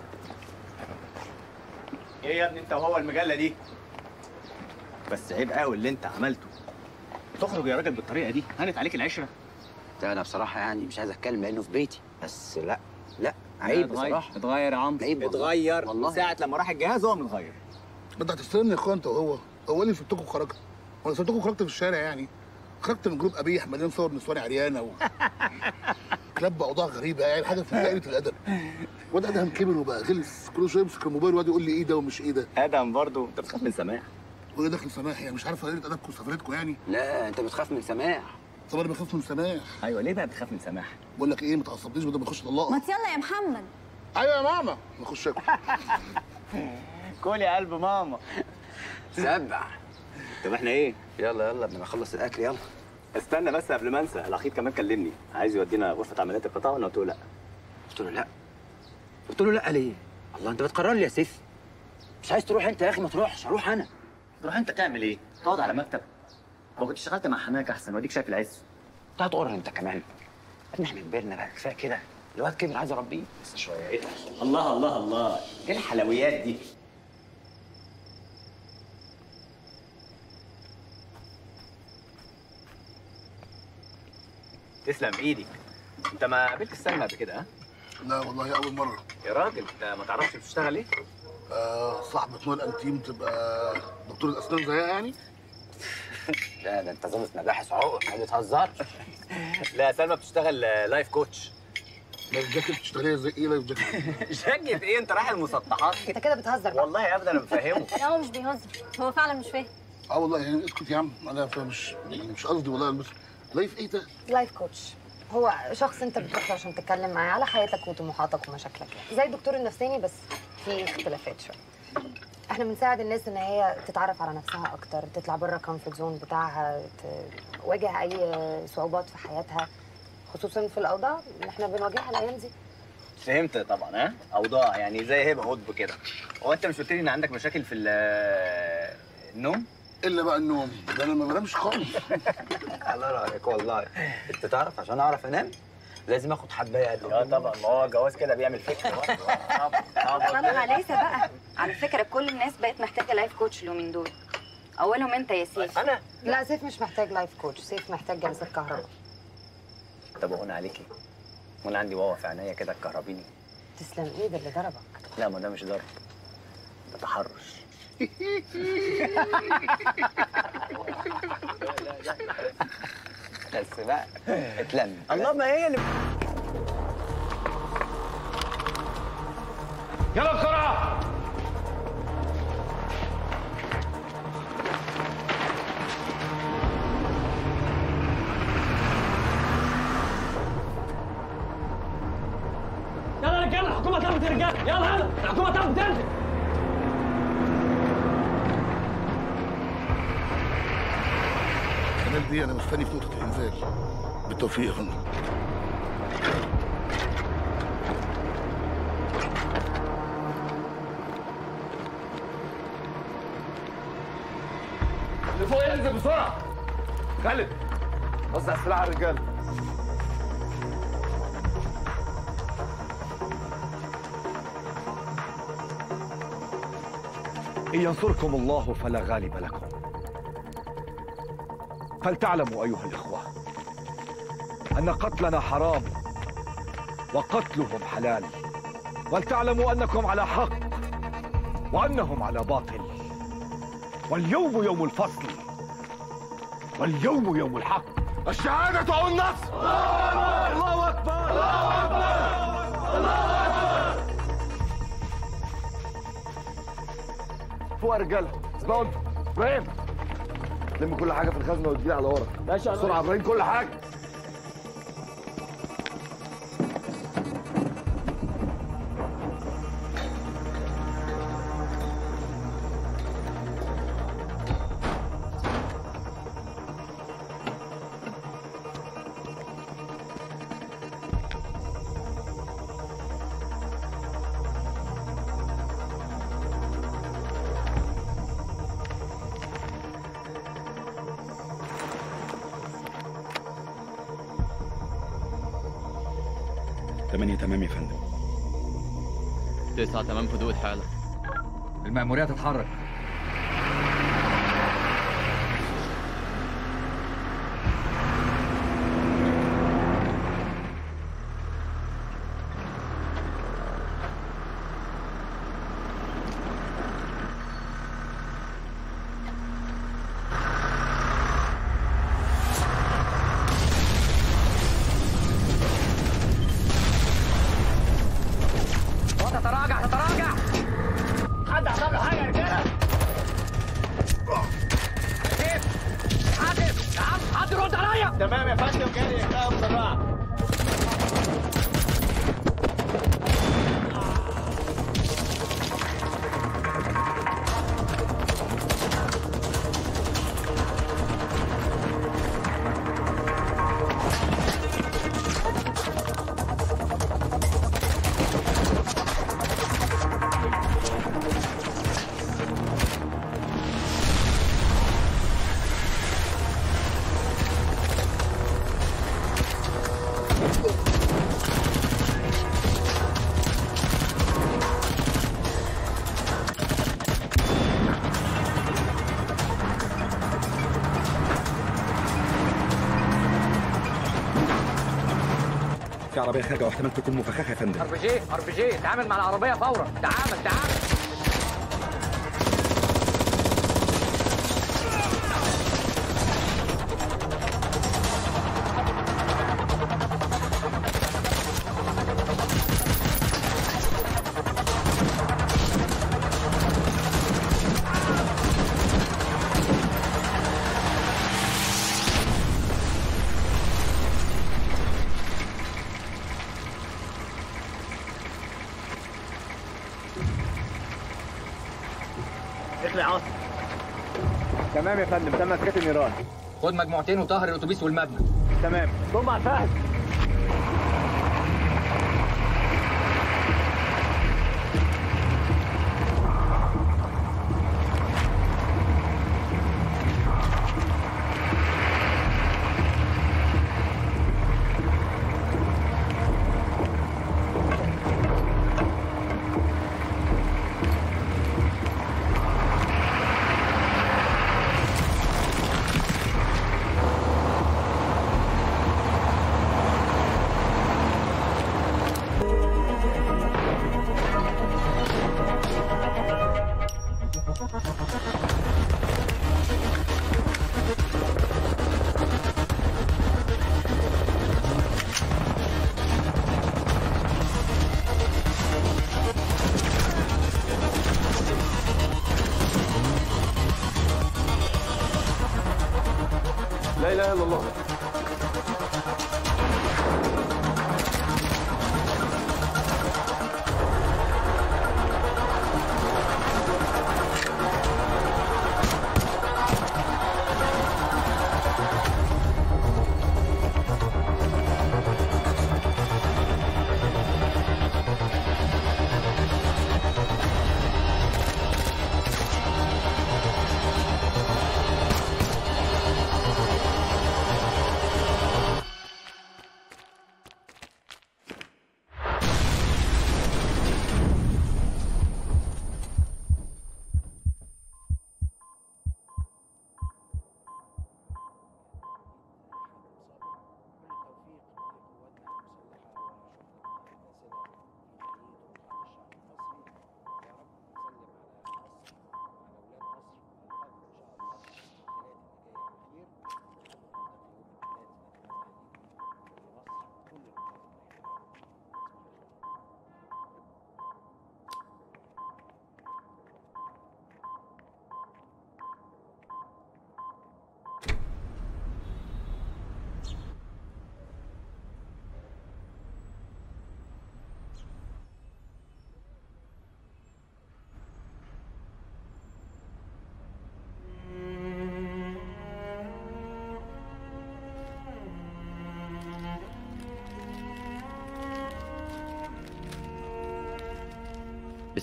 ايه يا ابني انت وهو المجله دي بس عيب قوي اللي انت عملته تخرج يا راجل بالطريقه دي هانت عليك العشره ده انا بصراحه يعني مش عايز اتكلم لانه في بيتي بس لا لا عيب بصراحه اتغير يا عمرو عيب والله. اتغير والله. من ساعه لما راح الجهاز هو متغير انت هتستلمني يا اخويا انت وهو هو اللي سبتكم وخرجت وانا سبتكم وخرجت في الشارع يعني خرجت من جروب قبيح مليان صور نسوان عريانه و... كلاب اوضاع غريبه يعني حاجه في قله الادب واد ادهم كبر وبقى غلس كل شويه يمسك الموبايل ويقعد يقول لي ايه ده ومش ايه ده ادم برضه انت بتخاف من سماح وايه داخل سماح يعني مش عارف قله ادبكم وسفرتكم يعني لا انت بتخاف من سماح طب انا بخاف من سماح ايوه ليه بقى بتخاف من سماح بقول لك ايه ما تعصبنيش بدل ما اخش طلاقه ما يلا يا محمد ايوه يا ماما ما اخش اكل كل يا قلب ماما سبع طب احنا ايه يلا يلا قبل ما اخلص الاكل يلا استنى بس قبل ما انسى الاخير كمان كلمني عايز يودينا غرفه عمليات القطاع وانا قلت له لا قلت له لا قلت له لا ليه الله انت بتقرر لي يا سيف مش عايز تروح انت يا اخي ما تروحش اروح انا تروح انت تعمل ايه تقعد على مكتب ما كنت اشتغلت مع حماك احسن واديك شايف العز انت هتقر انت كمان يا ابني احنا كبرنا بقى كفايه كده الواد كبر عايز اربيه بس شويه ايه ده الله الله الله ايه الحلويات دي تسلم ايدك انت ما قابلت السلمى قبل كده ها لا والله اول مره يا راجل انت ما تعرفش بتشتغل ايه آه صاحبة نوال انتيم تبقى دكتورة اسنان زيها يعني لا ده انت ظابط مباحث عقر ما بتهزرش لا سلمى بتشتغل لايف كوتش لايف جاكيت بتشتغليها زي ايه لايف جاكيت جاكيت ايه انت رايح المسطحات انت كده بتهزر بقى والله ابدا انا مفهمه لا هو مش بيهزر هو فعلا مش فاهم اه والله يعني اسكت يا عم انا مش يعني مش قصدي والله بس لايف ايه ده؟ لايف كوتش هو شخص انت بتروح له عشان تتكلم معاه على حياتك وطموحاتك ومشاكلك يعني. زي الدكتور النفساني بس في اختلافات شويه احنا بنساعد الناس ان هي تتعرف على نفسها اكتر تطلع بره الكومفورت زون بتاعها تواجه اي صعوبات في حياتها خصوصا في الاوضاع اللي احنا بنواجهها الايام دي فهمت طبعا ها اوضاع يعني زي هبه قطب كده هو انت مش قلت لي ان عندك مشاكل في ال- النوم الا بقى النوم ده انا ما بنامش خالص الله رايك والله انت تعرف عشان اعرف انام لازم اخد حبايه قد اه طبعا ما هو الجواز كده بيعمل فكره طبعا غلاسه بقى على فكره كل الناس بقت محتاجه لايف كوتش اليومين دول اولهم انت يا سيف انا لا سيف مش محتاج لايف كوتش سيف محتاج جلسات كهرباء طب وانا عليكي وانا عندي واوا في عينيا كده تكهربيني تسلم ايد اللي ضربك لا ما ده مش ضرب ده تحرش بس بقى اتلم الله ما هي اللي يلا بسرعه يلا يا رجاله الحكومه طلبت الرجاله يلا يلا الحكومه طلبت تنزل الكلام دي انا مستني في نقطة الانزال بالتوفيق يا فندم اللي فوق ينزل بسرعه خالد وزع السلاح على الرجاله إن ينصركم الله فلا غالب لكم فلتعلموا أيها الإخوة أن قتلنا حرام وقتلهم حلال ولتعلموا أنكم على حق وأنهم على باطل واليوم يوم الفصل واليوم يوم الحق الشهادة أو النصر الله أكبر الله أكبر الله أكبر فوق يا رجاله اسمعوا انتوا ابراهيم لم كل حاجه في الخزنه وتجيلي على ورا ماشي يا بسرعه ريس. ابراهيم كل حاجه تمانية تمام يا فندم تسعة تمام في ضوء الحالة المأمورية تتحرك تتراجع تتراجع حد عمل له حاجه يا رجاله كيف حاتم يا عم حد يرد عليا تمام يا فندم جاري يا بسرعه في عربية خارجة واحتمال تكون مفخخة يا فندم ار بي جي ار بي جي تعامل مع العربيه فورا تعامل تعامل اخلع عاصم تمام يا فندم تم مسكات النيران خد مجموعتين وطهر الاتوبيس والمبنى تمام ضم على الفهد لا اله الا الله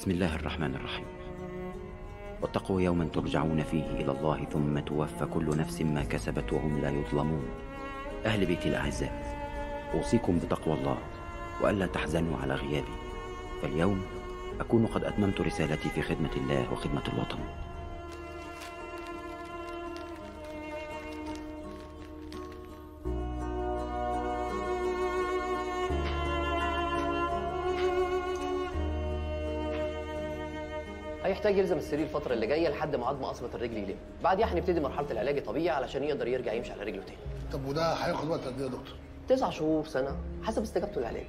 بسم الله الرحمن الرحيم واتقوا يوما ترجعون فيه إلى الله ثم توفى كل نفس ما كسبت وهم لا يظلمون أهل بيتي الأعزاء أوصيكم بتقوى الله وألا تحزنوا على غيابي فاليوم أكون قد أتممت رسالتي في خدمة الله وخدمة الوطن هيحتاج يلزم السرير الفترة اللي جاية لحد ما عظم قصبة الرجل يلم، بعديها هنبتدي مرحلة العلاج الطبيعي علشان يقدر يرجع يمشي على رجله تاني. طب وده هياخد وقت قد ايه يا دكتور؟ تسع شهور سنة حسب استجابته للعلاج.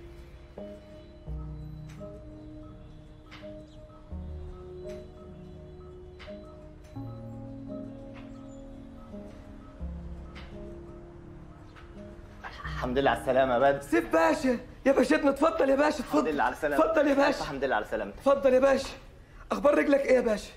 الحمد لله على السلامة يا بدر سيف باشا يا باشتنا اتفضل يا باشا اتفضل الحمد لله على السلامة اتفضل يا باشا الحمد لله على سلامتك اتفضل يا باشا اخبار رجلك ايه يا باشا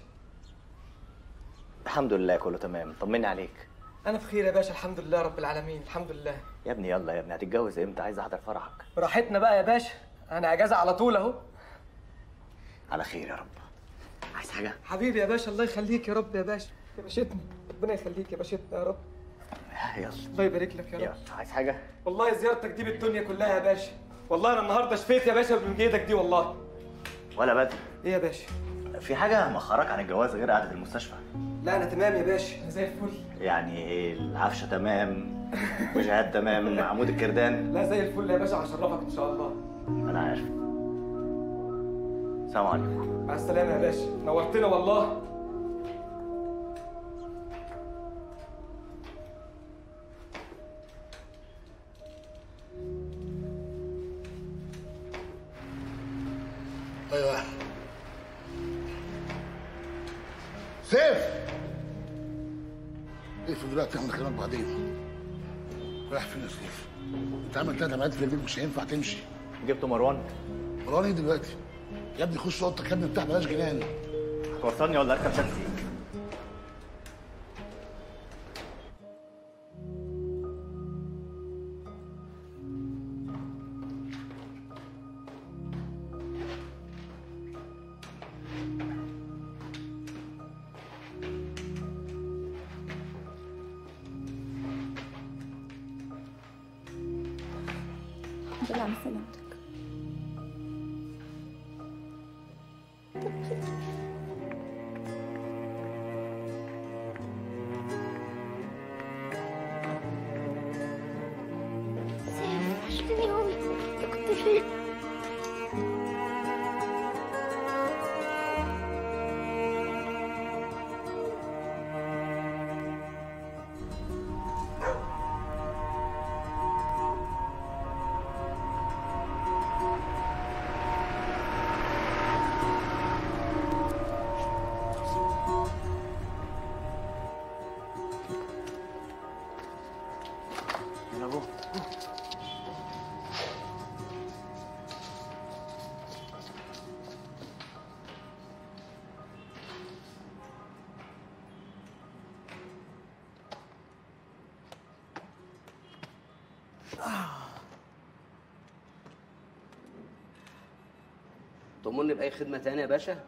الحمد لله كله تمام طمني عليك انا بخير يا باشا الحمد لله رب العالمين الحمد لله يا ابني يلا يا ابني هتتجوز امتى عايز احضر فرحك براحتنا بقى يا باشا انا اجازه على طول اهو على خير يا رب عايز حاجة حبيبي يا باشا الله يخليك يا رب يا باشا يا باشتنا ربنا يخليك يا باشتنا يا رب يلا الله يبارك لك يا رب يلا عايز حاجة والله زيارتك دي بالدنيا كلها يا باشا والله انا النهارده شفيت يا باشا من ايدك دي والله ولا بدر ايه يا باشا في حاجة مأخرك عن الجواز غير قعدة المستشفى لا انا تمام يا باشا انا زي الفل يعني العفشة تمام وجهات تمام عمود الكردان لا زي الفل يا باشا هشرفك ان شاء الله انا عارف السلام عليكم مع السلامه يا باشا نورتنا والله ايوه سيف اقفل دلوقتي احنا نكلمك بعدين رايح فين يا سيف؟ انت عامل ثلاث عمليات في رجليك مش هينفع تمشي جبت مروان مروان ايه دلوقتي؟ يا ابني خش اوضتك يا ابني بتاع بلاش جنان هتوصلني ولا اركب تاكسي الحمد لله على سلامتك وحشتني قوي انت كنت فين يلا جو تأمرني بأي خدمة تانية يا باشا؟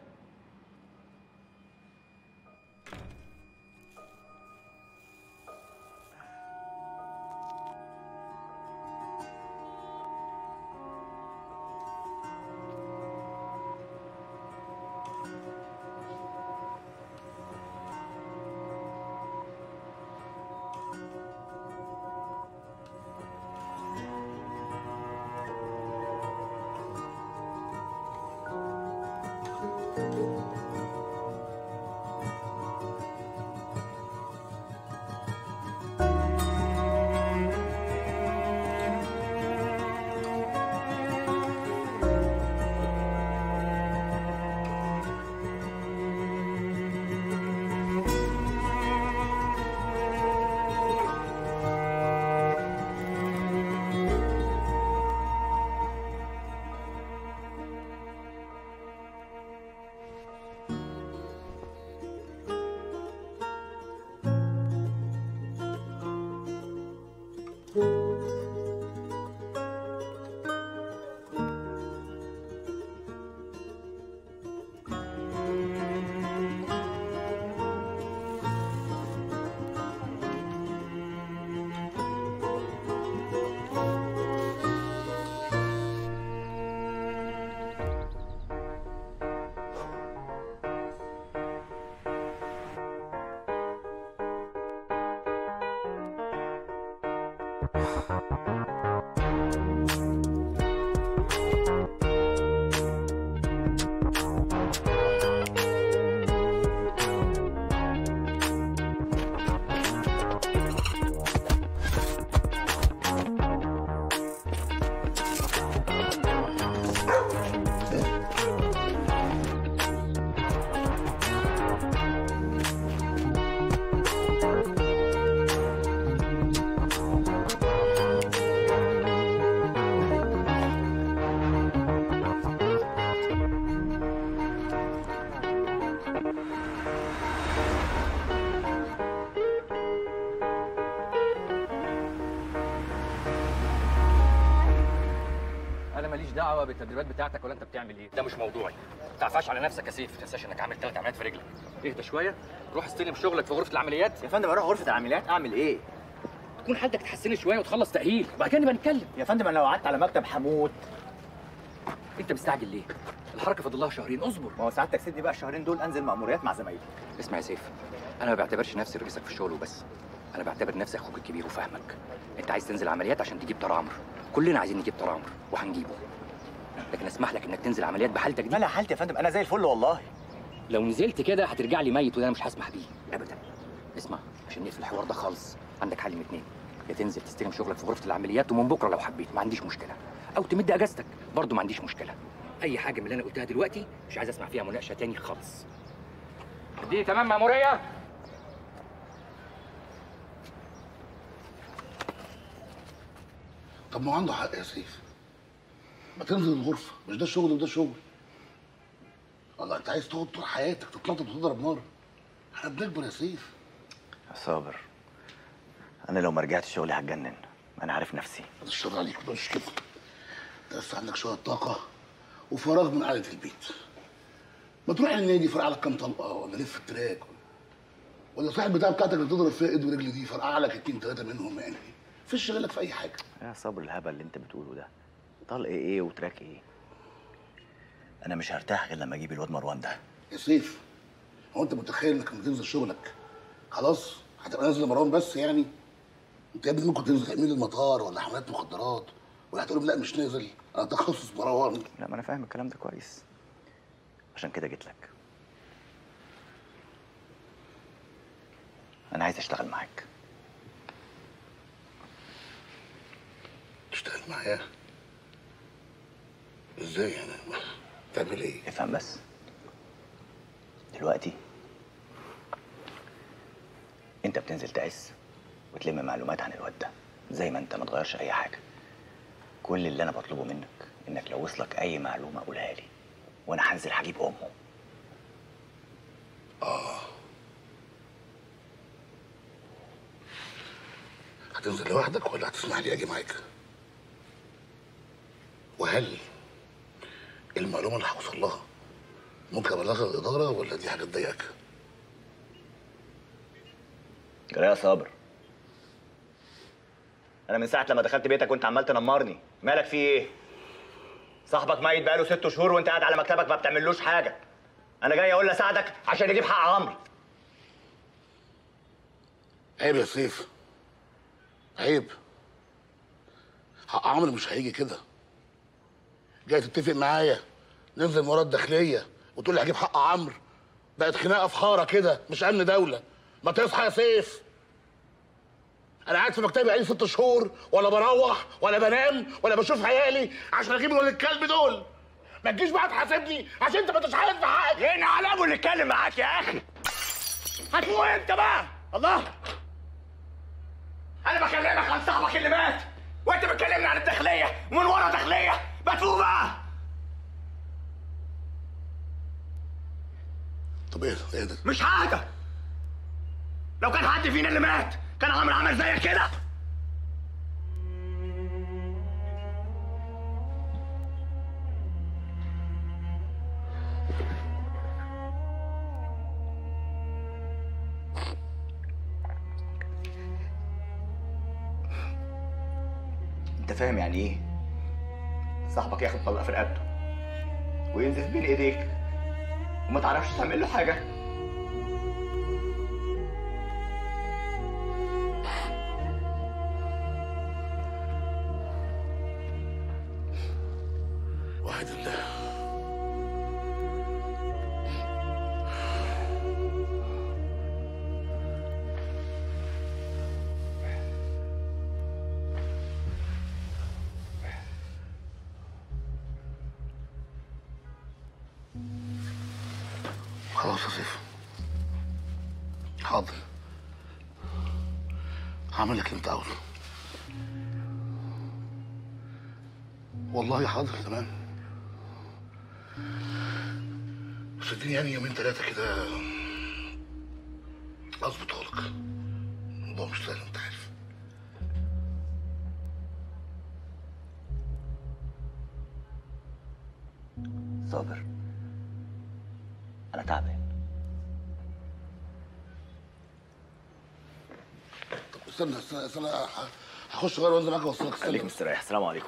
Thank انا ماليش دعوه بالتدريبات بتاعتك ولا انت بتعمل ايه ده مش موضوعي ما تعفاش على نفسك يا سيف ما تنساش انك عامل ثلاث عمليات في رجلك اهدى شويه روح استلم شغلك في غرفه العمليات يا فندم اروح غرفه العمليات اعمل ايه تكون حالتك اتحسنت شويه وتخلص تاهيل وبعد كده نبقى نتكلم يا فندم انا لو قعدت على مكتب هموت انت مستعجل ليه الحركه فاضل لها شهرين اصبر ما هو سعادتك سيبني بقى الشهرين دول انزل مأموريات مع زمايلي اسمع يا سيف انا ما بعتبرش نفسي رئيسك في الشغل وبس انا بعتبر نفسي اخوك الكبير وفاهمك انت عايز تنزل عمليات عشان تجيب طار عمرو كلنا عايزين نجيب طار عمرو وهنجيبه لكن اسمح لك انك تنزل عمليات بحالتك دي انا حالتي يا فندم انا زي الفل والله لو نزلت كده هترجع لي ميت وده انا مش هسمح بيه ابدا اسمع عشان نقفل الحوار ده خالص عندك حل من اتنين يا تنزل تستلم شغلك في غرفه العمليات ومن بكره لو حبيت ما عنديش مشكله او تمد اجازتك برضه ما عنديش مشكله اي حاجه من اللي انا قلتها دلوقتي مش عايز اسمع فيها مناقشه تاني خالص دي تمام ماموريه طب ما هو عنده حق يا سيف ما تنزل الغرفه مش ده شغل وده شغل والله انت عايز تقعد طول حياتك تتنطط وتضرب نار احنا بنكبر يا سيف يا صابر انا لو ما رجعتش شغلي هتجنن انا عارف نفسي الشر عليك مش كده انت لسه عندك شويه طاقه وفراغ من قعده البيت ما تروح النادي فرقع لك كام طلقه ولا لف التراك ولا صاحب بتاع بتاعتك اللي تضرب فيها ايد ورجل دي فرقع لك اتنين تلاته منهم يعني فيش شغلك في اي حاجه يا صابر الهبل اللي انت بتقوله ده طلق ايه وتراك ايه انا مش هرتاح غير لما اجيب الواد مروان ده يا سيف هو انت متخيل انك لما تنزل شغلك خلاص هتبقى نازل مروان بس يعني انت يا ابني ممكن تنزل تأمين المطار ولا حملات مخدرات ولا هتقول لهم لا مش نازل انا تخصص مروان لا ما انا فاهم الكلام ده كويس عشان كده جيت لك انا عايز اشتغل معاك تشتغل معايا ازاي يعني تعمل ايه افهم بس دلوقتي انت بتنزل تعس وتلم معلومات عن الواد ده زي ما انت ما تغيرش اي حاجه كل اللي انا بطلبه منك انك لو وصلك اي معلومه قولها لي وانا هنزل هجيب امه اه هتنزل لوحدك ولا هتسمح لي اجي معاك وهل المعلومه اللي هوصل لها ممكن ابلغها الاداره ولا دي حاجه تضايقك جرى يا صابر انا من ساعه لما دخلت بيتك وانت عمال تنمرني مالك في ايه صاحبك ميت بقاله ست شهور وانت قاعد على مكتبك ما بتعملوش حاجه انا جاي اقول اساعدك عشان يجيب حق عمرو عيب يا سيف عيب حق عمرو مش هيجي كده جاي تتفق معايا ننزل مراد داخليه وتقول لي هجيب حق عمرو بقت خناقه في حاره كده مش امن دوله ما تصحى يا سيف انا قاعد في مكتبي بقالي ست شهور ولا بروح ولا بنام ولا بشوف عيالي عشان اجيب ولاد الكلب دول ما تجيش بقى تحاسبني عشان انت ما انتش عارف في حاجه هنا على ابو اللي اتكلم معاك يا اخي هتفوق انت بقى الله انا بكلمك عن صاحبك اللي مات وانت بتكلمني عن الداخليه ومن ورا داخليه ما تفوق بقى طب ايه ايه ده مش حاجه لو كان حد فينا اللي مات كان عمرو عمل زيك كده انت فاهم يعني ايه صاحبك ياخد طلقه في رقبته وينزف بين ايديك وما تعرفش تعمل له حاجه خلاص يا سيف حاضر هعمل لك اللي انت عاوزه والله حاضر تمام بس اديني يعني يومين ثلاثة كده اظبطها لك الموضوع مش سهل انت عارف صابر انا تعبان طب استنى استنى استنى ه- هخش غير وانزل معاك اوصلك استنى خليك مستريح السلام عليكم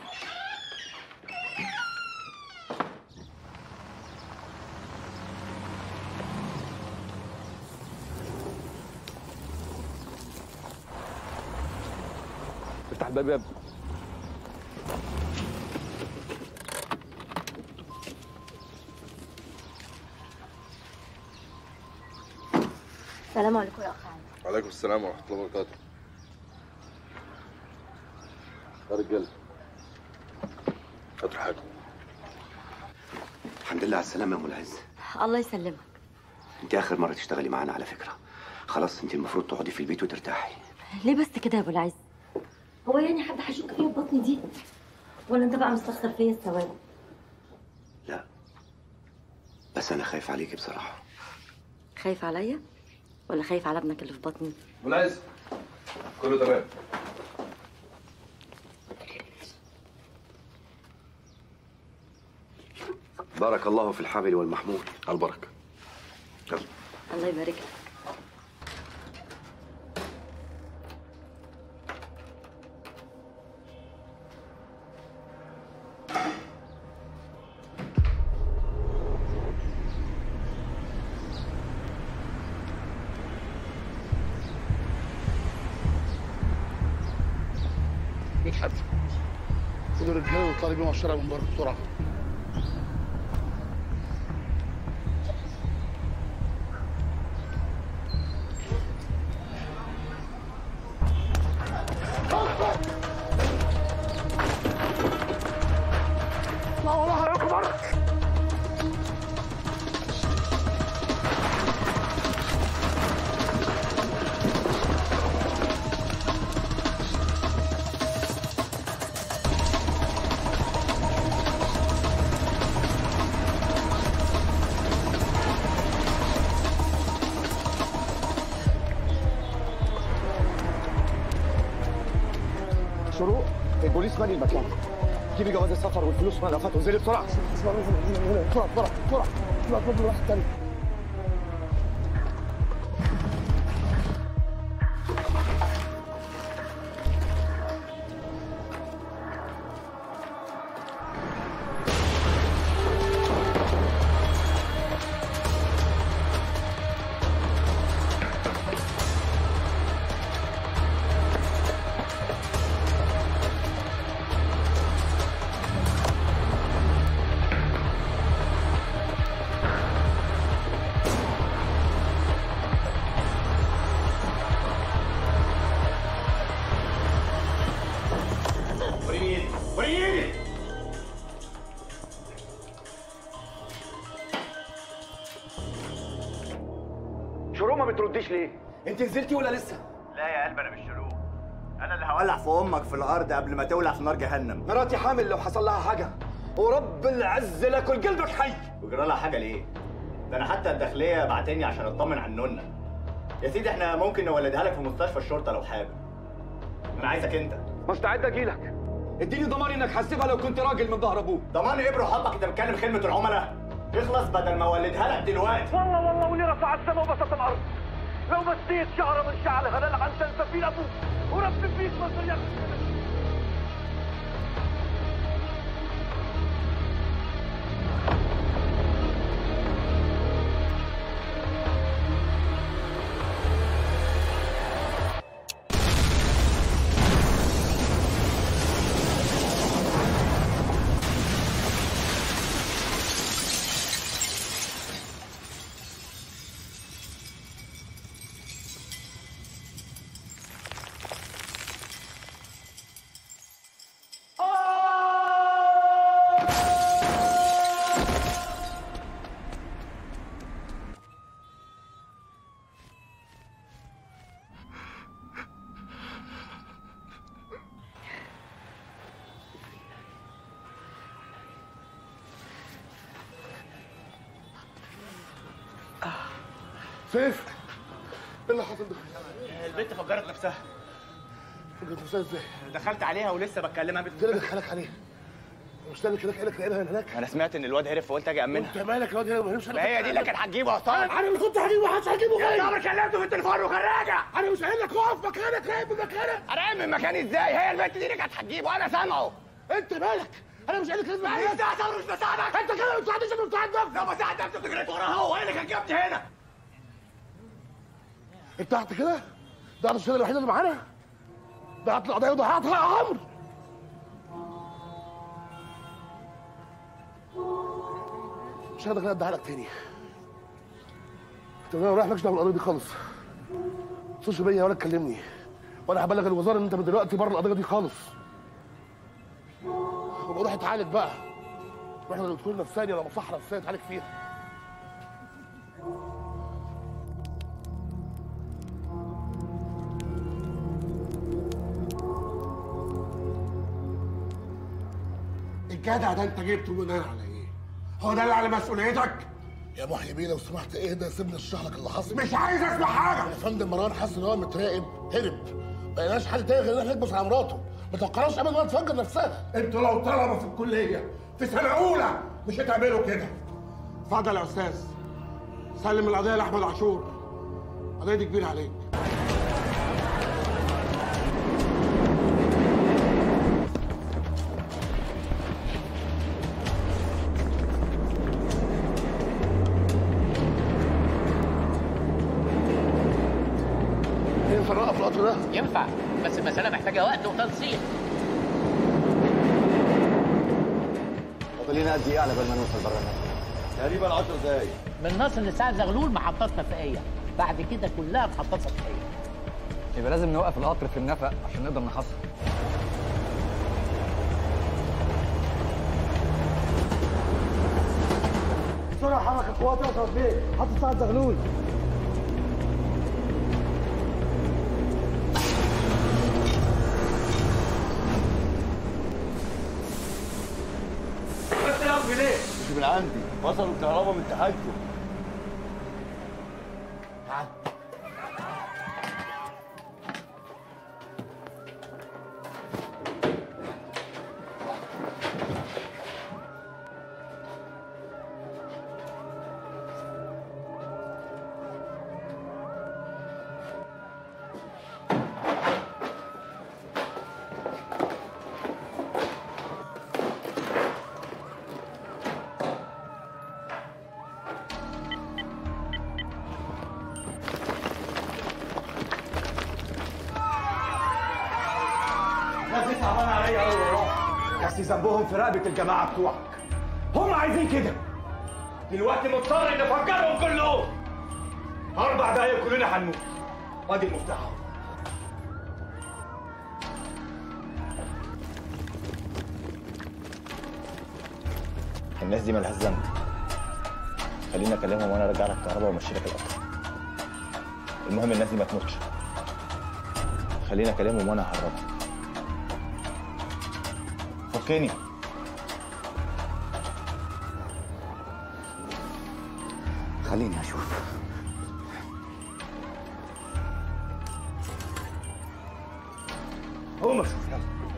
افتح الباب يا ابني السلام عليكم يا اخ علي وعليكم السلام ورحمه الله وبركاته يا رجاله هاتوا حاجه الحمد لله على السلامه يا ام العز الله يسلمك انت اخر مره تشتغلي معانا على فكره خلاص انت المفروض تقعدي في البيت وترتاحي ليه بس كده يا ابو العز هو يعني حد هيشك فيا ببطني دي ولا انت بقى مستخسر فيا الثواب بس انا خايف عليكي بصراحه خايف عليا ولا خايف على ابنك اللي في بطني ابو العز كله تمام بارك الله في الحامل والمحمول على البركه يلا الله يبارك لك مفيش حد خد الرجاله واطلع لي بيهم على الشارع من بره بسرعه لا والله اكبر شروق البوليس مالي المكان جيبي جواز السفر والفلوس ملفات وانزلي بسرعه بسرعه بسرعه بسرعه بسرعه بسرعه واحد تاني وريني ايدي وريني ايدي شروق ما بترديش ليه؟ انت نزلتي ولا لسه؟ لا يا قلب انا مش شروق انا اللي هولع في امك في الارض قبل ما تولع في نار جهنم مراتي حامل لو حصل لها حاجه ورب العز لاكل قلبك حي وجرى لها حاجه ليه ده انا حتى الداخليه بعتني عشان اطمن عن نونا يا سيدي احنا ممكن نولدها لك في مستشفى الشرطه لو حابب انا عايزك انت مستعد اجيلك اديني ضمان انك هسيبها لو كنت راجل من ظهر ابوك ضمان ايه بروحك انت بتكلم خدمه العملاء اخلص بدل ما اولدها لك دلوقتي والله والله واللي رفع السماء وبسط الارض لو مسيت شعره من شعرها للعن سلسفيل ابوك ورب فيك مصر يا سيف ايه اللي حصل ده؟ البنت فجرت نفسها فجرت نفسها ازاي؟ دخلت عليها ولسه بكلمها ايه اللي دخلك عليها؟ مش تعمل كده كانك لقيناها هناك انا سمعت ان الواد هرب فقلت اجي امنها انت مالك الواد هنا ما هربش ما هي دي اللي كانت هتجيبه يا صاحبي انا اللي كنت هجيبه محدش هيجيبه يا غيري صاحبي كلمته في التليفون وكان راجع انا مش قايل لك اقف مكانك راقب من مكانك انا قايم من مكاني ازاي هي البنت دي اللي كانت هتجيبه وانا سامعه انت مالك انا مش قايل لك لازم انت يا صاحبي مش بساعدك انت كده ما بتساعدنيش انا بساعد نفسي لو بساعد نفسي كنت جريت وراها هو هي اللي كانت جابني هنا انت قعدت كده؟ ده انا الشغله الوحيده اللي معانا ده هطلع ده ده هطلع عمرو مش هقدر اديها لك تاني انت رايح مالكش دعوه بالقضيه دي خالص ما تتصلش بيا ولا تكلمني وانا هبلغ الوزاره ان انت من دلوقتي بره القضيه دي خالص وبروح اتعالج بقى روح لدكتور نفساني ولا مصحه نفسيه اتعالج فيها الجدع ده انت جبته بناء على ايه؟ هو ده اللي على مسؤوليتك؟ يا محي بيه لو سمحت اهدى سيبني اشرح لك اللي حصل مش عايز اسمع حاجه يا فندم مروان حس ان هو متراقب هرب ما لقيناش حل تاني غير ان احنا نكبس على مراته ما توقعناش ابدا انها تفجر نفسها انتوا لو طلبه في الكليه في سنه اولى مش هتعملوا كده اتفضل يا استاذ سلم القضيه لاحمد عاشور القضيه دي كبيره عليك ينفع نوقف القطر ده؟ ينفع بس المسألة محتاجة وقت وتنسيق فاضل لنا قد ايه على بال ما نوصل بره مصر؟ تقريبا 10 دقايق من ناصر لسعد زغلول محطات نفقية بعد كده كلها محطات سطحية يبقى لازم نوقف القطر في النفق عشان نقدر نحصل بسرعة حركة قوات أشرف بيه حط سعد زغلول بس يا ابني ليه؟ مش من عندي وصلوا الكهرباء من تحتكم تعال الناس دي صعبانه عليا قوي والله بس ذنبهم في رقبه الجماعه بتوعك هم عايزين كده دلوقتي مضطر ان افجرهم كلهم اربع دقايق كلنا هنموت وادي المفتاح اهو الناس دي مالهاش ذنب خليني اكلمهم وانا ارجع لك الكهرباء وامشي لك القطر المهم الناس دي ما تموتش خليني اكلمهم وانا ههربهم فكني خليني اشوف قوم اشوف يلا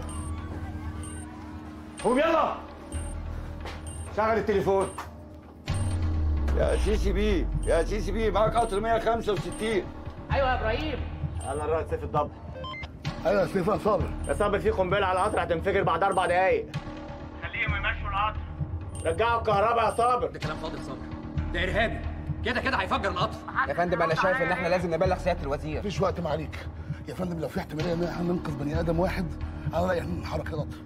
قوم يلا شغل التليفون يا سيسي بيه يا سيسي بيه معاك قطر 165 ايوه يا ابراهيم انا الرائد سيف الضبط ايوه يا سيف يا صابر يا صابر في قنبله على القطر هتنفجر بعد اربع دقايق خليهم يمشوا القطر رجعوا الكهرباء يا صابر ده كلام فاضي يا صابر ده ارهابي كده كده هيفجر القطر يا فندم انا شايف ان احنا لازم نبلغ سياده الوزير مفيش وقت معاليك يا فندم لو في احتماليه ان احنا ننقذ بني ادم واحد انا رايي نحرك القطر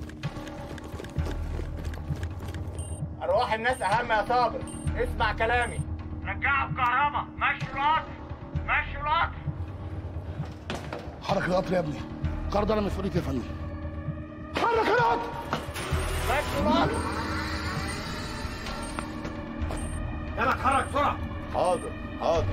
ارواح الناس اهم يا صابر اسمع كلامي رجعوا الكهرباء مشوا القطر مشوا القطر حرك القطر يا ابني القرار ده انا مسؤوليتي يا فندم حرك القطر مشوا القطر يلا اتحرك بسرعه حاضر حاضر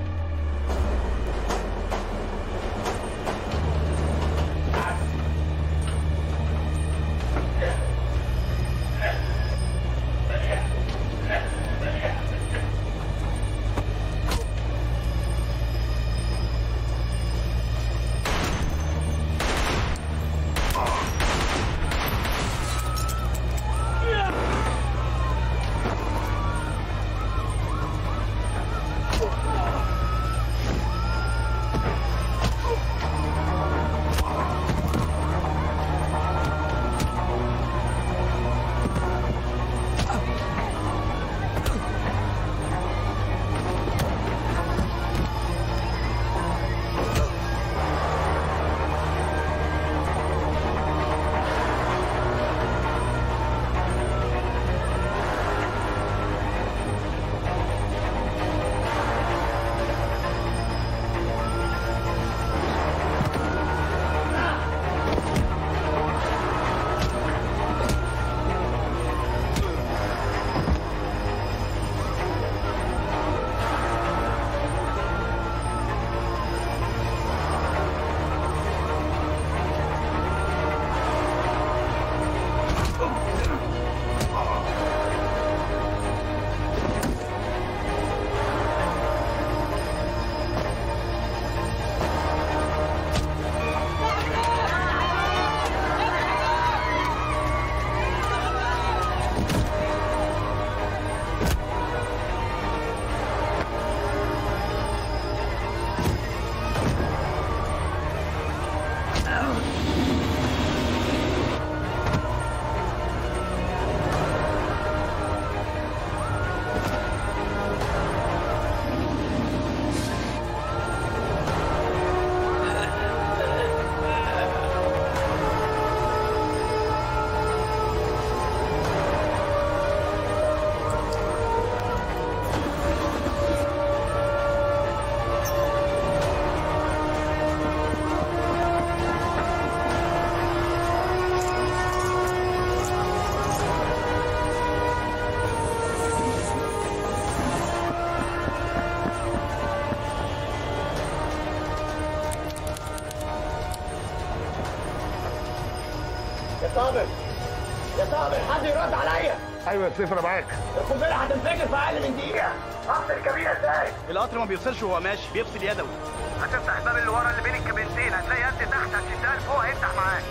صابر يا صابر حد يرد عليا ايوه يا سيف انا معاك القنبله هتنفجر في اقل من دقيقه افصل الكابينه ازاي القطر ما بيفصلش وهو ماشي بيفصل يدوي هتفتح الباب اللي ورا اللي بين الكابينتين هتلاقي انت تحت هتشتغل فوق هيفتح معاك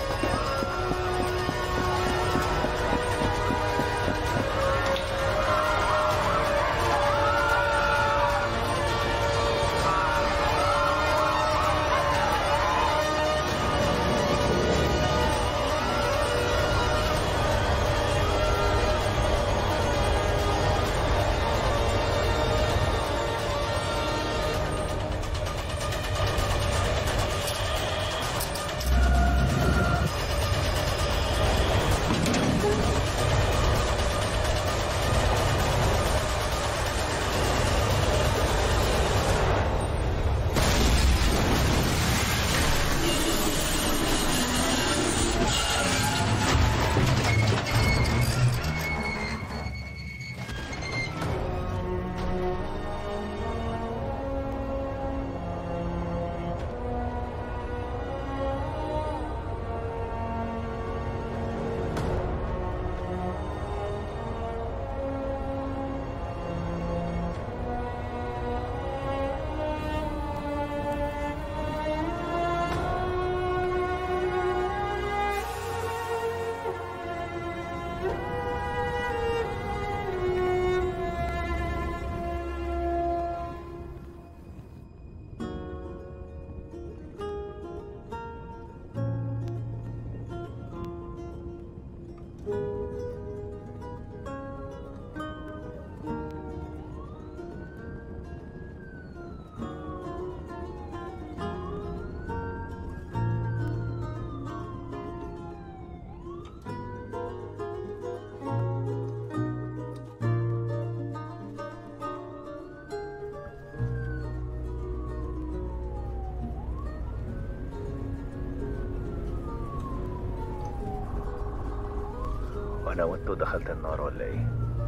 وانا وانتوا دخلت النار ولا ايه؟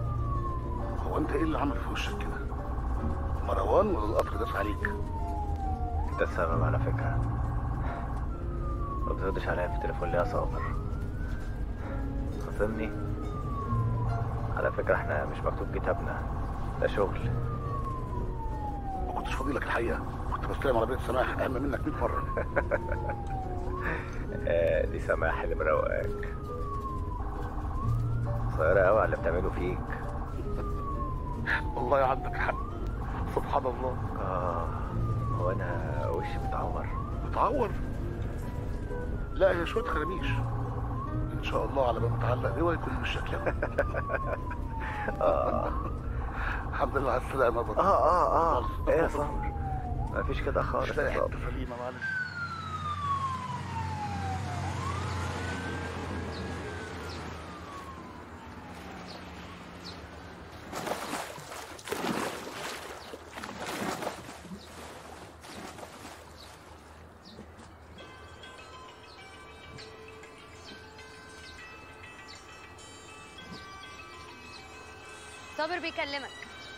هو انت ايه اللي عمل في وشك كده مروان ولا القطر داس عليك انت السبب على فكرة ما بتردش عليا في التليفون ليه يا صابر خصمني على فكرة احنا مش مكتوب كتابنا ده شغل ما كنتش فاضي لك الحقيقه كنت بستلم عربيه سماح اهم منك 100 مره آه دي سماح اللي مروقاك صغيرة قوي على اللي بتعمله فيك والله عندك حق سبحان الله اه هو انا وشي متعور متعور لا هي شويه خرابيش ان شاء الله على ما متعلق لواء يكون بالشكل ده اه الحمد لله على السلامه بطل. اه اه اه خالص. ايه يا صابر مفيش كده خالص مش لاقي يا صابر حته سليمه معلش صابر بيكلمك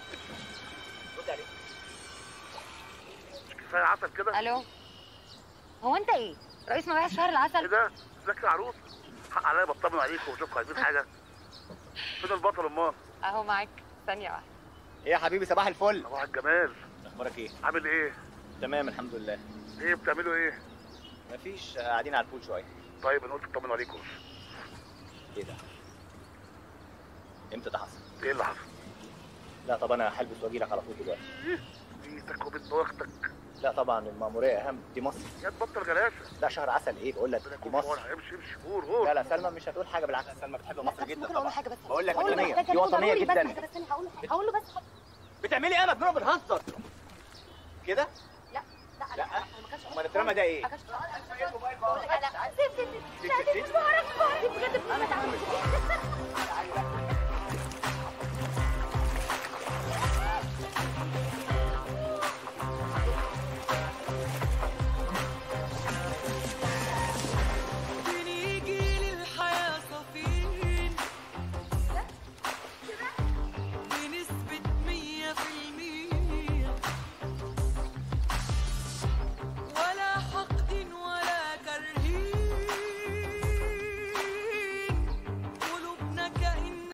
كفايه عسل كده الو هو انت ايه رئيس مبيعات شهر العسل ايه ده ازيك يا عروس حق عليا بطمن عليكم واشوفكم عايزين حاجه فين البطل امال اهو معاك ثانيه واحده ايه يا حبيبي صباح الفل صباح الجمال اخبارك ايه عامل ايه تمام الحمد لله ايه بتعملوا ايه مفيش آه، قاعدين على البول شويه طيب انا قلت اطمن عليكم ايه ده امتى ده حصل ايه اللي حصل لا طب انا هلبس واجي لك على طول دلوقتي بيتك وبيت بوختك لا طبعا المأمورية أهم دي مصر يا تبطل غلاسه لا شهر عسل إيه بقول لك دي مصر امشي امشي قول قول لا لا سلمى مش هتقول حاجة بالعكس سلمى بتحب مصر جدا ممكن اقول له حاجه بس بقول لك هقول له وطنية محتاجة دي وطنية ضروري بس جدا حاجة بس ثانيه هقول له هقول له بس بتعملي ايه يا مجنونة بنهزر كده لا لا لا ما كانش امال الدراما ده ايه ما كانش بقول لك لا سيب سيب سيب لا دي مش بعرف بعرف بجد ما تعملش